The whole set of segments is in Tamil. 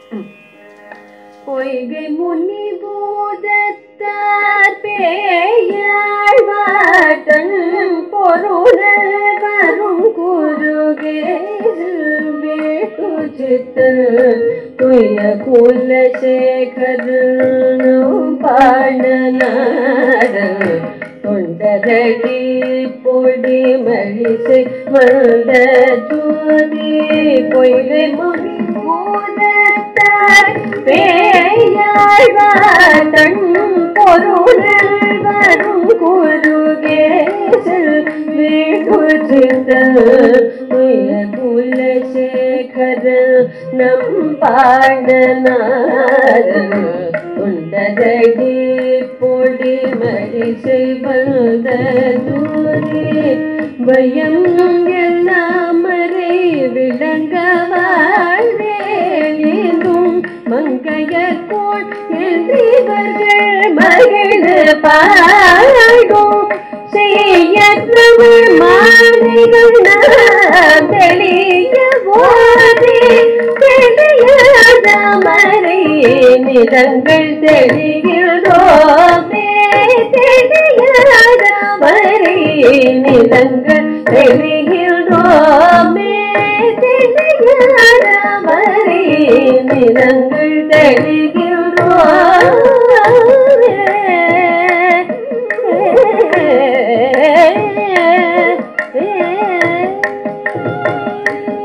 பொய்கை முனி பூதத்தார் பேயாழ்வாட்டன் பொருளல் வரும் குருகே வேட்டுச்சித்தல் துய குலசேகரனும் பாடனாரன் தொண்டரடி பொடி மழிசை வந்த ஜோதி பொய்கை முனி பூதத்தார் பேயாழ்வாட்டன் பொருளல் வரும் குருகேசல் வேகுச்சித்தல் துய குலசேகர நம் பாடனாரன் உண்டதடி பொடி மரிசை வந்த தூரி பயம் எல்லாம் மறை விளங்க வாழ்வேலும் மங்கையர் போல் என்றிவர்கள் மகிழ பாடும் செய்ய தமிழ் மாலைகள் நாம் தெளிய போதே தெளியாத மறை நிறங்கள் தெளிகிறோமே தெளியாத மறை நிறங்கள் தெளிகிறோமே தெளியாத மறை நிறங்கள் தெளிகிறோமே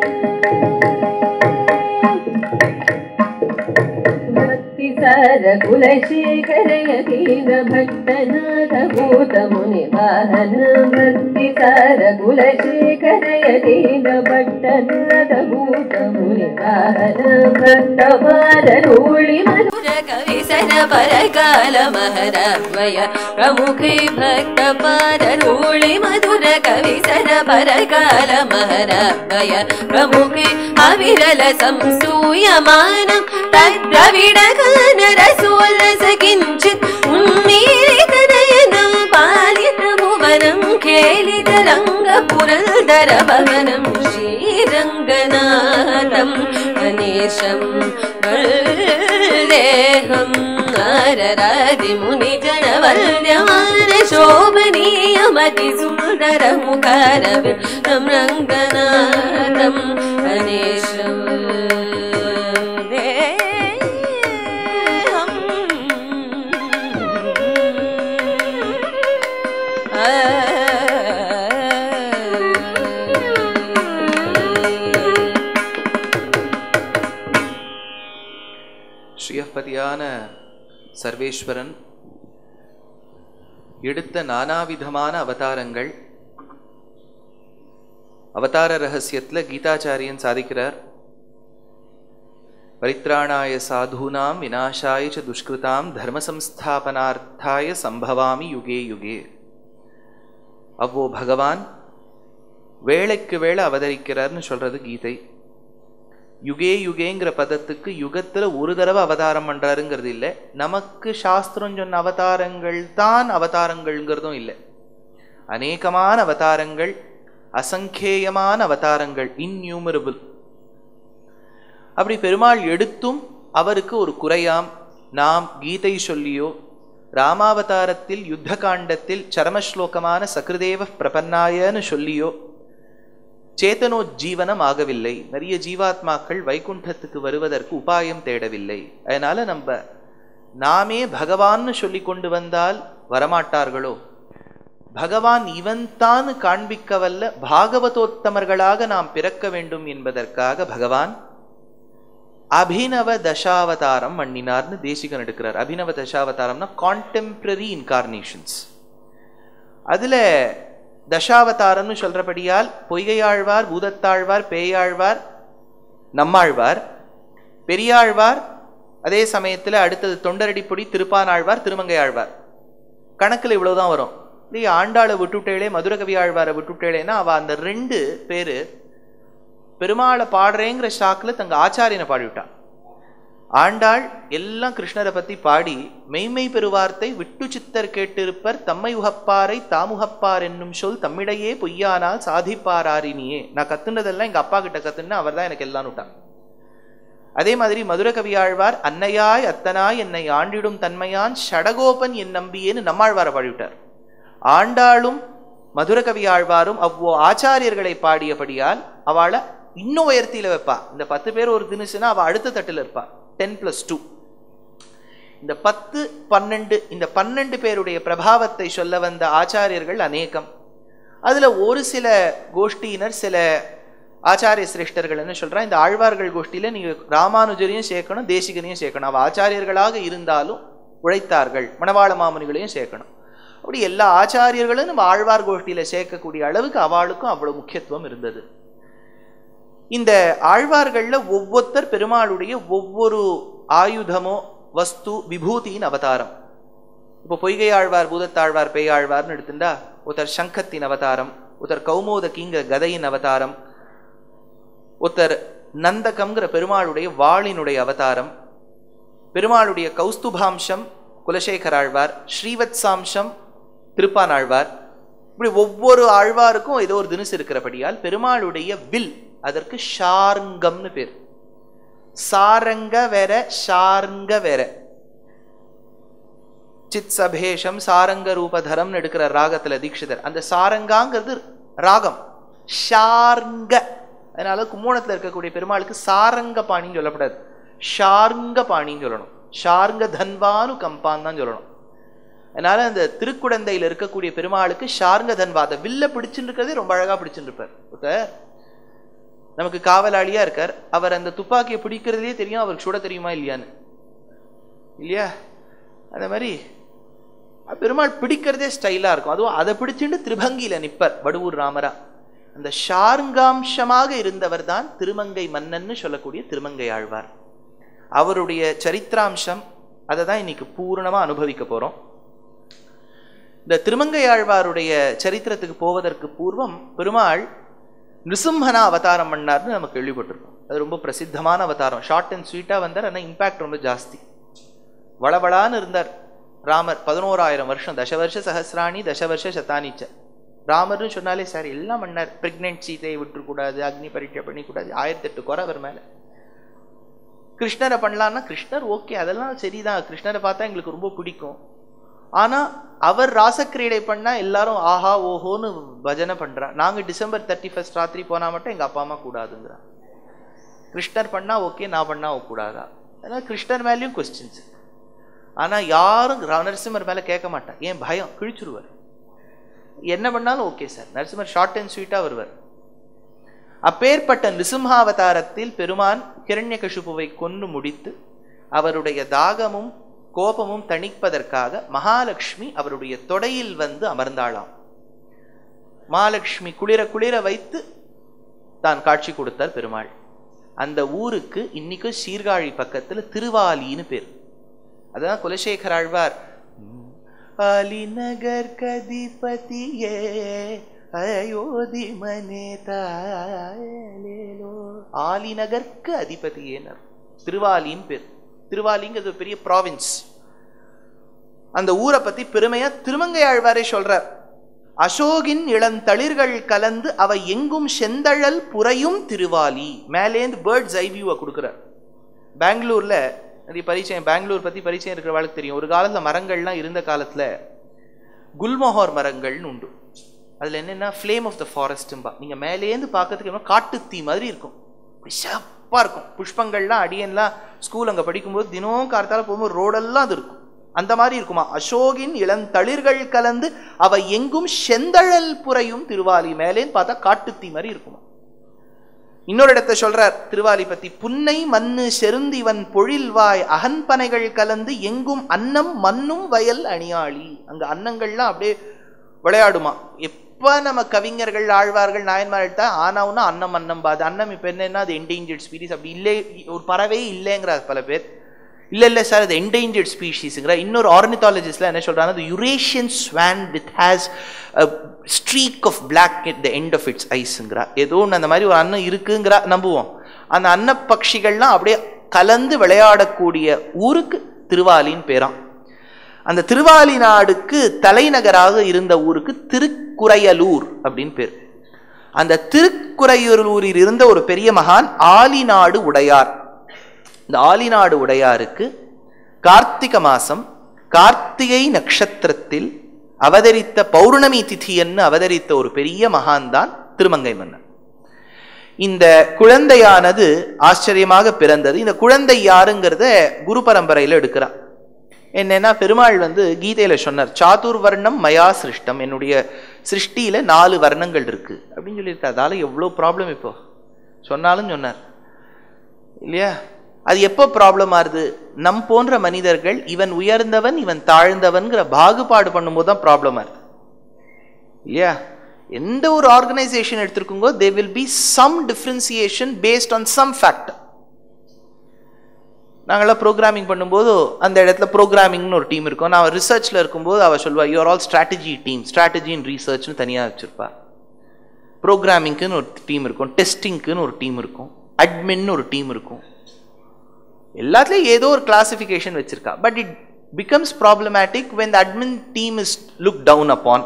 ಭಕ್ತಿ ಸರ ಕುಲಶೇಖರಯತೀರ ಭಕ್ತನಾಥ ಭೂತ ಮುನಿ ವಾಹನ ಭಕ್ತಿ ಸರ ಕುಲಶೇಖರಯತೀರ ಭಕ್ತನಾಥ ಭೂತ ಮುನಿ ವಾಹನ ಭಕ್ತವಾದ ರೂಳಿ ಮಧು ಕವಿಸನ ಪರಕಾಲ ಮಹರವಯ ಪ್ರಮುಖಿ ಭಕ್ತ ಪಾರೂಳಿ ಮಧುರ ಕವಿಸನ ಪರಕಾಲ ಮಹರವಯ ಪ್ರಮುಖಿ ಅವಿರಲ ಸಂಸೂಯಮಾನ ತದ್ರವಿಡ ಗಾನ ರಸೋಲ್ಲಸ ಕಿಂಚಿತ್ ಉನ್ಮೀಲಿತ ನಯನಂ ಪಾಲಿತ ಭುವನಂ ಖೇಲಿತ ರಂಗ ಪುರಂದರ ಭವನಂ ಶ್ರೀರಂಗನಾಥಂ ಗಣೇಶಂ वल्देहं नाररादि मुनिजनवल्यमान शोभनीयमति सुन्दरमुखारविन्दं रङ्गनाथं गणेशं ஸ்ரீயப்பதியான சர்வேஸ்வரன் எடுத்த நானாவிதமான அவதாரங்கள் அவதார ரகசியத்துல கீதாச்சாரியன் சாதிக்கிறார் பரித்ராணாய சாதூனாம் விநாசாய ச துஷ்கிருதாம் தர்ம சம்ஸ்தாபனார்த்தாய சம்பவாமி யுகே யுகே அவ்வோ பகவான் வேளைக்கு வேளை அவதரிக்கிறார்னு சொல்றது கீதை யுகே யுகேங்கிற பதத்துக்கு யுகத்துல ஒரு தடவை அவதாரம் பண்றாருங்கிறது இல்லை நமக்கு சாஸ்திரம் சொன்ன அவதாரங்கள் தான் அவதாரங்கள்ங்கிறதும் இல்லை அநேகமான அவதாரங்கள் அசங்கேயமான அவதாரங்கள் இன்யூமரபிள் அப்படி பெருமாள் எடுத்தும் அவருக்கு ஒரு குறையாம் நாம் கீதை சொல்லியோ ராமாவதாரத்தில் யுத்த காண்டத்தில் சரமஸ்லோகமான சக்ருதேவ பிரபன்னாயன்னு சொல்லியோ சேத்தனோஜீவனம் ஆகவில்லை நிறைய ஜீவாத்மாக்கள் வைகுண்டத்துக்கு வருவதற்கு உபாயம் தேடவில்லை அதனால நம்ம நாமே பகவான்னு சொல்லி கொண்டு வந்தால் வரமாட்டார்களோ பகவான் இவன்தான் காண்பிக்க வல்ல பாகவதோத்தமர்களாக நாம் பிறக்க வேண்டும் என்பதற்காக பகவான் அபினவ தசாவதாரம் பண்ணினார்னு தேசிகன் எடுக்கிறார் அபினவ தசாவதாரம்னா கான்டெம்பரரி இன்கார்னேஷன்ஸ் அதுல தசாவதாரம்னு சொல்றபடியால் பொய்கையாழ்வார் பூதத்தாழ்வார் பேயாழ்வார் நம்மாழ்வார் பெரியாழ்வார் அதே சமயத்துல அடுத்தது தொண்டரடிப்பொடி திருப்பானாழ்வார் திருமங்கையாழ்வார் கணக்குல இவ்வளவுதான் வரும் இல்லையா ஆண்டாளை விட்டுட்டேளே மதுரகவி ஆழ்வாரை விட்டுட்டேளேன்னா அவ அந்த ரெண்டு பேரு பெருமாளை பாடுறேங்கிற ஷாக்கில் தங்க ஆச்சாரியனை பாடிவிட்டான் ஆண்டாள் எல்லாம் கிருஷ்ணரை பத்தி பாடி மெய்மை பெருவார்த்தை விட்டு சித்தர் கேட்டிருப்பர் தம்மை உகப்பாரை தாமுகப்பார் என்னும் சொல் தம்மிடையே பொய்யானால் சாதிப்பாராரினியே நான் கத்துனதெல்லாம் எங்க அப்பா கிட்ட கத்துனா அவர் தான் எனக்கு எல்லாம் விட்டான் அதே மாதிரி மதுர கவியாழ்வார் அன்னையாய் அத்தனாய் என்னை ஆண்டிடும் தன்மையான் ஷடகோபன் என் நம்பியேன்னு நம்மாழ்வாரை பாடிவிட்டார் ஆண்டாளும் மதுர கவியாழ்வாரும் அவ்வோ ஆச்சாரியர்களை பாடியபடியால் அவளை இன்னும் உயர்த்தியில வைப்பா இந்த பத்து பேர் ஒரு தினுசுனா அவ அடுத்த தட்டுல இருப்பா டென் பிளஸ் டூ இந்த பத்து பன்னெண்டு இந்த பன்னெண்டு பேருடைய பிரபாவத்தை சொல்ல வந்த ஆச்சாரியர்கள் அநேகம் அதுல ஒரு சில கோஷ்டியினர் சில ஆச்சாரிய சிரேஷ்டர்கள் என்ன சொல்றா இந்த ஆழ்வார்கள் கோஷ்டியில நீங்க ராமானுஜரையும் சேர்க்கணும் தேசிகனையும் சேர்க்கணும் அவ ஆச்சாரியர்களாக இருந்தாலும் உழைத்தார்கள் மணவாள மாமுனிகளையும் சேர்க்கணும் அப்படி எல்லா ஆச்சாரியர்களும் நம்ம ஆழ்வார் கோஷ்டியில சேர்க்கக்கூடிய அளவுக்கு அவளுக்கும் அவ்வளவு முக்கியத்துவம் இருந்தது இந்த ஆழ்வார்கள்ல ஒவ்வொருத்தர் பெருமாளுடைய ஒவ்வொரு ஆயுதமோ வஸ்து விபூதியின் அவதாரம் இப்போ பொய்கை ஆழ்வார் பூதத்தாழ்வார் பேயாழ்வார்னு எடுத்துட்டா ஒருத்தர் சங்கத்தின் அவதாரம் ஒருத்தர் கௌமோதகிங்கிற கதையின் அவதாரம் ஒருத்தர் நந்தகம்ங்கிற பெருமாளுடைய வாளினுடைய அவதாரம் பெருமாளுடைய கௌஸ்துபாம்சம் குலசேகராழ்வார் ஸ்ரீவத்சாம்சம் திருப்பானாழ்வார் இப்படி ஒவ்வொரு ஆழ்வாருக்கும் ஏதோ ஒரு தினசு இருக்கிறபடியால் பெருமாளுடைய வில் அதற்கு ஷார்ங்கம்னு பேர் சாரங்க வேற ஷார்ங்க வேற சித் சபேஷம் சாரங்க ரூபதரம்னு எடுக்கிற ராகத்துல தீட்சிதர் அந்த சாரங்காங்கிறது ராகம் ஷார்ங்க அதனால கும்போணத்துல இருக்கக்கூடிய பெருமாளுக்கு சாரங்க பாணின்னு சொல்லப்படாது ஷார்ங்க பாணின்னு சொல்லணும் ஷார்ங்க தன்வானு கம்பான் தான் சொல்லணும் அதனால அந்த திருக்குடந்தையில இருக்கக்கூடிய பெருமாளுக்கு ஷார்ங்க தன்வா அதை வில்ல பிடிச்சுட்டு இருக்கிறதே ரொம்ப அழகா பிடிச்சுட்டு இருப்பார் ஒருத்தர் நமக்கு காவலாளியா இருக்கார் அவர் அந்த துப்பாக்கியை பிடிக்கிறதுலே தெரியும் அவருக்கு சுட தெரியுமா இல்லையான்னு இல்லையா அந்த மாதிரி பெருமாள் பிடிக்கிறதே ஸ்டைலா இருக்கும் அதுவும் அதை பிடிச்சுட்டு திருபங்கியில நிப்பர் வடுவூர் ராமரா அந்த ஷார்ங்காம்சமாக இருந்தவர் தான் திருமங்கை மன்னன்னு சொல்லக்கூடிய திருமங்கை ஆழ்வார் அவருடைய சரித்திராம்சம் அதை தான் இன்னைக்கு பூரணமா அனுபவிக்க போறோம் இந்த திருமங்கை ஆழ்வாருடைய சரித்திரத்துக்கு போவதற்கு பூர்வம் பெருமாள் நிருசிம்மனா அவதாரம் பண்ணார்னு நம்ம கேள்விப்பட்டிருக்கோம் அது ரொம்ப பிரசித்தமான அவதாரம் ஷார்ட் அண்ட் ஸ்வீட்டாக வந்தார் ஆனால் இம்பேக்ட் ரொம்ப ஜாஸ்தி வளவளான்னு இருந்தார் ராமர் பதினோராயிரம் வருஷம் தசவர்ஷ சஹசிராணி தசவர்ஷ சதானிச்ச ராமர்னு சொன்னாலே சார் எல்லாம் பண்ணார் பிரெக்னென்ட் சீதையை விட்டுறக்கூடாது அக்னி பரீட்சை பண்ணிக்கூடாது ஆயிரத்தி எட்டு குறை அவர் மேலே கிருஷ்ணரை பண்ணலான்னா கிருஷ்ணர் ஓகே அதெல்லாம் சரிதான் கிருஷ்ணரை பார்த்தா எங்களுக்கு ரொம்ப பிடிக்கும் ஆனால் அவர் ராசக்கிரீடை பண்ணால் எல்லாரும் ஆஹா ஓஹோன்னு பஜனை பண்ணுறா நாங்கள் டிசம்பர் தேர்ட்டி ஃபர்ஸ்ட் ராத்திரி போனால் மட்டும் எங்கள் அப்பா அம்மா கூடாதுங்கிறா கிருஷ்ணர் பண்ணால் ஓகே நான் பண்ணால் கூடாதா அதனால் கிருஷ்ணர் மேலேயும் கொஸ்டின்ஸ் ஆனால் யாரும் நரசிம்மர் மேலே கேட்க மாட்டான் ஏன் பயம் கிழிச்சுருவார் என்ன பண்ணாலும் okay sir Narasimhar short and ஸ்வீட்டாக வருவார் அப்பேற்பட்ட நிருசிம்ஹாவதாரத்தில் பெருமான் கிரண்யகசுபுவை கொன்று முடித்து அவருடைய தாகமும் கோபமும் தணிப்பதற்காக மகாலட்சுமி அவருடைய தொடையில் வந்து அமர்ந்தாளாம் மகாலட்சுமி குளிர குளிர வைத்து தான் காட்சி கொடுத்தார் பெருமாள் அந்த ஊருக்கு இன்னைக்கும் சீர்காழி பக்கத்துல திருவாலின்னு பேர் அதான் குலசேகர ஆழ்வார் அலிநகர் கதிபதியே அயோத்தி மனே தாயலேலோ ஆலிநகர்க்கு அதிபதியேனர் திருவாலின்னு பேர் திருவாலிங்கிறது பெரிய ப்ராவின்ஸ் அந்த ஊரை பத்தி பெருமையா திருமங்கை ஆழ்வாரே சொல்றார் அசோகின் இளந்தளிர்கள் கலந்து அவ எங்கும் செந்தழல் புறையும் திருவாலி மேலேந்து பேர்ட்ஸ் ஐவியூவை கொடுக்குறார் பெங்களூர்ல நிறைய பரிச்சயம் பெங்களூர் பத்தி பரிச்சயம் இருக்கிறவளுக்கு தெரியும் ஒரு காலத்துல மரங்கள்லாம் இருந்த காலத்துல குல்மோஹர் மரங்கள்னு உண்டு அதுல என்னன்னா ஃப்ளேம் ஆஃப் த ஃபாரஸ்ட்டும்பா நீங்க மேலேந்து பார்க்கறதுக்கு காட்டுத்தீ மாதிரி இருக்கும் சிறப்பா இருக்கும் புஷ்பங்கள்லாம் அடியன்லாம் ஸ்கூல் அங்க படிக்கும்போது தினம் காலத்தால போகும்போது ரோடெல்லாம் அது இருக்கும் அந்த மாதிரி இருக்குமா அசோகின் இளந்தளிர்கள் கலந்து அவ எங்கும் செந்தழல் புறையும் திருவாலி மேலேன்னு பார்த்தா காட்டுத்தீ மாதிரி இருக்குமா இன்னொரு இடத்த சொல்றார் திருவாலி பத்தி புன்னை மண்ணு செருந்திவன் பொழில்வாய் அகன்பனைகள் கலந்து எங்கும் அன்னம் மண்ணும் வயல் அணியாளி அங்க அன்னங்கள்லாம் அப்படியே விளையாடுமா எப்ப நம்ம கவிஞர்கள் ஆழ்வார்கள் நாயன்மார் எடுத்தா ஆனாவுன்னா அன்னம் அன்னம் பாது அன்னம் இப்ப என்னன்னா அது என்டேஞ்சர்ட் ஸ்பீரிஸ் அப்படி இல்லை ஒரு பறவை இல்லைங்கிறார் பல பேர் இல்ல இல்ல சார் அது என்டேஞ்சர்ட் ஸ்பீஷீஸுங்கிற இன்னொரு ஆர்னித்தாலஜிஸ்ட்ல என்ன சொல்றாங்க அது Eurasian swan with has streak of black at the end of its ஐஸுங்கிறா ஏதோ ஒன்று அந்த மாதிரி ஒரு அன்னம் இருக்குங்கிறா நம்புவோம் அந்த அன்ன பட்சிகள்லாம் அப்படியே கலந்து விளையாடக்கூடிய ஊருக்கு திருவாலின்னு பேராம் அந்த திருவாலி நாடுக்கு தலைநகராக இருந்த ஊருக்கு திருக்குறையலூர் அப்படின்னு பேர் அந்த திருக்குறையலூரில் இருந்த ஒரு பெரிய மகான் ஆலிநாடு உடையார் இந்த ஆலிநாடு உடையாருக்கு கார்த்திக மாசம் கார்த்திகை நட்சத்திரத்தில் அவதரித்த பௌர்ணமி திதியன்னு அவதரித்த ஒரு பெரிய மகான் தான் திருமங்கை மன்னன் இந்த குழந்தையானது ஆச்சரியமாக பிறந்தது இந்த குழந்தை யாருங்கிறத குரு பரம்பரையில் எடுக்கிறார் என்னன்னா பெருமாள் வந்து கீதையில சொன்னார் சாதுர் வர்ணம் மயா சிருஷ்டம் என்னுடைய சிருஷ்டியில நாலு வர்ணங்கள் இருக்கு அப்படின்னு சொல்லியிருக்காரு அதால எவ்வளோ ப்ராப்ளம் இப்போ சொன்னாலும் சொன்னார் இல்லையா அது எப்போ ப்ராப்ளம் ஆகுது நம் போன்ற மனிதர்கள் இவன் உயர்ந்தவன் இவன் தாழ்ந்தவன்கிற பாகுபாடு பண்ணும்போது தான் ப்ராப்ளம் ஆகுது இல்லையா எந்த ஒரு ஆர்கனைசேஷன் எடுத்திருக்குங்கோ they will be some differentiation based on some factor நாங்களாம் ப்ரோக்ராமிங் பண்ணும்போது அந்த இடத்துல ப்ரோக்ராமிங்னு ஒரு டீம் இருக்கும் நான் ரிசர்ச்சில் இருக்கும்போது அவள் சொல்வா you are all strategy team strategy in ரீசர்ச்னு தனியாக வச்சுருப்பா ப்ரோக்ராமிங்க்குன்னு ஒரு டீம் இருக்கும் டெஸ்டிங்க்குன்னு ஒரு டீம் இருக்கும் அட்மின்னு ஒரு டீம் இருக்கும் எல்லாத்துலேயும் ஏதோ ஒரு கிளாசிஃபிகேஷன் வச்சிருக்கா but it becomes problematic when the admin team is look down upon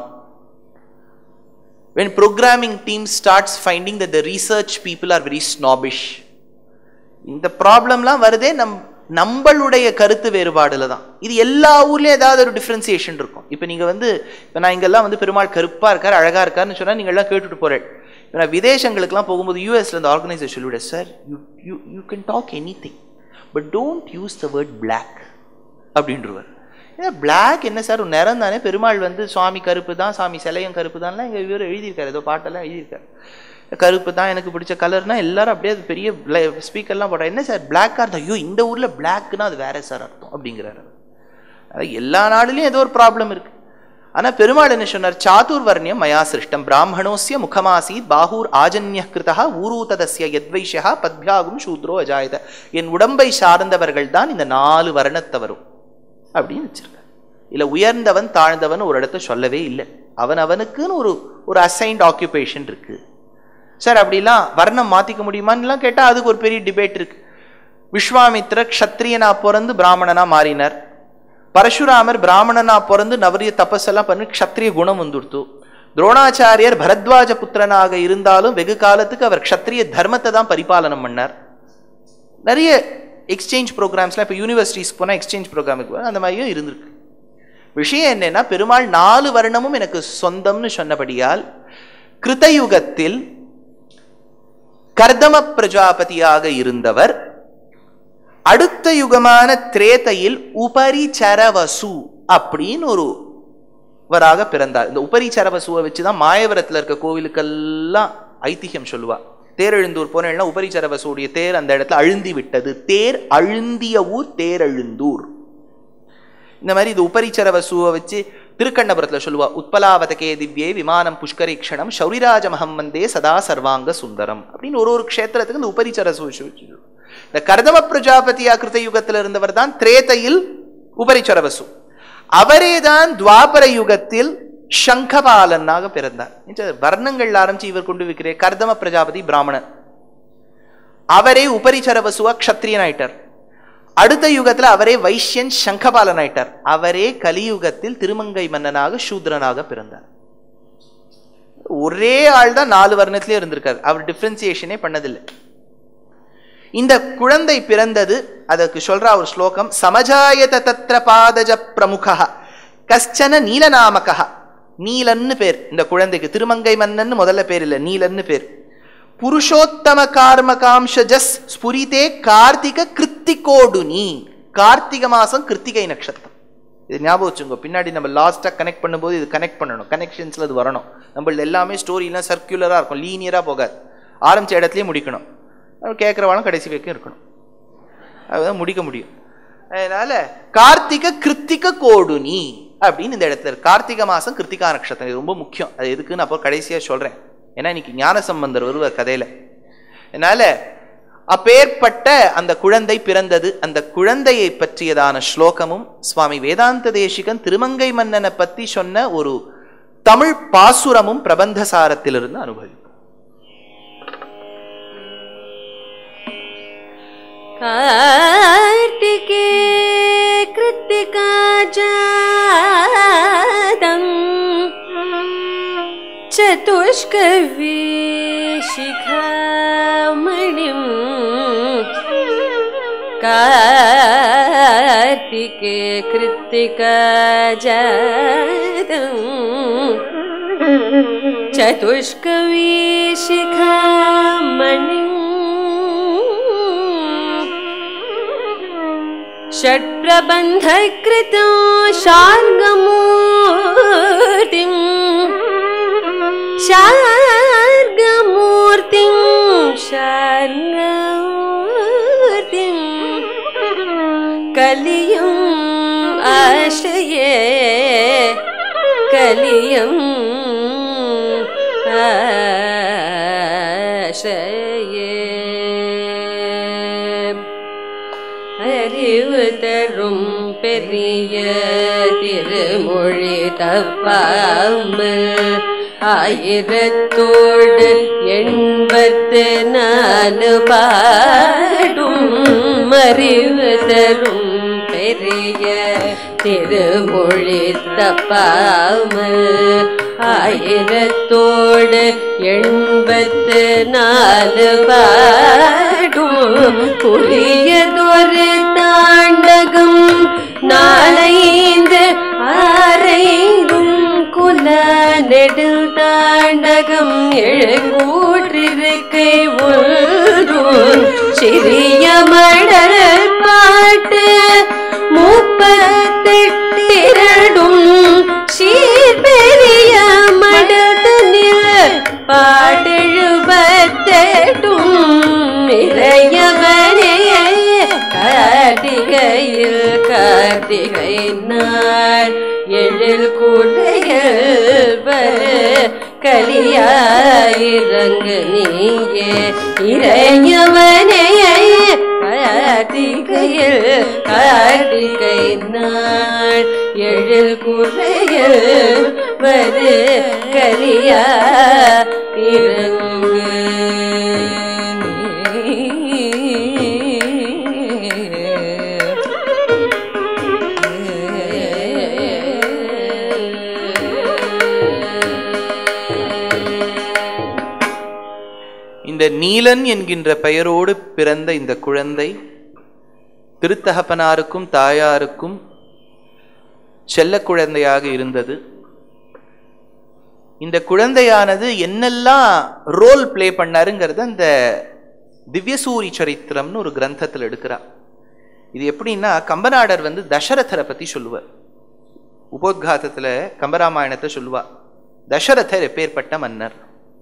when programming team starts finding that the research people are very snobbish இந்த ப்ராப்ளம்லாம் வருதே நம் நம்மளுடைய கருத்து வேறுபாடுல தான் இது எல்லா ஊர்லயும் ஏதாவது ஒரு டிஃப்ரென்சியேஷன் இருக்கும் இப்போ நீங்க வந்து இப்போ நான் இங்கெல்லாம் வந்து பெருமாள் கருப்பா இருக்கார் அழகா இருக்காருன்னு சொன்னா நீங்க எல்லாம் கேட்டுட்டு போறேன் இப்போ நான் விதேசங்களுக்குலாம் போகும்போது யூஎஸ்ல இந்த ஆர்கனைசேஷன் விட sir you you you can talk anything but don't use the word black அப்படின்றவர் ஏன் பிளாக் என்ன சார் ஒரு நிறம் தானே பெருமாள் வந்து சுவாமி கருப்பு தான் சாமி சிலையும் கருப்பு தான்லாம் எங்கள் இவர் எழுதியிருக்காரு ஏதோ பாட்டெல்லாம் எழுதியிருக்காரு கருப்பு தான் எனக்கு பிடிச்ச கலர்னா எல்லாரும் அப்படியே அது பெரிய ஸ்பீக்கர்லாம் போடுறா என்ன சார் பிளாக்காக இருந்தா ஐயோ இந்த ஊரில் பிளாக்னா அது வேற சார் அர்த்தம் அப்படிங்கிறாரு அதாவது எல்லா நாடுலையும் ஏதோ ஒரு ப்ராப்ளம் இருக்கு ஆனா பெருமாள் என்ன சொன்னார் சாதுர்வர்ணியம் மயா சிருஷ்டம் பிராமணோஸ்ய முகமாசீத் பாகூர் ஆஜன்ய கிருதா ஊரூததஸ்ய யத்வைஷ்யா பத்பியாகும் சூத்ரோ அஜாயத என் உடம்பை சார்ந்தவர்கள் தான் இந்த நாலு வர்ணத்தவரும் அப்படின்னு வச்சிருக்காரு இல்ல உயர்ந்தவன் தாழ்ந்தவன் ஒரு இடத்த சொல்லவே இல்லை அவன் அவனுக்குன்னு ஒரு ஒரு அசைன்ட் ஆக்குபேஷன் இருக்கு சார் அப்படிலாம் வர்ணம் மாத்திக்க முடியுமான்னுலாம் கேட்டா அதுக்கு ஒரு பெரிய டிபேட் இருக்கு விஸ்வாமித்ர க்ஷத்ரியனா பிறந்து பிராமணனா மாறினார் பரசுராமர் பிராமணனா பிறந்து நவரிய தபஸெல்லாம் பண்ணி க்ஷத்ரிய குணம் வந்துடுத்து துரோணாச்சாரியர் பரத்வாஜ புத்திரனாக இருந்தாலும் வெகு காலத்துக்கு அவர் க்ஷத்ரிய தர்மத்தை தான் பரிபாலனம் பண்ணார் நிறைய எக்ஸ்சேஞ்ச் ப்ரோக்ராம்ஸ்லாம் இப்போ யூனிவர்சிட்டிஸ் போனால் எக்ஸ்சேஞ்ச் ப்ரோக்ராமுக்கு போனால் அந்த மாதிரியும் இருந்திருக்கு விஷயம் என்னன்னா பெருமாள் நாலு வருணமும் எனக்கு சொந்தம்னு சொன்னபடியால் கிருத்தயுகத்தில் கர்தம பிரஜாபதியாக இருந்தவர் அடுத்த யுகமான திரேதையில் உபரிச்சரவசு அப்படின்னு ஒரு வராக பிறந்தார் இந்த உபரிச்சரவசுவை வச்சுதான் மாயவரத்தில் இருக்க கோவிலுக்கெல்லாம் ஐதிஹ்யம் சொல்லுவா தேரெழுந்தூர் போனேன்னா உபரிச்சரவசுடைய தேர் அந்த இடத்துல அழுந்தி விட்டது தேர் அழுந்திய ஊர் தேரெழுந்தூர் இந்த மாதிரி இது உபரிச்சரவசுவை வச்சு திருக்கண்ணபுரத்தில் சொல்லுவா உத்பலாவதகே திவ்யே விமானம் புஷ்கரீக்ஷணம் சௌரிராஜமகம் வந்தே சதா சர்வாங்க சுந்தரம் அப்படின்னு ஒரு ஒரு க்ஷேத்திரத்துக்கு இந்த உபரிச்சரசு இந்த கர்தம பிரஜாபதியா கிருத்த யுகத்தில் இருந்தவர் தான் திரேதையில் உபரிச்சரவசு அவரேதான் துவாபர யுகத்தில் சங்கபாலனாக பிறந்தார் இந்த வர்ணங்கள் ஆரம்பிச்சு இவர் கொண்டு வைக்கிறே கர்தம பிரஜாபதி பிராமணன் அவரே உபரிச்சரவசுவா க்ஷத்ரியன் ஆயிட்டார் அடுத்த யுகத்துல அவரே வைஷ்யன் சங்கபாலன் ஆயிட்டார் அவரே கலியுகத்தில் திருமங்கை மன்னனாக சூத்ரனாக பிறந்தார் ஒரே ஆள் தான் நாலு வர்ணத்திலே இருந்திருக்காரு அவர் டிஃபரன்சியேஷனே பண்ணதில்லை இந்த குழந்தை பிறந்தது அதற்கு சொல்ற ஒரு ஸ்லோகம் சமஜாயத தத்ர பாதஜ பிரமுக கஷ்டன நீலநாமக நீலன்னு பேர் இந்த குழந்தைக்கு திருமங்கை மன்னன் முதல்ல பேர் இல்லை நீலன்னு பேர் புருஷோத்தம கார்மகாம்ச ஜஸ் ஸ்புரிதே கார்த்திக கிருத்திகோடுனி கார்த்திக மாசம் கிருத்திகை நட்சத்திரம் இது ஞாபகம் வச்சுங்க பின்னாடி நம்ம லாஸ்ட்டாக கனெக்ட் பண்ணும்போது இது கனெக்ட் பண்ணணும் கனெக்ஷன்ஸில் அது வரணும் நம்மளது எல்லாமே ஸ்டோரிலாம் சர்க்குலராக இருக்கும் லீனியராக போகாது ஆரம்பிச்ச இடத்துலயே முடிக்கணும் கேட்குறவாளும் கடைசி வரைக்கும் இருக்கணும் அதுதான் முடிக்க முடியும் அதனால கார்த்திக கிருத்திக கோடுனி அப்படின்னு இந்த இடத்துல இருக்கு கார்த்திகை மாசம் கிருத்திகா நட்சத்திரம் இது ரொம்ப முக்கியம் அது எதுக்குன்னு அப்போ கடைசியா சொல்றேன் ஏன்னா இன்னைக்கு ஞான சம்பந்தர் வருவார் கதையில அதனால அப்பேற்பட்ட அந்த குழந்தை பிறந்தது அந்த குழந்தையை பற்றியதான ஸ்லோகமும் சுவாமி வேதாந்த தேசிகன் திருமங்கை மன்னனை பத்தி சொன்ன ஒரு தமிழ் பாசுரமும் பிரபந்தசாரத்திலிருந்து அனுபவிக்கும் कार्तिके कृत्तिका जातम् चतुष्कवी शिखामणिम् कार्तिके कृत्तिका जातम् चतुष्कवी शिखामणि षट्प्रबन्धकृतो शार्गमूर्तिम् शार्गमूर्तिं शार्गमूर्तिं कलियुम् आश्रये कलियुम् ஆசிரயே அறிவு தரும் பெரிய திருமொழி தப்பாமல் ஆயிரத்தோடு எண்பத்து நாலு பாடும் அறிவு தரும் பெரிய திருமொழி தப்பாமல் ஆயிரத்தோடு எண்பத்து நாலு பாடும் புரியதொரு தாண்டகம் நாளைந்து ஆரைந்தும் குல நெடில் தாண்டகம் எழுங்கூற்றிருக்கை ஒன்றும் சிறிய மடல் பாட்டு முப்பத்தெட்டிரடும் சீர்பெரிய மடதனில் பாடெழுபத்தெட்டும் இளையவனே கார்த்திகையில் கார்த்திகை நாள் எழில் குறையல் வரு கலியாயிரங்கு நீயே இறையவனே கார்த்திகையில் கார்த்திகை நாள் எழில் குறையல் வரு கலியா இறங்கு இந்த நீலன் என்கின்ற பெயரோடு பிறந்த இந்த குழந்தை திருத்தகப்பனாருக்கும் தாயாருக்கும் செல்ல குழந்தையாக இருந்தது இந்த குழந்தையானது என்னெல்லாம் ரோல் ப்ளே பண்ணாருங்கிறத அந்த திவ்யசூரி சரித்திரம்னு ஒரு கிரந்தத்தில் எடுக்கிறா இது எப்படின்னா கம்பநாடர் வந்து தசரதரை பத்தி சொல்லுவார் உபோத்காதத்துல கம்பராமாயணத்தை சொல்லுவா தசரதர் எப்பேற்பட்ட மன்னர்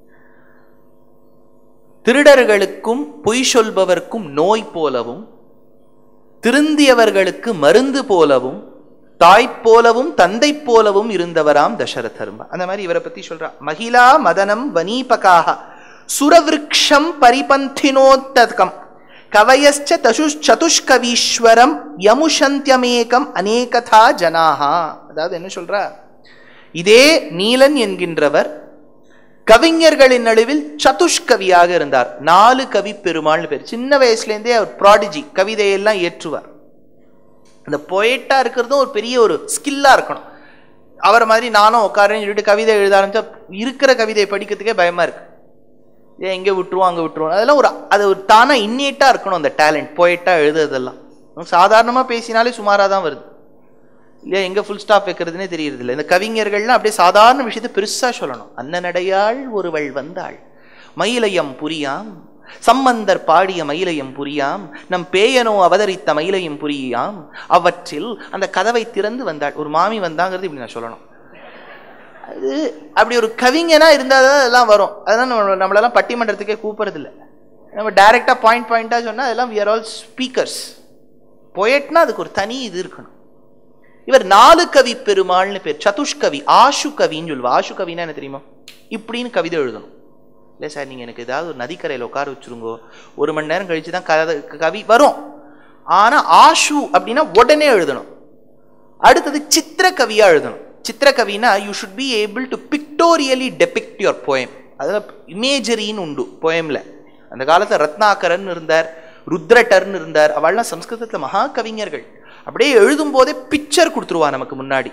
திருடர்களுக்கும் பொய் சொல்பவர்க்கும் நோய் போலவும் திருந்தியவர்களுக்கு மருந்து போலவும் தாய் போலவும் தந்தை போலவும் இருந்தவராம் தசரதர்மா அந்த மாதிரி இவரை பத்தி சொல்றா மகிழா மதனம் வனீபகாக சுரவிருக்ஷம் பரிபந்தினோத்தகம் கவயச்ச தசு சதுஷ்கவீஸ்வரம் யமுஷந்தியமேகம் அநேகதா ஜனாகா அதாவது என்ன சொல்றா இதே நீலன் என்கின்றவர் கவிஞர்களின் நடுவில் சதுஷ்கவியாக இருந்தார் நாலு கவி பெருமாள்னு பேர் சின்ன வயசுலேருந்தே அவர் ப்ராடிஜி கவிதையெல்லாம் ஏற்றுவார் அந்த பொயட்டா இருக்கிறதும் ஒரு பெரிய ஒரு ஸ்கில்லா இருக்கணும் அவரை மாதிரி நானும் உட்காரேன்னு சொல்லிட்டு கவிதை எழுத ஆரம்பிச்சா இருக்கிற கவிதையை படிக்கிறதுக்கே பயமா இருக்கு ஏன் எங்கே விட்டுருவோம் அங்கே விட்டுருவோம் அதெல்லாம் ஒரு அது ஒரு தானா இன்னேட்டா இருக்கணும் அந்த டேலண்ட் பொயட்டா எழுதுறதெல்லாம் சாதாரணமா பேசினாலே சுமாராக தான் வருது இல்லையா எங்க ஃபுல் ஸ்டாப் வைக்கிறதுனே தெரியறது இல்லை இந்த கவிஞர்கள்லாம் அப்படியே சாதாரண விஷயத்தை பெருசா சொல்லணும் அன்னநடையாள் ஒருவள் வந்தாள் மயிலையம் புரியாம் சம்பந்தர் பாடிய மயிலையும் புரியாம் நம் பேயனோ அவதரித்த மயிலையும் புரியாம் அவற்றில் அந்த கதவை திறந்து வந்தாள் ஒரு மாமி வந்தாங்கிறது இப்படி நான் சொல்லணும் அது அப்படி ஒரு கவிஞனா இருந்தால் தான் அதெல்லாம் வரும் அதெல்லாம் நம்ம நம்மளெல்லாம் பட்டிமன்றத்துக்கே கூப்பிடுறது இல்லை நம்ம டைரெக்டாக பாயிண்ட் பாயிண்டாக சொன்னால் அதெல்லாம் we are ஆல் ஸ்பீக்கர்ஸ் பொயட்னா அதுக்கு ஒரு தனி இது இருக்கணும் இவர் நாலு கவி பெருமாள்னு பேர் சதுஷ்கவி ஆஷு கவின்னு சொல்லுவா ஆஷு கவின்னா என்ன தெரியுமா இப்படின்னு கவிதை எழுதணும் இல்லை சார் நீங்கள் எனக்கு ஏதாவது ஒரு நதிக்கரையில் உட்கார வச்சுருங்கோ ஒரு மணி நேரம் கழிச்சு தான் கதை கவி வரும் ஆனால் ஆஷு அப்படின்னா உடனே எழுதணும் அடுத்தது சித்திர கவியா எழுதணும் சித்திர கவினா you should be able to pictorially depict your poem அதில் இமேஜரின்னு உண்டு போயமில் அந்த காலத்தில் ரத்னாகரன் இருந்தார் ருத்ரட்டர்னு இருந்தார் அவள்லாம் சம்ஸ்கிருதத்தில் மகா கவிஞர்கள் அப்படியே எழுதும் போதே பிக்சர் கொடுத்துருவா நமக்கு முன்னாடி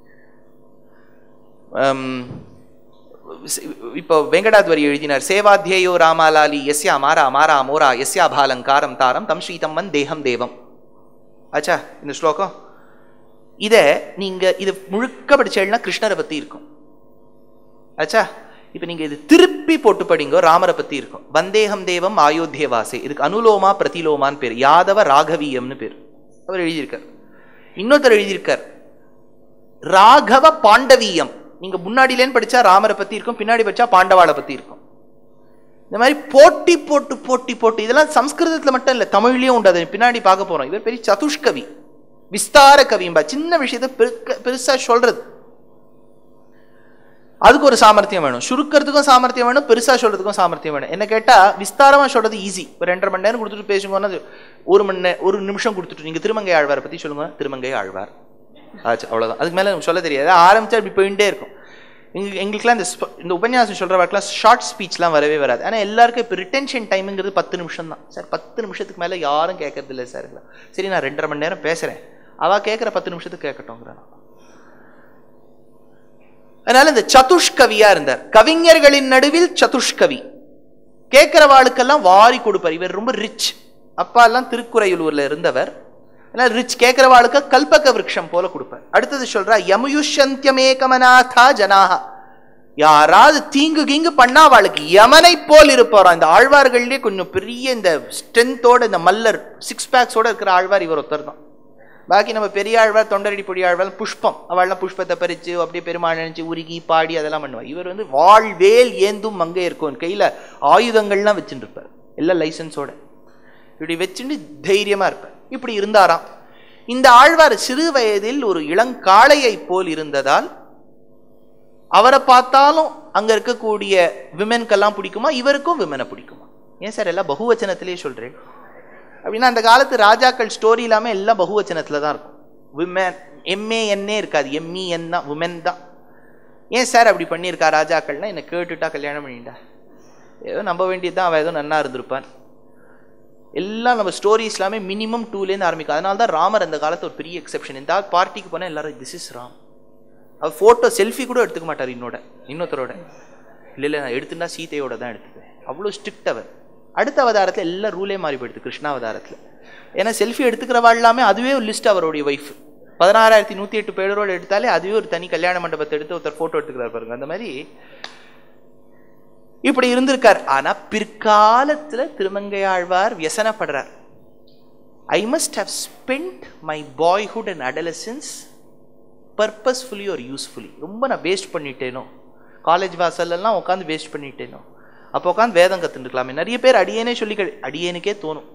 அம், சி- இப்போ வெங்கடாத்வரி எழுதினார் சேவாத்தியேயோ ராமாலாலி எஸ்யா மாரா மாரா மோரா எஸ்யா பாலங்காரம் தாரம் தம் ஸ்ரீதம் வன் தேகம் தேவம் ஆச்சா இந்த ஸ்லோகம் இதை நீங்க இது முழுக்க படிச்சேன்னா கிருஷ்ணரை பத்தி இருக்கும் ஆச்சா இப்போ நீங்க இது திருப்பி போட்டு படிங்க ராமரை பத்தி இருக்கும் வந்தேகம் தேவம் அயோத்திய வாசே இதுக்கு அனுலோமா பிரதிலோமான்னு பேர் யாதவ ராகவீயம்னு பேர் அவர் எழுதியிருக்கார் இன்னொருத்தர் எழுதியிருக்கார் ராகவ பாண்டவீயம் நீங்க முன்னாடிலேன்னு படிச்சா ராமரை பத்தி இருக்கும் பின்னாடி படிச்சா பாண்டவாளை பத்தி இருக்கும் இந்த மாதிரி போட்டி போட்டு போட்டி போட்டு இதெல்லாம் சம்ஸ்கிருதத்துல மட்டும் இல்லை தமிழ்லயும் உண்டு அதை பின்னாடி பார்க்க போறோம் இவர் பெரிய சதுஷ்கவி விஸ்தார கவியும்பா சின்ன விஷயத்தை பெருக்க பெருசா சொல்றது அதுக்கு ஒரு சாமர்த்தியம் வேணும் சுருக்கிறதுக்கும் சாமர்த்தியம் வேணும் பெருசா சொல்றதுக்கும் சாமர்த்தியம் வேணும் என்ன கேட்டா விஸ்தாரமா சொல்றது ஈஸி ஒரு ரெண்டரை மணி நேரம் கொடுத்துட்டு பேசுங்கன்னா அது ஒரு மணி நே ஒரு நிமிஷம் கொடுத்துட்டு நீங்க திருமங்கை ஆழ்வாரை பத்தி சொல்லுங்க திருமங்கை ஆழ்வார் ஆச்சு அவ்வளவுதான் அதுக்கு மேல நமக்கு சொல்ல தெரியாது ஆரம்பிச்சா இப்படி போயிட்டே இருக்கும் எங்க எங்களுக்குலாம் இந்த ஸ்ப- இந்த உபன்யாசம் சொல்றவர்களுக்குலாம் ஷார்ட் ஸ்பீச்லாம் வரவே வராது ஆனா எல்லாருக்கும் இப்போ ரிட்டென்ஷன் டைமுங்கிறது பத்து நிமிஷம் தான் சார் பத்து நிமிஷத்துக்கு மேல யாரும் கேட்கறது இல்லை சார் சரி நான் ரெண்டரை மணி நேரம் பேசுறேன் அவ கேட்குற பத்து நிமிஷத்துக்கு கேட்கட்டும்ங்கிறான் அதனால இந்த சதுஷ்கவியா இருந்தார் கவிஞர்களின் நடுவில் சதுஷ்கவி கேட்கிறவாளுக்கெல்லாம் வாரி கொடுப்பார் இவர் ரொம்ப ரிச் அப்பா எல்லாம் திருக்குறையூர்ல இருந்தவர் அதனால ரிச் கேட்கிறவாளுக்கு கல்பக விருட்சம் போல கொடுப்பார் அடுத்தது சொல்றா யமுயுஷந்தியமேகமநாதா ஜனாக யாராவது தீங்கு கீங்கு பண்ணா அவளுக்கு யமனை போல் இருப்பாராம் இந்த ஆழ்வார்கள்லயே கொஞ்சம் பெரிய இந்த ஸ்ட்ரென்த்தோட இந்த மல்லர் சிக்ஸ் பேக்ஸோட இருக்கிற ஆழ்வார் இவர் ஒருத்தர் தான் பாக்கி நம்ம பெரிய ஆழ்வார் தொண்டரடி பொடி ஆழ்வார் புஷ்பம் அவள்லாம் புஷ்பத்தை பறிச்சு அப்படியே பெருமாள் நினைச்சு உருகி பாடி அதெல்லாம் பண்ணுவா இவர் வந்து வாழ்வேல் ஏந்தும் மங்கை இருக்கும் கையில ஆயுதங்கள்லாம் வச்சுட்டு இருப்பார் எல்லாம் லைசன்ஸோட இப்படி வச்சுட்டு தைரியமா இருப்பார் இப்படி இருந்தாராம் இந்த ஆழ்வார் சிறு வயதில் ஒரு இளங்காளையை போல் இருந்ததால் அவரை பார்த்தாலும் அங்க இருக்கக்கூடிய விமென்கெல்லாம் பிடிக்குமா இவருக்கும் விமனை பிடிக்குமா ஏன் சார் எல்லாம் பகுவச்சனத்திலே சொல்றேன் அப்படின்னா அந்த காலத்து ராஜாக்கள் ஸ்டோரி இல்லாம எல்லாம் பகுவச்சனத்துல தான் இருக்கும் விமன் எம்ஏ என்னே இருக்காது எம்இ என் தான் விமென் தான் ஏன் சார் அப்படி பண்ணியிருக்கா ராஜாக்கள்னா என்னை கேட்டுட்டா கல்யாணம் பண்ணிட்டா ஏதோ நம்ப வேண்டியது தான் அவள் ஏதோ நன்னா இருந்திருப்பான் எல்லாம் நம்ம ஸ்டோரிஸ் எல்லாமே மினிமம் டூலேருந்து ஆரம்பிக்கும் அதனால தான் ராமர் அந்த காலத்து ஒரு பெரிய எக்ஸெப்ஷன் இந்த பார்ட்டிக்கு போனால் எல்லாரும் திஸ் இஸ் ராம் அவர் ஃபோட்டோ செல்ஃபி கூட எடுத்துக்க மாட்டார் இன்னோட இன்னொருத்தரோட இல்லை இல்லை நான் எடுத்துட்டா சீதையோட தான் எடுத்துப்பேன் அவ்வளோ ஸ்ட்ரிக்ட் அவர் அடுத்த அவதாரத்தில் எல்லா ரூலே மாறி போயிடுது கிருஷ்ணா அவதாரத்தில் ஏன்னா செல்ஃபி எடுத்துக்கிறவா எல்லாமே அதுவே ஒரு லிஸ்ட் அவருடைய ஒய்ஃப் பதினாறாயிரத்தி நூற்றி எட்டு பேரோட எடுத்தாலே அதுவே ஒரு தனி கல்யாண மண்டபத்தை எடுத்து ஒருத்தர் ஃபோட்டோ எடுத்துக்கிறார் பாருங்க அந்த மாதிரி இப்படி இருந்திருக்கார் ஆனா பிற்காலத்துல திருமங்கையாழ்வார் வியசனப்படுறார் I must have spend my boyhood and adolescence purposefully ஒரு யூஸ்ஃபுல்லி ரொம்ப நான் வேஸ்ட் பண்ணிட்டேனோ காலேஜ் வாசல்லாம் உட்காந்து வேஸ்ட் பண்ணிட்டேனோ அப்போ உட்காந்து வேதம் கத்துட்டுருக்கலாமே நிறைய பேர் அடியேனே சொல்லி கழி- அடியேனுக்கே தோணும்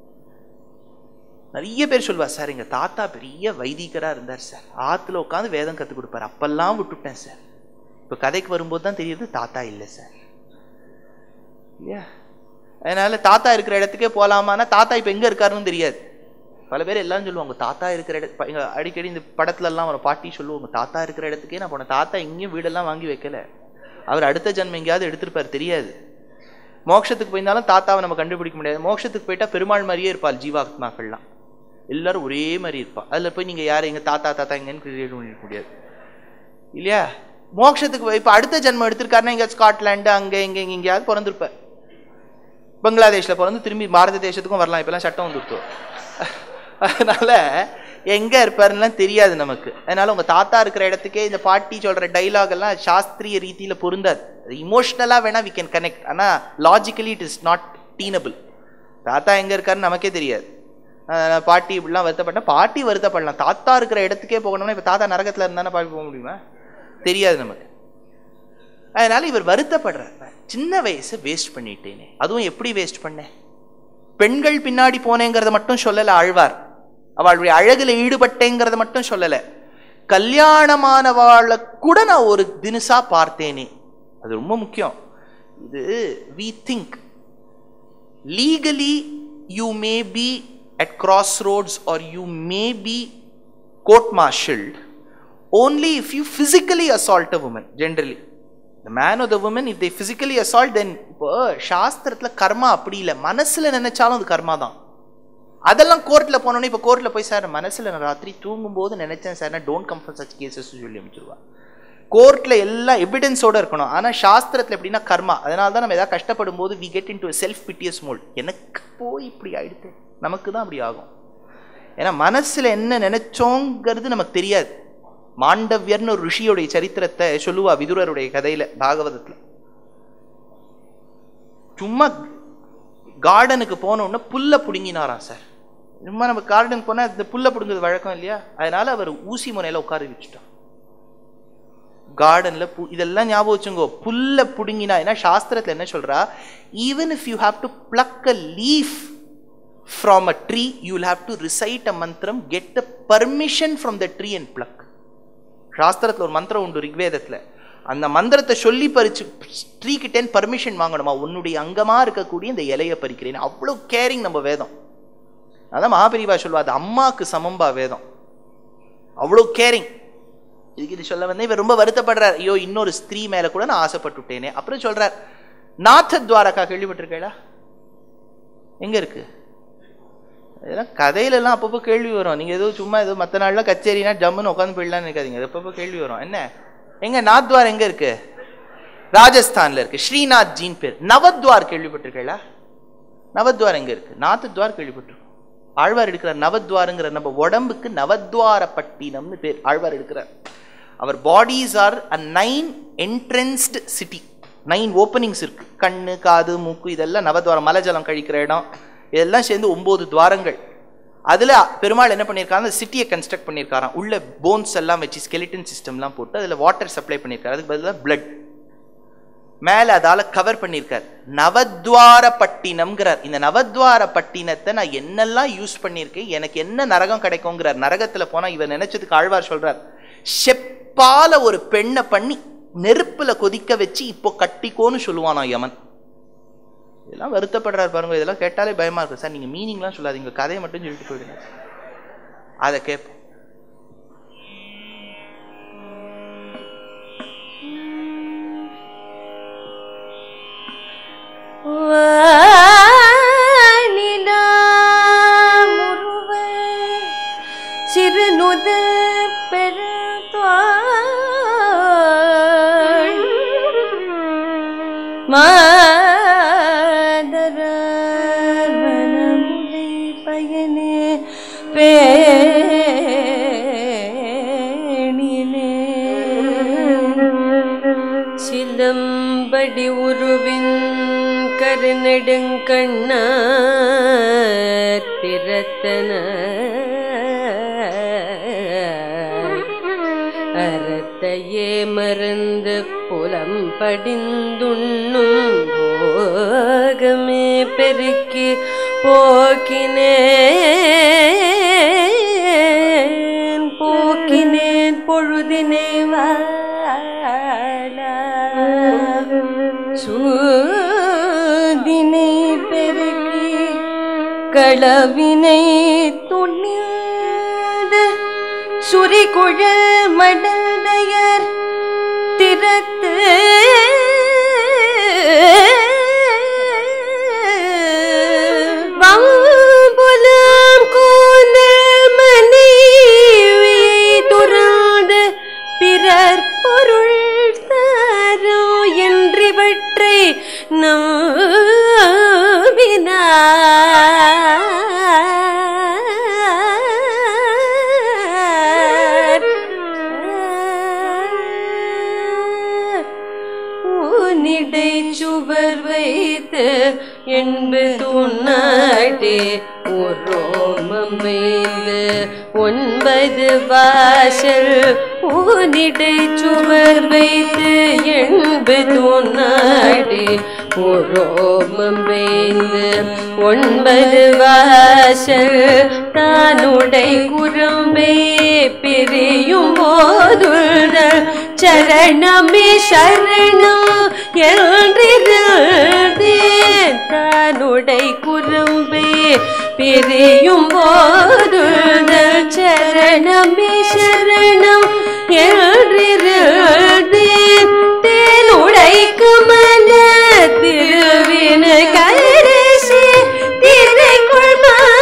நிறைய பேர் சொல்லுவா சார் எங்க தாத்தா பெரிய வைதிகரா இருந்தார் சார் ஆத்துல உட்காந்து வேதம் கத்து கொடுப்பார் அப்பெல்லாம் விட்டுட்டேன் சார் இப்போ கதைக்கு வரும்போது தான் தெரியுது தாத்தா இல்லை சார் இல்லையா அதனால தாத்தா இருக்கிற இடத்துக்கே போகலாமான்னா தாத்தா இப்போ எங்கே இருக்காருன்னு தெரியாது பல பேர் எல்லாரும் சொல்லுவாங்க தாத்தா இருக்கிற இட ப- இங்க அடிக்கடி இந்த படத்துல எல்லாம் ஒரு பாட்டி சொல்லுவாங்க தாத்தா இருக்கிற இடத்துக்கே நான் போனேன் தாத்தா எங்கேயும் வீடெல்லாம் வாங்கி வைக்கல அவர் அடுத்த ஜன்மம் எங்கேயாவது எடுத்திருப்பார் தெரியாது மோட்சத்துக்கு போயிருந்தாலும் தாத்தாவை நம்ம கண்டுபிடிக்க முடியாது மோட்சத்துக்கு போயிட்டா பெருமாள் மாதிரியே இருப்பாள் ஜீவாத்மாக்கள்லாம் எல்லாரும் ஒரே மாதிரி இருப்பா அதில் போய் நீங்கள் யார் எங்கள் தாத்தா தாத்தா எங்கன்னு கிரியேட் பண்ணிருக்க முடியாது இல்லையா மோட்சத்துக்கு போய் இப்போ அடுத்த ஜென்மம் எடுத்திருக்காருன்னா எங்கேயாவது ஸ்காட்லாண்டு அங்கே இங்கே இங்கே எங்கேயாவது பிறந்திருப்பார் பங்களாதேஷ்ல பிறந்து திரும்பி பாரத தேசத்துக்கும் வரலாம் இப்பெல்லாம் சட்டம் வந்துருத்தோ அதனால எங்க இருப்பாருலாம் தெரியாது நமக்கு அதனால உங்க தாத்தா இருக்கிற இடத்துக்கே இந்த பாட்டி சொல்ற டைலாக் எல்லாம் சாஸ்திரிய ரீதியில பொருந்தாது இமோஷனலா வேணா வி கேன் கனெக்ட் ஆனா logically it is not tenable தாத்தா எங்க இருக்காருன்னு நமக்கே தெரியாது அதனால பாட்டி இப்படிலாம் வருத்தப்பட்டா பாட்டி வருத்தப்படலாம் தாத்தா இருக்கிற இடத்துக்கே போகணும்னா இப்ப தாத்தா நரகத்துல இருந்தானே பாட்டி போக முடியுமா தெரியாது நமக்கு அதனால இவர் வருத்தப்படுறார் சின்ன வயசை வேஸ்ட் பண்ணிட்டேனே அதுவும் எப்படி வேஸ்ட் பண்ணேன் பெண்கள் பின்னாடி போனேங்கிறத மட்டும் சொல்லல ஆழ்வார் அவளுடைய அழகுல ஈடுபட்டேங்கிறத மட்டும் சொல்லல கல்யாணமானவாளை கூட நான் ஒரு தினசா பார்த்தேனே அது ரொம்ப முக்கியம் இது we think legally you may be at crossroads or you may be court martialled only if you physically assault a woman generally the man or the woman if they physically assault then இப்போ சாஸ்திரத்துல கர்மா அப்படி இல்லை மனசுல நினைச்சாலும் அது கர்மா தான் அதெல்லாம் கோர்ட்ல போனோன்னே இப்போ கோர்ட்ல போய் சார் மனசுல நான் ராத்திரி தூங்கும்போது நினைச்சேன் sir don't come for such cases சொல்லி அமைச்சிருவா கோர்ட்ல எல்லா எவிடன்ஸோட இருக்கணும் ஆனா சாஸ்திரத்துல எப்படின்னா கர்மா அதனால தான் நம்ம ஏதாவது கஷ்டப்படும் போது we get into self piteous mould எனக்கு போய் இப்படி ஆயிடுது நமக்கு தான் அப்படி ஆகும் ஏன்னா மனசுல என்ன நினைச்சோங்கிறது நமக்கு தெரியாது மாண்டவ்யர்னு ஒரு ரிஷியோடைய சரித்திரத்தை சொல்லுவா விதுரருடைய கதையில பாகவதத்துல சும்மா கார்டனுக்கு போன உடனே புல்ல புடுங்கினாராம் சார் சும்மா நம்ம கார்டனுக்கு போனா இந்த புல்ல புடுங்குறது வழக்கம் இல்லையா அதனால அவர் ஊசி முனையில உட்கார வச்சுட்டார் கார்டன்ல பு இதெல்லாம் ஞாபகம் வச்சுங்கோ புல்ல புடுங்கினா ஏன்னா சாஸ்திரத்துல என்ன சொல்றா even if you have to pluck a leaf from a tree you will have to recite a மந்திரம் get a permission from the tree and pluck சாஸ்திரத்துல ஒரு மந்திரம் உண்டு ரிக்வேதத்துல அந்த மந்திரத்தை சொல்லி பறிச்சு ட்ரீ கிட்டேன் பர்மிஷன் வாங்கணுமா உன்னுடைய அங்கமா இருக்கக்கூடிய இந்த இலையை பறிக்கிறேன் அவ்வளோ கேரிங் நம்ம வேதம் அதான் மகாபெரிவா சொல்லுவா அது அம்மாக்கு சமம்பா வேதம் அவ்வளோ கேரிங் இதுக்கு இது சொல்ல வந்து இவர் ரொம்ப வருத்தப்படுறார் ஐயோ இன்னொரு ஸ்திரீ மேல கூட நான் ஆசைப்பட்டுட்டேனே அப்புறம் சொல்றார் நாத்த துவாரகா கேள்விப்பட்டிருக்கேளா எங்க இருக்கு இதெல்லாம் கதையில எல்லாம் அப்பப்போ கேள்வி வரும் நீங்க ஏதோ சும்மா ஏதோ மற்ற நாள்ல கச்சேரினா ஜம்முன்னு உட்காந்து போயிடலாம்னு நினைக்காதீங்க அது அப்பப்போ கேள்வி வரும் என்ன எங்க நாத்வார் எங்க இருக்கு ராஜஸ்தான்ல இருக்கு ஸ்ரீநாத் ஜீன் பேர் நவத்வார் கேள்விப்பட்டிருக்கீங்களா நவத்வார் எங்க இருக்கு நாத்தத்வார் கேள்விப்பட்டிருக்கோம் ஆழ்வார் எடுக்கிறார் நவத்வாருங்கிற நம்ம உடம்புக்கு நவத்வார பட்டினம்னு பேர் ஆழ்வார் எடுக்கிறார் அவர் bodies are a nine entranced city nine openings இருக்கு கண்ணு காது மூக்கு இதெல்லாம் நவத்வாரம் மலைஜலம் கழிக்கிற இடம் இதெல்லாம் சேர்ந்து ஒன்பது துவாரங்கள் அதுல பெருமாள் என்ன பண்ணியிருக்காங்க அந்த சிட்டியை கன்ஸ்ட்ரக்ட் பண்ணியிருக்காராம் உள்ள போன்ஸ் எல்லாம் வச்சு ஸ்கெலிட்டன் சிஸ்டம்லாம் போட்டு அதுல வாட்டர் சப்ளை பண்ணியிருக்காரு அதுக்கு பதிலாக பிளட் மேல அதால கவர் பண்ணியிருக்கார் நவத்வார பட்டினம்ங்கிறார் இந்த நவத்வார பட்டினத்தை நான் என்னெல்லாம் யூஸ் பண்ணியிருக்கேன் எனக்கு என்ன நரகம் கிடைக்குங்கிறார் நரகத்துல போனா இவர் நினைச்சதுக்கு ஆழ்வார் சொல்றார் செப்பால ஒரு பெண்ணை பண்ணி நெருப்புல கொதிக்க வச்சு இப்போ கட்டிக்கோன்னு சொல்லுவானா யமன் இதெல்லாம் வருத்தப்படுறாரு பாருங்க இதெல்லாம் கேட்டாலே பயமா இருக்கு சார் நீங்க மீனிங்லாம் சொல்லாதீங்க கதையை மட்டும் சொல்லிட்டு போயிடுங்க அதை கேட்போம் வானிலாமுருவ சிறுநுத பெருத்வாள் மாதரார் வனமுலை பயனே பேணினே சிலம்படி உருவின் கருநெடுங்கண்ண திறத்தன அறத்தையே மறந்து புலம் படிந்துண்ணும் போகமே பெருக்கி போக்கினேன் போக்கினேன் பொழுதினை வாழ சூதினை பெருக்கி களவினை துணிந்து சுரிகுழ மடலையர் திறத்து வம்புலம் கூந்தல் மனைவியை துறாத பிறர் பொருள் தாரோ என்றிவற்றை நம்பினார் ஊனிடை சுவர் வைத்து என்பது உன்னாட்டே உரோமம் வைந்து ஒன்பது வாசல் ஊனிடை சுவர் வைத்து என்பது உன்னாட்டே உரோமம் வைந்து ஒன்பது வாசல் தானுடை குறும்பே பிரியும் போதுள் சரணமே சரணம் என்றிருந்தேன் தானுடை குறும்பே பிரியும் போதுள் சரணமே சரணம் என்றிருந்தேன் தேனுடைக்கு மன திருவின கரசி திரைக்குள்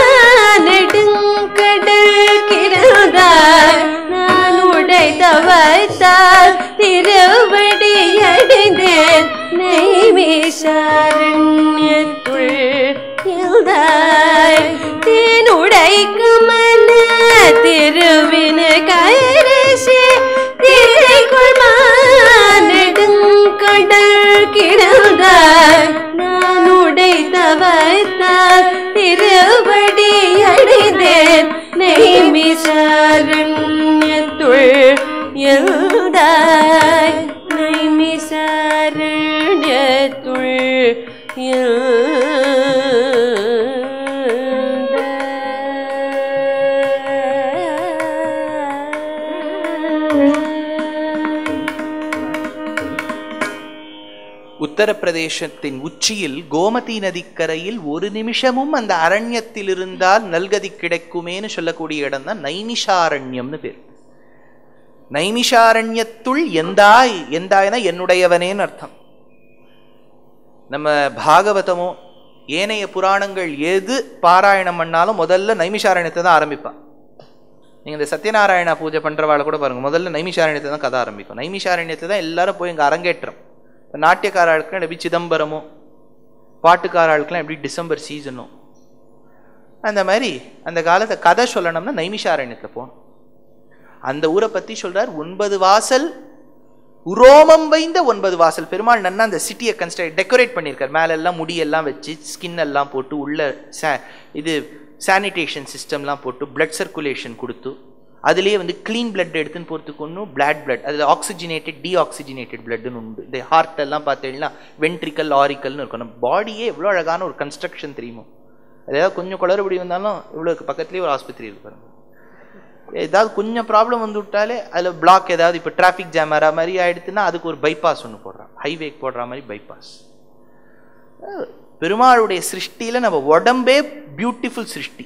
நெடுங்கடல் கிடந்தார் நான் உடைத்த வைத்தால் திருவடி அடைந்தேன் நெய்மேசாரண்யத்துள் இருந்தாய் தேனுடைக்கு மன கிடந்தாய் நான் உடைத்தவத்தால் திருவடி அடைந்தேன் நெய்மிசாரண்யத்துள் எழுந்தாய் நைமிசாரண்யத்துள் உத்தரப்பிரதேசத்தின் உச்சியில் கோமதி நதிக்கரையில் ஒரு நிமிஷமும் அந்த அரண்யத்தில் இருந்தால் நல்கதி கிடைக்குமேன்னு சொல்லக்கூடிய இடம் தான் நைமிஷாரண்யம்னு பேர் நைமிஷாரண்யத்துள் எந்தாய் எந்தாய்னா என்னுடையவனேன்னு அர்த்தம் நம்ம பாகவதமோ ஏனைய புராணங்கள் எது பாராயணம் பண்ணாலும் முதல்ல நைமிஷாரண்யத்தை தான் ஆரம்பிப்பான் நீங்க இந்த சத்யநாராயணா பூஜை பண்றவாளை கூட பாருங்க முதல்ல நைமிஷாரண்யத்தை தான் கதை ஆரம்பிக்கும் நைமிஷாரண்யத்தை தான் எல்லாரும் போய் இங்க அரங்கேற்றம் இப்போ நாட்டியக்காரர்களுக்குலாம் எப்படி சிதம்பரமோ பாட்டுக்காரர்களுக்குலாம் எப்படி டிசம்பர் சீசனோ அந்த மாதிரி அந்த காலத்தை கதை சொல்லணும்னா நைமிஷாரண்யத்தில் போகணும் அந்த ஊரை பற்றி சொல்றார் ஒன்பது வாசல் உரோமம் வைந்த ஒன்பது வாசல் பெருமாள் நன்னா அந்த சிட்டியை கன்ஸ்ட்ரக்ட் டெக்கரேட் பண்ணியிருக்கார் மேல எல்லாம் முடியெல்லாம் வச்சு ஸ்கின் எல்லாம் போட்டு உள்ள sa- இது சானிடேஷன் சிஸ்டம்லாம் போட்டு blood சர்க்குலேஷன் கொடுத்து அதுலேயே வந்து க்ளீன் blood எடுத்துன்னு போகிறதுக்கு ஒன்றும் பிளாட் blood அதில் ஆக்சிஜனேட்டட் டீஆக்சிஜனேட்டட் பிளட்னு உண்டு இந்த ஹார்ட் எல்லாம் பார்த்தீங்கன்னா வென்ட்ரிக்கல் ஆரிக்கல்னு இருக்கும் நம்ம பாடியே எவ்வளோ அழகான ஒரு கன்ஸ்ட்ரக்ஷன் தெரியுமோ அது ஏதாவது கொஞ்சம் குளறுபடி வந்தாலும் இவ்வளோ பக்கத்துலேயே ஒரு ஆஸ்பத்திரி இருக்கு பாருங்க ஏதாவது கொஞ்சம் ப்ராப்ளம் வந்து விட்டாலே அதில் பிளாக் ஏதாவது இப்போ டிராஃபிக் ஜாம் ஆகிற மாதிரி ஆயிடுச்சுன்னா அதுக்கு ஒரு பைபாஸ் ஒன்று போடுறான் ஹைவேக்கு போடுற மாதிரி பைபாஸ் பெருமாளுடைய சிருஷ்டியில் நம்ம உடம்பே பியூட்டிஃபுல் சிருஷ்டி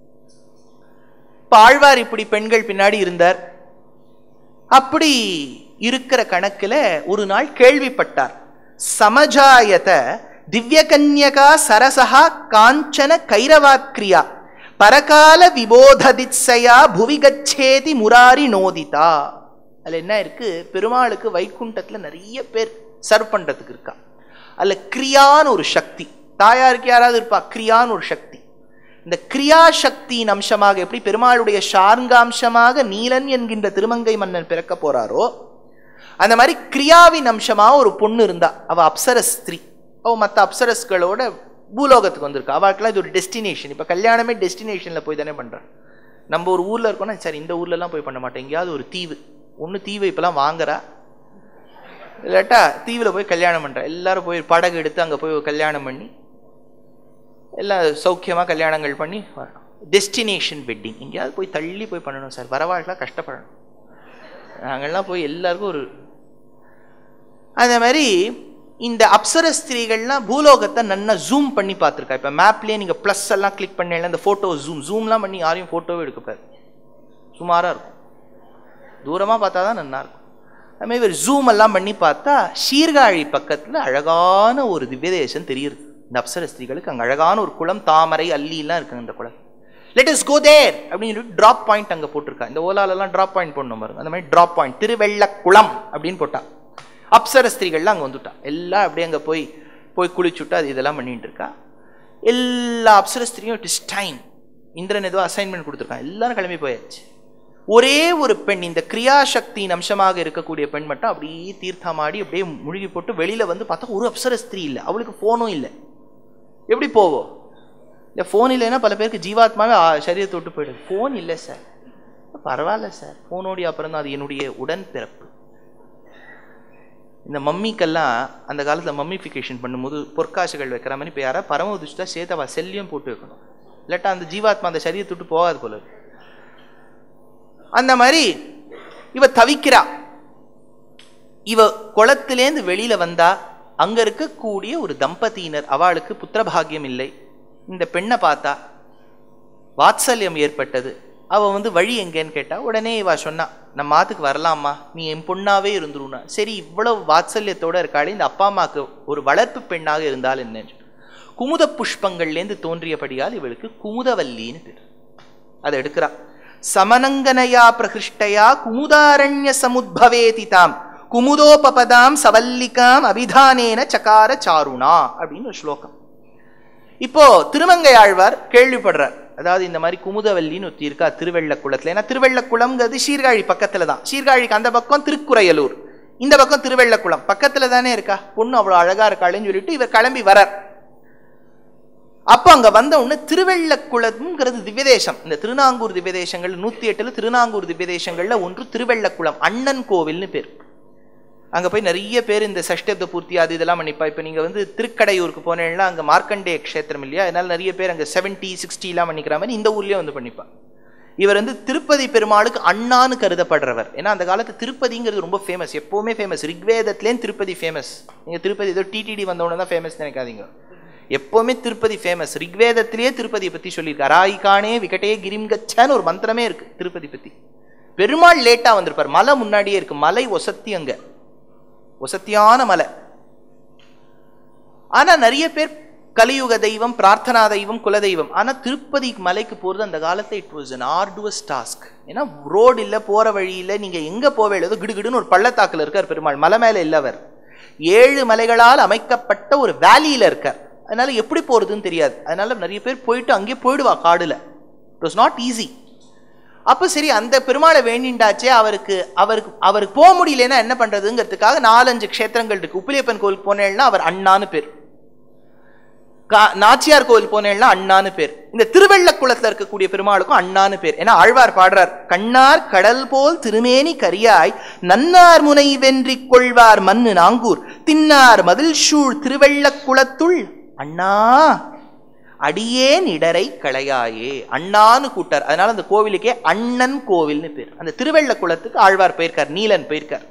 இப்போ ஆழ்வார் இப்படி பெண்கள் பின்னாடி இருந்தார் அப்படி இருக்கிற கணக்கில் ஒரு நாள் கேள்விப்பட்டார் சமஜாயத திவ்யகன்யகா சரசகா காஞ்சன கைரவாக்ரியா பரகால விபோததித்சயா புவி கச்சேதி முராரி நோதிதா அதுல என்ன இருக்கு பெருமாளுக்கு வைகுண்டத்துல நிறைய பேர் சர்வ் பண்றதுக்கு இருக்கா அதுல கிரியான்னு ஒரு சக்தி தாயாருக்கு யாராவது இருப்பா கிரியான்னு ஒரு சக்தி இந்த கிரியா சக்தியின் அம்சமாக எப்படி பெருமாளுடைய சார்காம்சமாக நீலன் என்கின்ற திருமங்கை மன்னன் பிறக்க போறாரோ அந்த மாதிரி கிரியாவின் அம்சமா ஒரு பொண்ணு இருந்தா அவ அப்சர ஸ்திரீ அவ மற்ற அப்சரஸ்களோட பூலோகத்துக்கு வந்திருக்கா அவளுக்கெல்லாம் இது ஒரு டெஸ்டினேஷன் இப்போ கல்யாணமே டெஸ்டினேஷனில் போய் தானே பண்ணுறான் நம்ம ஒரு ஊரில் இருக்கோம்னா சரி இந்த ஊர்லலாம் போய் பண்ண மாட்டேன் எங்கேயாவது ஒரு தீவு ஒன்று தீவை இப்போலாம் வாங்குறா இல்லாட்டா தீவில் போய் கல்யாணம் பண்ணுறா எல்லாரும் போய் படகு எடுத்து அங்கே போய் கல்யாணம் பண்ணி எல்லாம் சௌக்கியமாக கல்யாணங்கள் பண்ணி வரணும் டெஸ்டினேஷன் வெட்டிங் எங்கேயாவது போய் தள்ளி போய் பண்ணணும் சார் வரவாழ்லாம் கஷ்டப்படணும் நாங்கள்லாம் போய் எல்லாருக்கும் ஒரு அந்த மாதிரி இந்த அப்சர ஸ்திரீகள்லாம் பூலோகத்தை நன்னா ஜூம் பண்ணி பார்த்துருக்கா இப்போ மேப்லேயே நீங்கள் ப்ளஸ் எல்லாம் கிளிக் பண்ணல இந்த ஃபோட்டோ ஜூம் ஜூம்லாம் பண்ணி யாரையும் ஃபோட்டோவே எடுக்கப்பாரு சுமாராக இருக்கும் தூரமாக பார்த்தா தான் நல்லா இருக்கும் அதுமாதிரி இவர் ஜூம் எல்லாம் பண்ணி பார்த்தா சீர்காழி பக்கத்தில் அழகான ஒரு திவ்ய தேசம் தெரியுது இந்த அப்சர ஸ்திரீகளுக்கு அங்கே அழகான ஒரு குளம் தாமரை அல்லிலாம் இருக்குங்க இந்த குளம் லெட் இஸ் கோ தேர் அப்படின்னு சொல்லி ட்ராப் பாயிண்ட் அங்கே போட்டிருக்கா இந்த ஓலாலெல்லாம் ட்ராப் பாயிண்ட் போடணும் பாருங்க அந்த மாதிரி ட்ராப் பாயிண்ட் திருவெள்ளக்குளம் அப்படின்னு போட்டா அப்சர ஸ்திரீகள்லாம் அங்கே வந்துட்டா எல்லாம் அப்படியே அங்கே போய் போய் குளிச்சுட்டு அது இதெல்லாம் பண்ணிட்டு இருக்கா எல்லா அப்சர ஸ்திரியும் இட் இஸ் டைம் இந்திரன் ஏதோ அசைன்மெண்ட் கொடுத்துருக்கான் எல்லாரும் கிளம்பி போயாச்சு ஒரே ஒரு பெண் இந்த கிரியாசக்தியின் அம்சமாக இருக்கக்கூடிய பெண் மட்டும் அப்படியே தீர்த்தமாடி அப்படியே முழுகி போட்டு வெளியில வந்து பார்த்தா ஒரு அப்சர ஸ்திரீ இல்லை அவளுக்கு ஃபோனும் இல்லை எப்படி போவோம் இந்த ஃபோன் இல்லைன்னா பல பேருக்கு ஜீவாத்மாவே ஆ, சரீரத்தை விட்டு போயிடுது ஃபோன் இல்லை சார் பரவாயில்ல சார் ஃபோனோடைய அப்புறம் தான் அது என்னுடைய உடன்பிறப்பு இந்த மம்மிக்கெல்லாம் அந்த காலத்தில் மம்மிஃபிகேஷன் பண்ணும்போது பொற்காசுகள் வைக்கிற மாதிரி இப்போ யாராவது பரம உதிச்சுட்டா சேர்த்து அவள் செல்லியும் போட்டு வைக்கணும் இல்லாட்டா அந்த ஜீவாத்மா அந்த சரீரத்தை விட்டு போகாது போல இருக்கு. அந்த மாதிரி இவ தவிக்கிறா இவ குளத்திலேந்து வெளியில வந்தா அங்க இருக்கக்கூடிய ஒரு தம்பதியினர் அவளுக்கு புத்திரபாகியம் இல்லை இந்த பெண்ணை பார்த்தா வாத்சல்யம் ஏற்பட்டது அவ வந்து வழி எங்கேன்னு கேட்டா உடனே இவ சொன்னா நம்ம மாத்துக்கு வரலாமா நீ என் பொண்ணாவே இருந்துருனா சரி இவ்வளவு வாத்சல்யத்தோட இருக்காளே இந்த அப்பா அம்மாக்கு ஒரு வளர்ப்பு பெண்ணாக இருந்தால் என்ன குமுத புஷ்பங்கள்லேருந்து தோன்றியபடியால் இவளுக்கு குமுதவல்லின்னு பேர் அதை எடுக்கிறா சமனங்கனயா பிரகிருஷ்டயா குமுதாரண்ய சமுத்பவேதி தாம் குமுதோபபதாம் சவல்லிகாம் அபிதானேன சகார சாருணா அப்படின்னு ஒரு ஸ்லோகம் இப்போ திருமங்கையாழ்வார் கேள்விப்படுறார் அதாவது இந்த மாதிரி குமுதவல்லின்னு ஒருத்தி இருக்கா திருவெள்ளக்குளத்துல ஏன்னா திருவெள்ளக்குளம்ங்கிறது சீர்காழி பக்கத்துல தான் சீர்காழிக்கு அந்த பக்கம் திருக்குறையலூர் இந்த பக்கம் திருவெள்ளக்குளம் பக்கத்துல தானே இருக்கா பொண்ணு அவ்வளவு அழகா இருக்காளேன்னு சொல்லிட்டு இவர் கிளம்பி வரார் அப்ப அங்க வந்த உடனே திருவெள்ளக்குளம்ங்கிறது திவ்யதேசம் இந்த திருநாங்கூர் திவ்யதேசங்கள் நூத்தி எட்டுல திருநாங்கூர் திவ்யதேசங்கள்ல ஒன்று திருவெள்ளக்குளம் அண்ணன் கோவில்னு பேர் அங்க போய் நிறைய பேர் இந்த சஷ்டப்த பூர்த்தி அது இதெல்லாம் பண்ணிப்பா இப்ப நீங்க வந்து திருக்கடையூருக்கு போனேன்னா அங்க மார்க்கண்டேய க்ஷேத்திரம் இல்லையா அதனால நிறைய பேர் அங்க செவன்டி சிக்ஸ்டி எல்லாம் பண்ணிக்கிற மாதிரி இந்த ஊர்லயே வந்து பண்ணிப்பா இவர் வந்து திருப்பதி பெருமாளுக்கு அண்ணான்னு கருதப்படுறவர் ஏன்னா அந்த காலத்து திருப்பதிங்கிறது ரொம்ப ஃபேமஸ் எப்பவுமே ஃபேமஸ் ரிக்வேதத்துலேயும் திருப்பதி ஃபேமஸ் நீங்க திருப்பதி ஏதோ டிடிடி வந்தவொடனே தான் ஃபேமஸ் நினைக்காதீங்க எப்பவுமே திருப்பதி ஃபேமஸ் ரிக்வேதத்திலேயே திருப்பதியை பத்தி சொல்லியிருக்காரு ராயிகானே விகடே கிரிம் கச்சான்னு ஒரு மந்திரமே இருக்கு திருப்பதி பத்தி பெருமாள் லேட்டா வந்திருப்பார் மலை முன்னாடியே இருக்கு மலை ஒசத்தி அங்க ஒசத்தியான மலை ஆனா நிறைய பேர் கலியுக தெய்வம் பிரார்த்தனா தெய்வம் குலதெய்வம் ஆனா திருப்பதி மலைக்கு போறது அந்த காலத்துல it was an arduous task ஏன்னா ரோடு இல்ல போற வழியில நீங்க எங்க போவே ஏதோ கிடுகிடுன்னு ஒரு பள்ளத்தாக்குல இருக்கார் பெருமாள் மலை மேல இல்ல அவர் ஏழு மலைகளால் அமைக்கப்பட்ட ஒரு வேலியில இருக்கார் அதனால எப்படி போறதுன்னு தெரியாது அதனால நிறைய பேர் போயிட்டு அங்கேயே போயிடுவா காடுல இட் வாஸ் நாட் ஈஸி அப்ப சரி அந்த பெருமாளை வேண்டிண்டாச்சே அவருக்கு அவருக்கு அவருக்கு போக முடியலன்னா என்ன பண்றதுங்கிறதுக்காக நாலஞ்சு க்ஷேத்திரங்கள் இருக்கு உப்பிலியப்பன் கோயிலுக்கு போனேன்னா அவர் அண்ணான்னு பேர் கா- நாச்சியார் கோவில் போனேன்னா அண்ணான்னு பேர் இந்த திருவெள்ளக்குளத்துல இருக்கக்கூடிய பெருமாளுக்கும் அண்ணான்னு பேர் ஏன்னா ஆழ்வார் பாடுறார் கண்ணார் கடல் போல் திருமேனி கரியாய் நன்னார் முனை வென்றிக் கொள்வார் மண்ணு நாங்கூர் தின்னார் மதில் சூழ் திருவெள்ளக்குளத்துள் அண்ணா அடியேன் இடரை களையாயே அண்ணான்னு கூட்டார் அதனால அந்த கோவிலுக்கே அண்ணன் கோவில்னு பேர் அந்த திருவெள்ளக்குளத்துக்கு ஆழ்வார் போயிருக்கார் நீலன் போயிருக்கார்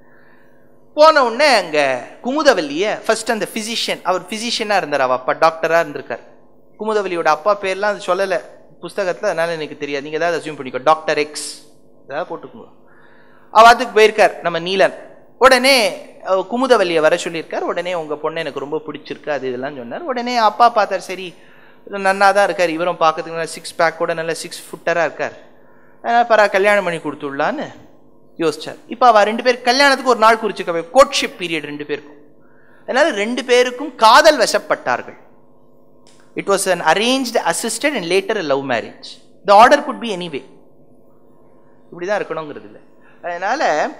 போன உடனே அங்க குமுதவல்லிய ஃபர்ஸ்ட் அந்த பிசிஷியன் அவர் பிசிஷியனா இருந்தார் அவ அப்பா டாக்டரா இருந்திருக்கார் குமுதவல்லியோட அப்பா பேர்லாம் அது சொல்லல புஸ்தகத்துல அதனால எனக்கு தெரியாது நீங்க ஏதாவது அசியூம் பண்ணிக்கோ டாக்டர் எக்ஸ் ஏதாவது போட்டுக்கோங்க அவ அதுக்கு போயிருக்கார் நம்ம நீலன் உடனே அஹ், குமுதவல்லியை வர சொல்லியிருக்கார் உடனே உங்க பொண்ணு எனக்கு ரொம்ப பிடிச்சிருக்கு அது இதெல்லாம் சொன்னார் உடனே அப்பா பார்த்தார் சரி நன்னா தான் இருக்கார் இவரும் பார்க்கறதுக்கு நல்லா சிக்ஸ் பேக் கூட நல்ல சிக்ஸ் ஃபுட்டராக இருக்கார் அதனால பரா கல்யாணம் பண்ணி கொடுத்துடலான்னு யோசிச்சார் இப்போ அவ ரெண்டு பேர் கல்யாணத்துக்கு ஒரு நாள் குறிச்சுக்க கோட்ஷிப் பீரியட் ரெண்டு பேருக்கும் அதனால ரெண்டு பேருக்கும் காதல் வசப்பட்டார்கள் it was an arranged assisted and later a love marriage the order could be anyway இப்படிதான் இருக்கணுங்கிறது இல்லை அதனால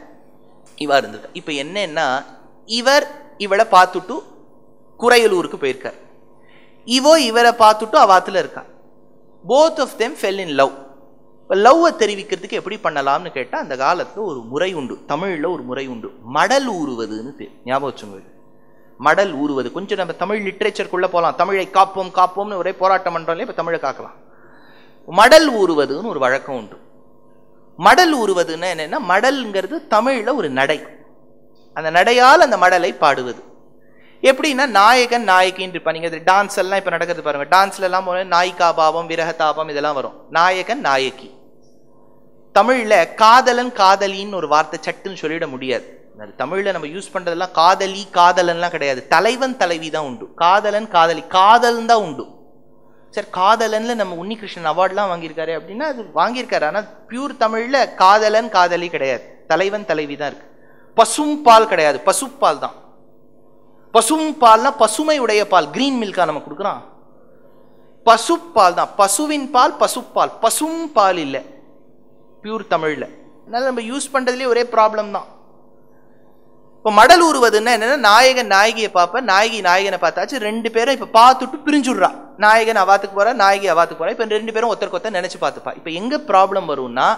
இவா இருந்திருக்கா இப்போ என்னன்னா இவர் இவளை பார்த்துட்டு குறையலூருக்கு போயிருக்கார் இவோ இவரை பார்த்துட்டு அவாத்துல இருக்கா both of them fell in love இப்போ லவ்வை தெரிவிக்கிறதுக்கு எப்படி பண்ணலாம்னு கேட்டால் அந்த காலத்தில் ஒரு முறை உண்டு தமிழில் ஒரு முறை உண்டு மடல் ஊறுவதுன்னு பேர் ஞாபகம் வச்சுங்க இது. மடல் ஊறுவது கொஞ்சம் நம்ம தமிழ் லிட்ரேச்சருக்குள்ளே போகலாம் தமிழை காப்போம் காப்போம்னு ஒரே போராட்டம் பண்ணுறோம் இப்போ தமிழை காக்கலாம் மடல் ஊறுவதுன்னு ஒரு வழக்கம் உண்டு மடல் ஊறுவதுன்னா என்னன்னா மடல்ங்கிறது தமிழ்ல ஒரு நடை அந்த நடையால் அந்த மடலை பாடுவது எப்படின்னா நாயகன் நாயகின்னு இருப்பா நீங்க டான்ஸ் எல்லாம் இப்ப நடக்கிறது பாருங்க டான்ஸ்ல எல்லாம் போனா நாயிகா பாவம் விரகதாபம் இதெல்லாம் வரும் நாயகன் நாயகி தமிழ்ல காதலன் காதலின்னு ஒரு வார்த்தை சட்டுன்னு சொல்லிட முடியாது அது தமிழ்ல நம்ம யூஸ் பண்றதெல்லாம் காதலி காதலன்லாம் கிடையாது தலைவன் தலைவி தான் உண்டு காதலன் காதலி காதல் தான் உண்டு சார் காதலன்ல நம்ம உன்னிகிருஷ்ணன் அவார்ட்லாம் வாங்கியிருக்காரு அப்படின்னா அது வாங்கியிருக்காரு ஆனால் பியூர் தமிழ்ல காதலன் காதலி கிடையாது தலைவன் தலைவி தான் இருக்கு பசும் பால் கிடையாது பசுப்பால் தான் பசும் பால்னா பசுமை உடைய பால் கிரீன் மில்கா நம்ம கொடுக்குறான் பசுப்பால் தான் பசுவின் பால் பசுப்பால் பசும் பால் இல்லை பியூர் தமிழ்ல அதனால நம்ம யூஸ் பண்றதுலயே ஒரே ப்ராப்ளம் தான் இப்போ மடல் ஊறுவதுன்னா என்னன்னா நாயகன் நாயகியை பார்ப்ப நாயகி நாயகனை பார்த்தாச்சு ரெண்டு பேரும் இப்போ பார்த்துட்டு பிரிஞ்சுடுறா நாயகன் அவாத்துக்கு போறா நாயகி அவாத்துக்கு போறா இப்போ ரெண்டு பேரும் ஒருத்தருக்கு ஒருத்தர் நினைச்சு பார்த்துப்பா இப்போ எங்க ப்ராப்ளம் வரும்னா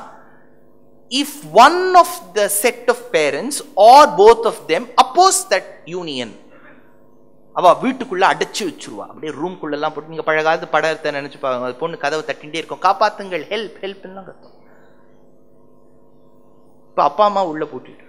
if one of the set of parents are both of them oppose that union அவ வீட்டுக்குள்ள அடைச்சு வச்சிருவா அப்படியே ரூம்குள்ள எல்லாம் போட்டு நீங்க பழைய காலத்து படத்தை நினைச்சு பாருங்க அது பொண்ணு கதவை தட்டிகிட்டே இருக்கும் காப்பாத்துங்கள் ஹெல்ப் ஹெல்ப் எல்லாம் கத்தும் இப்ப அப்பா அம்மா உள்ள பூட்டிட்டு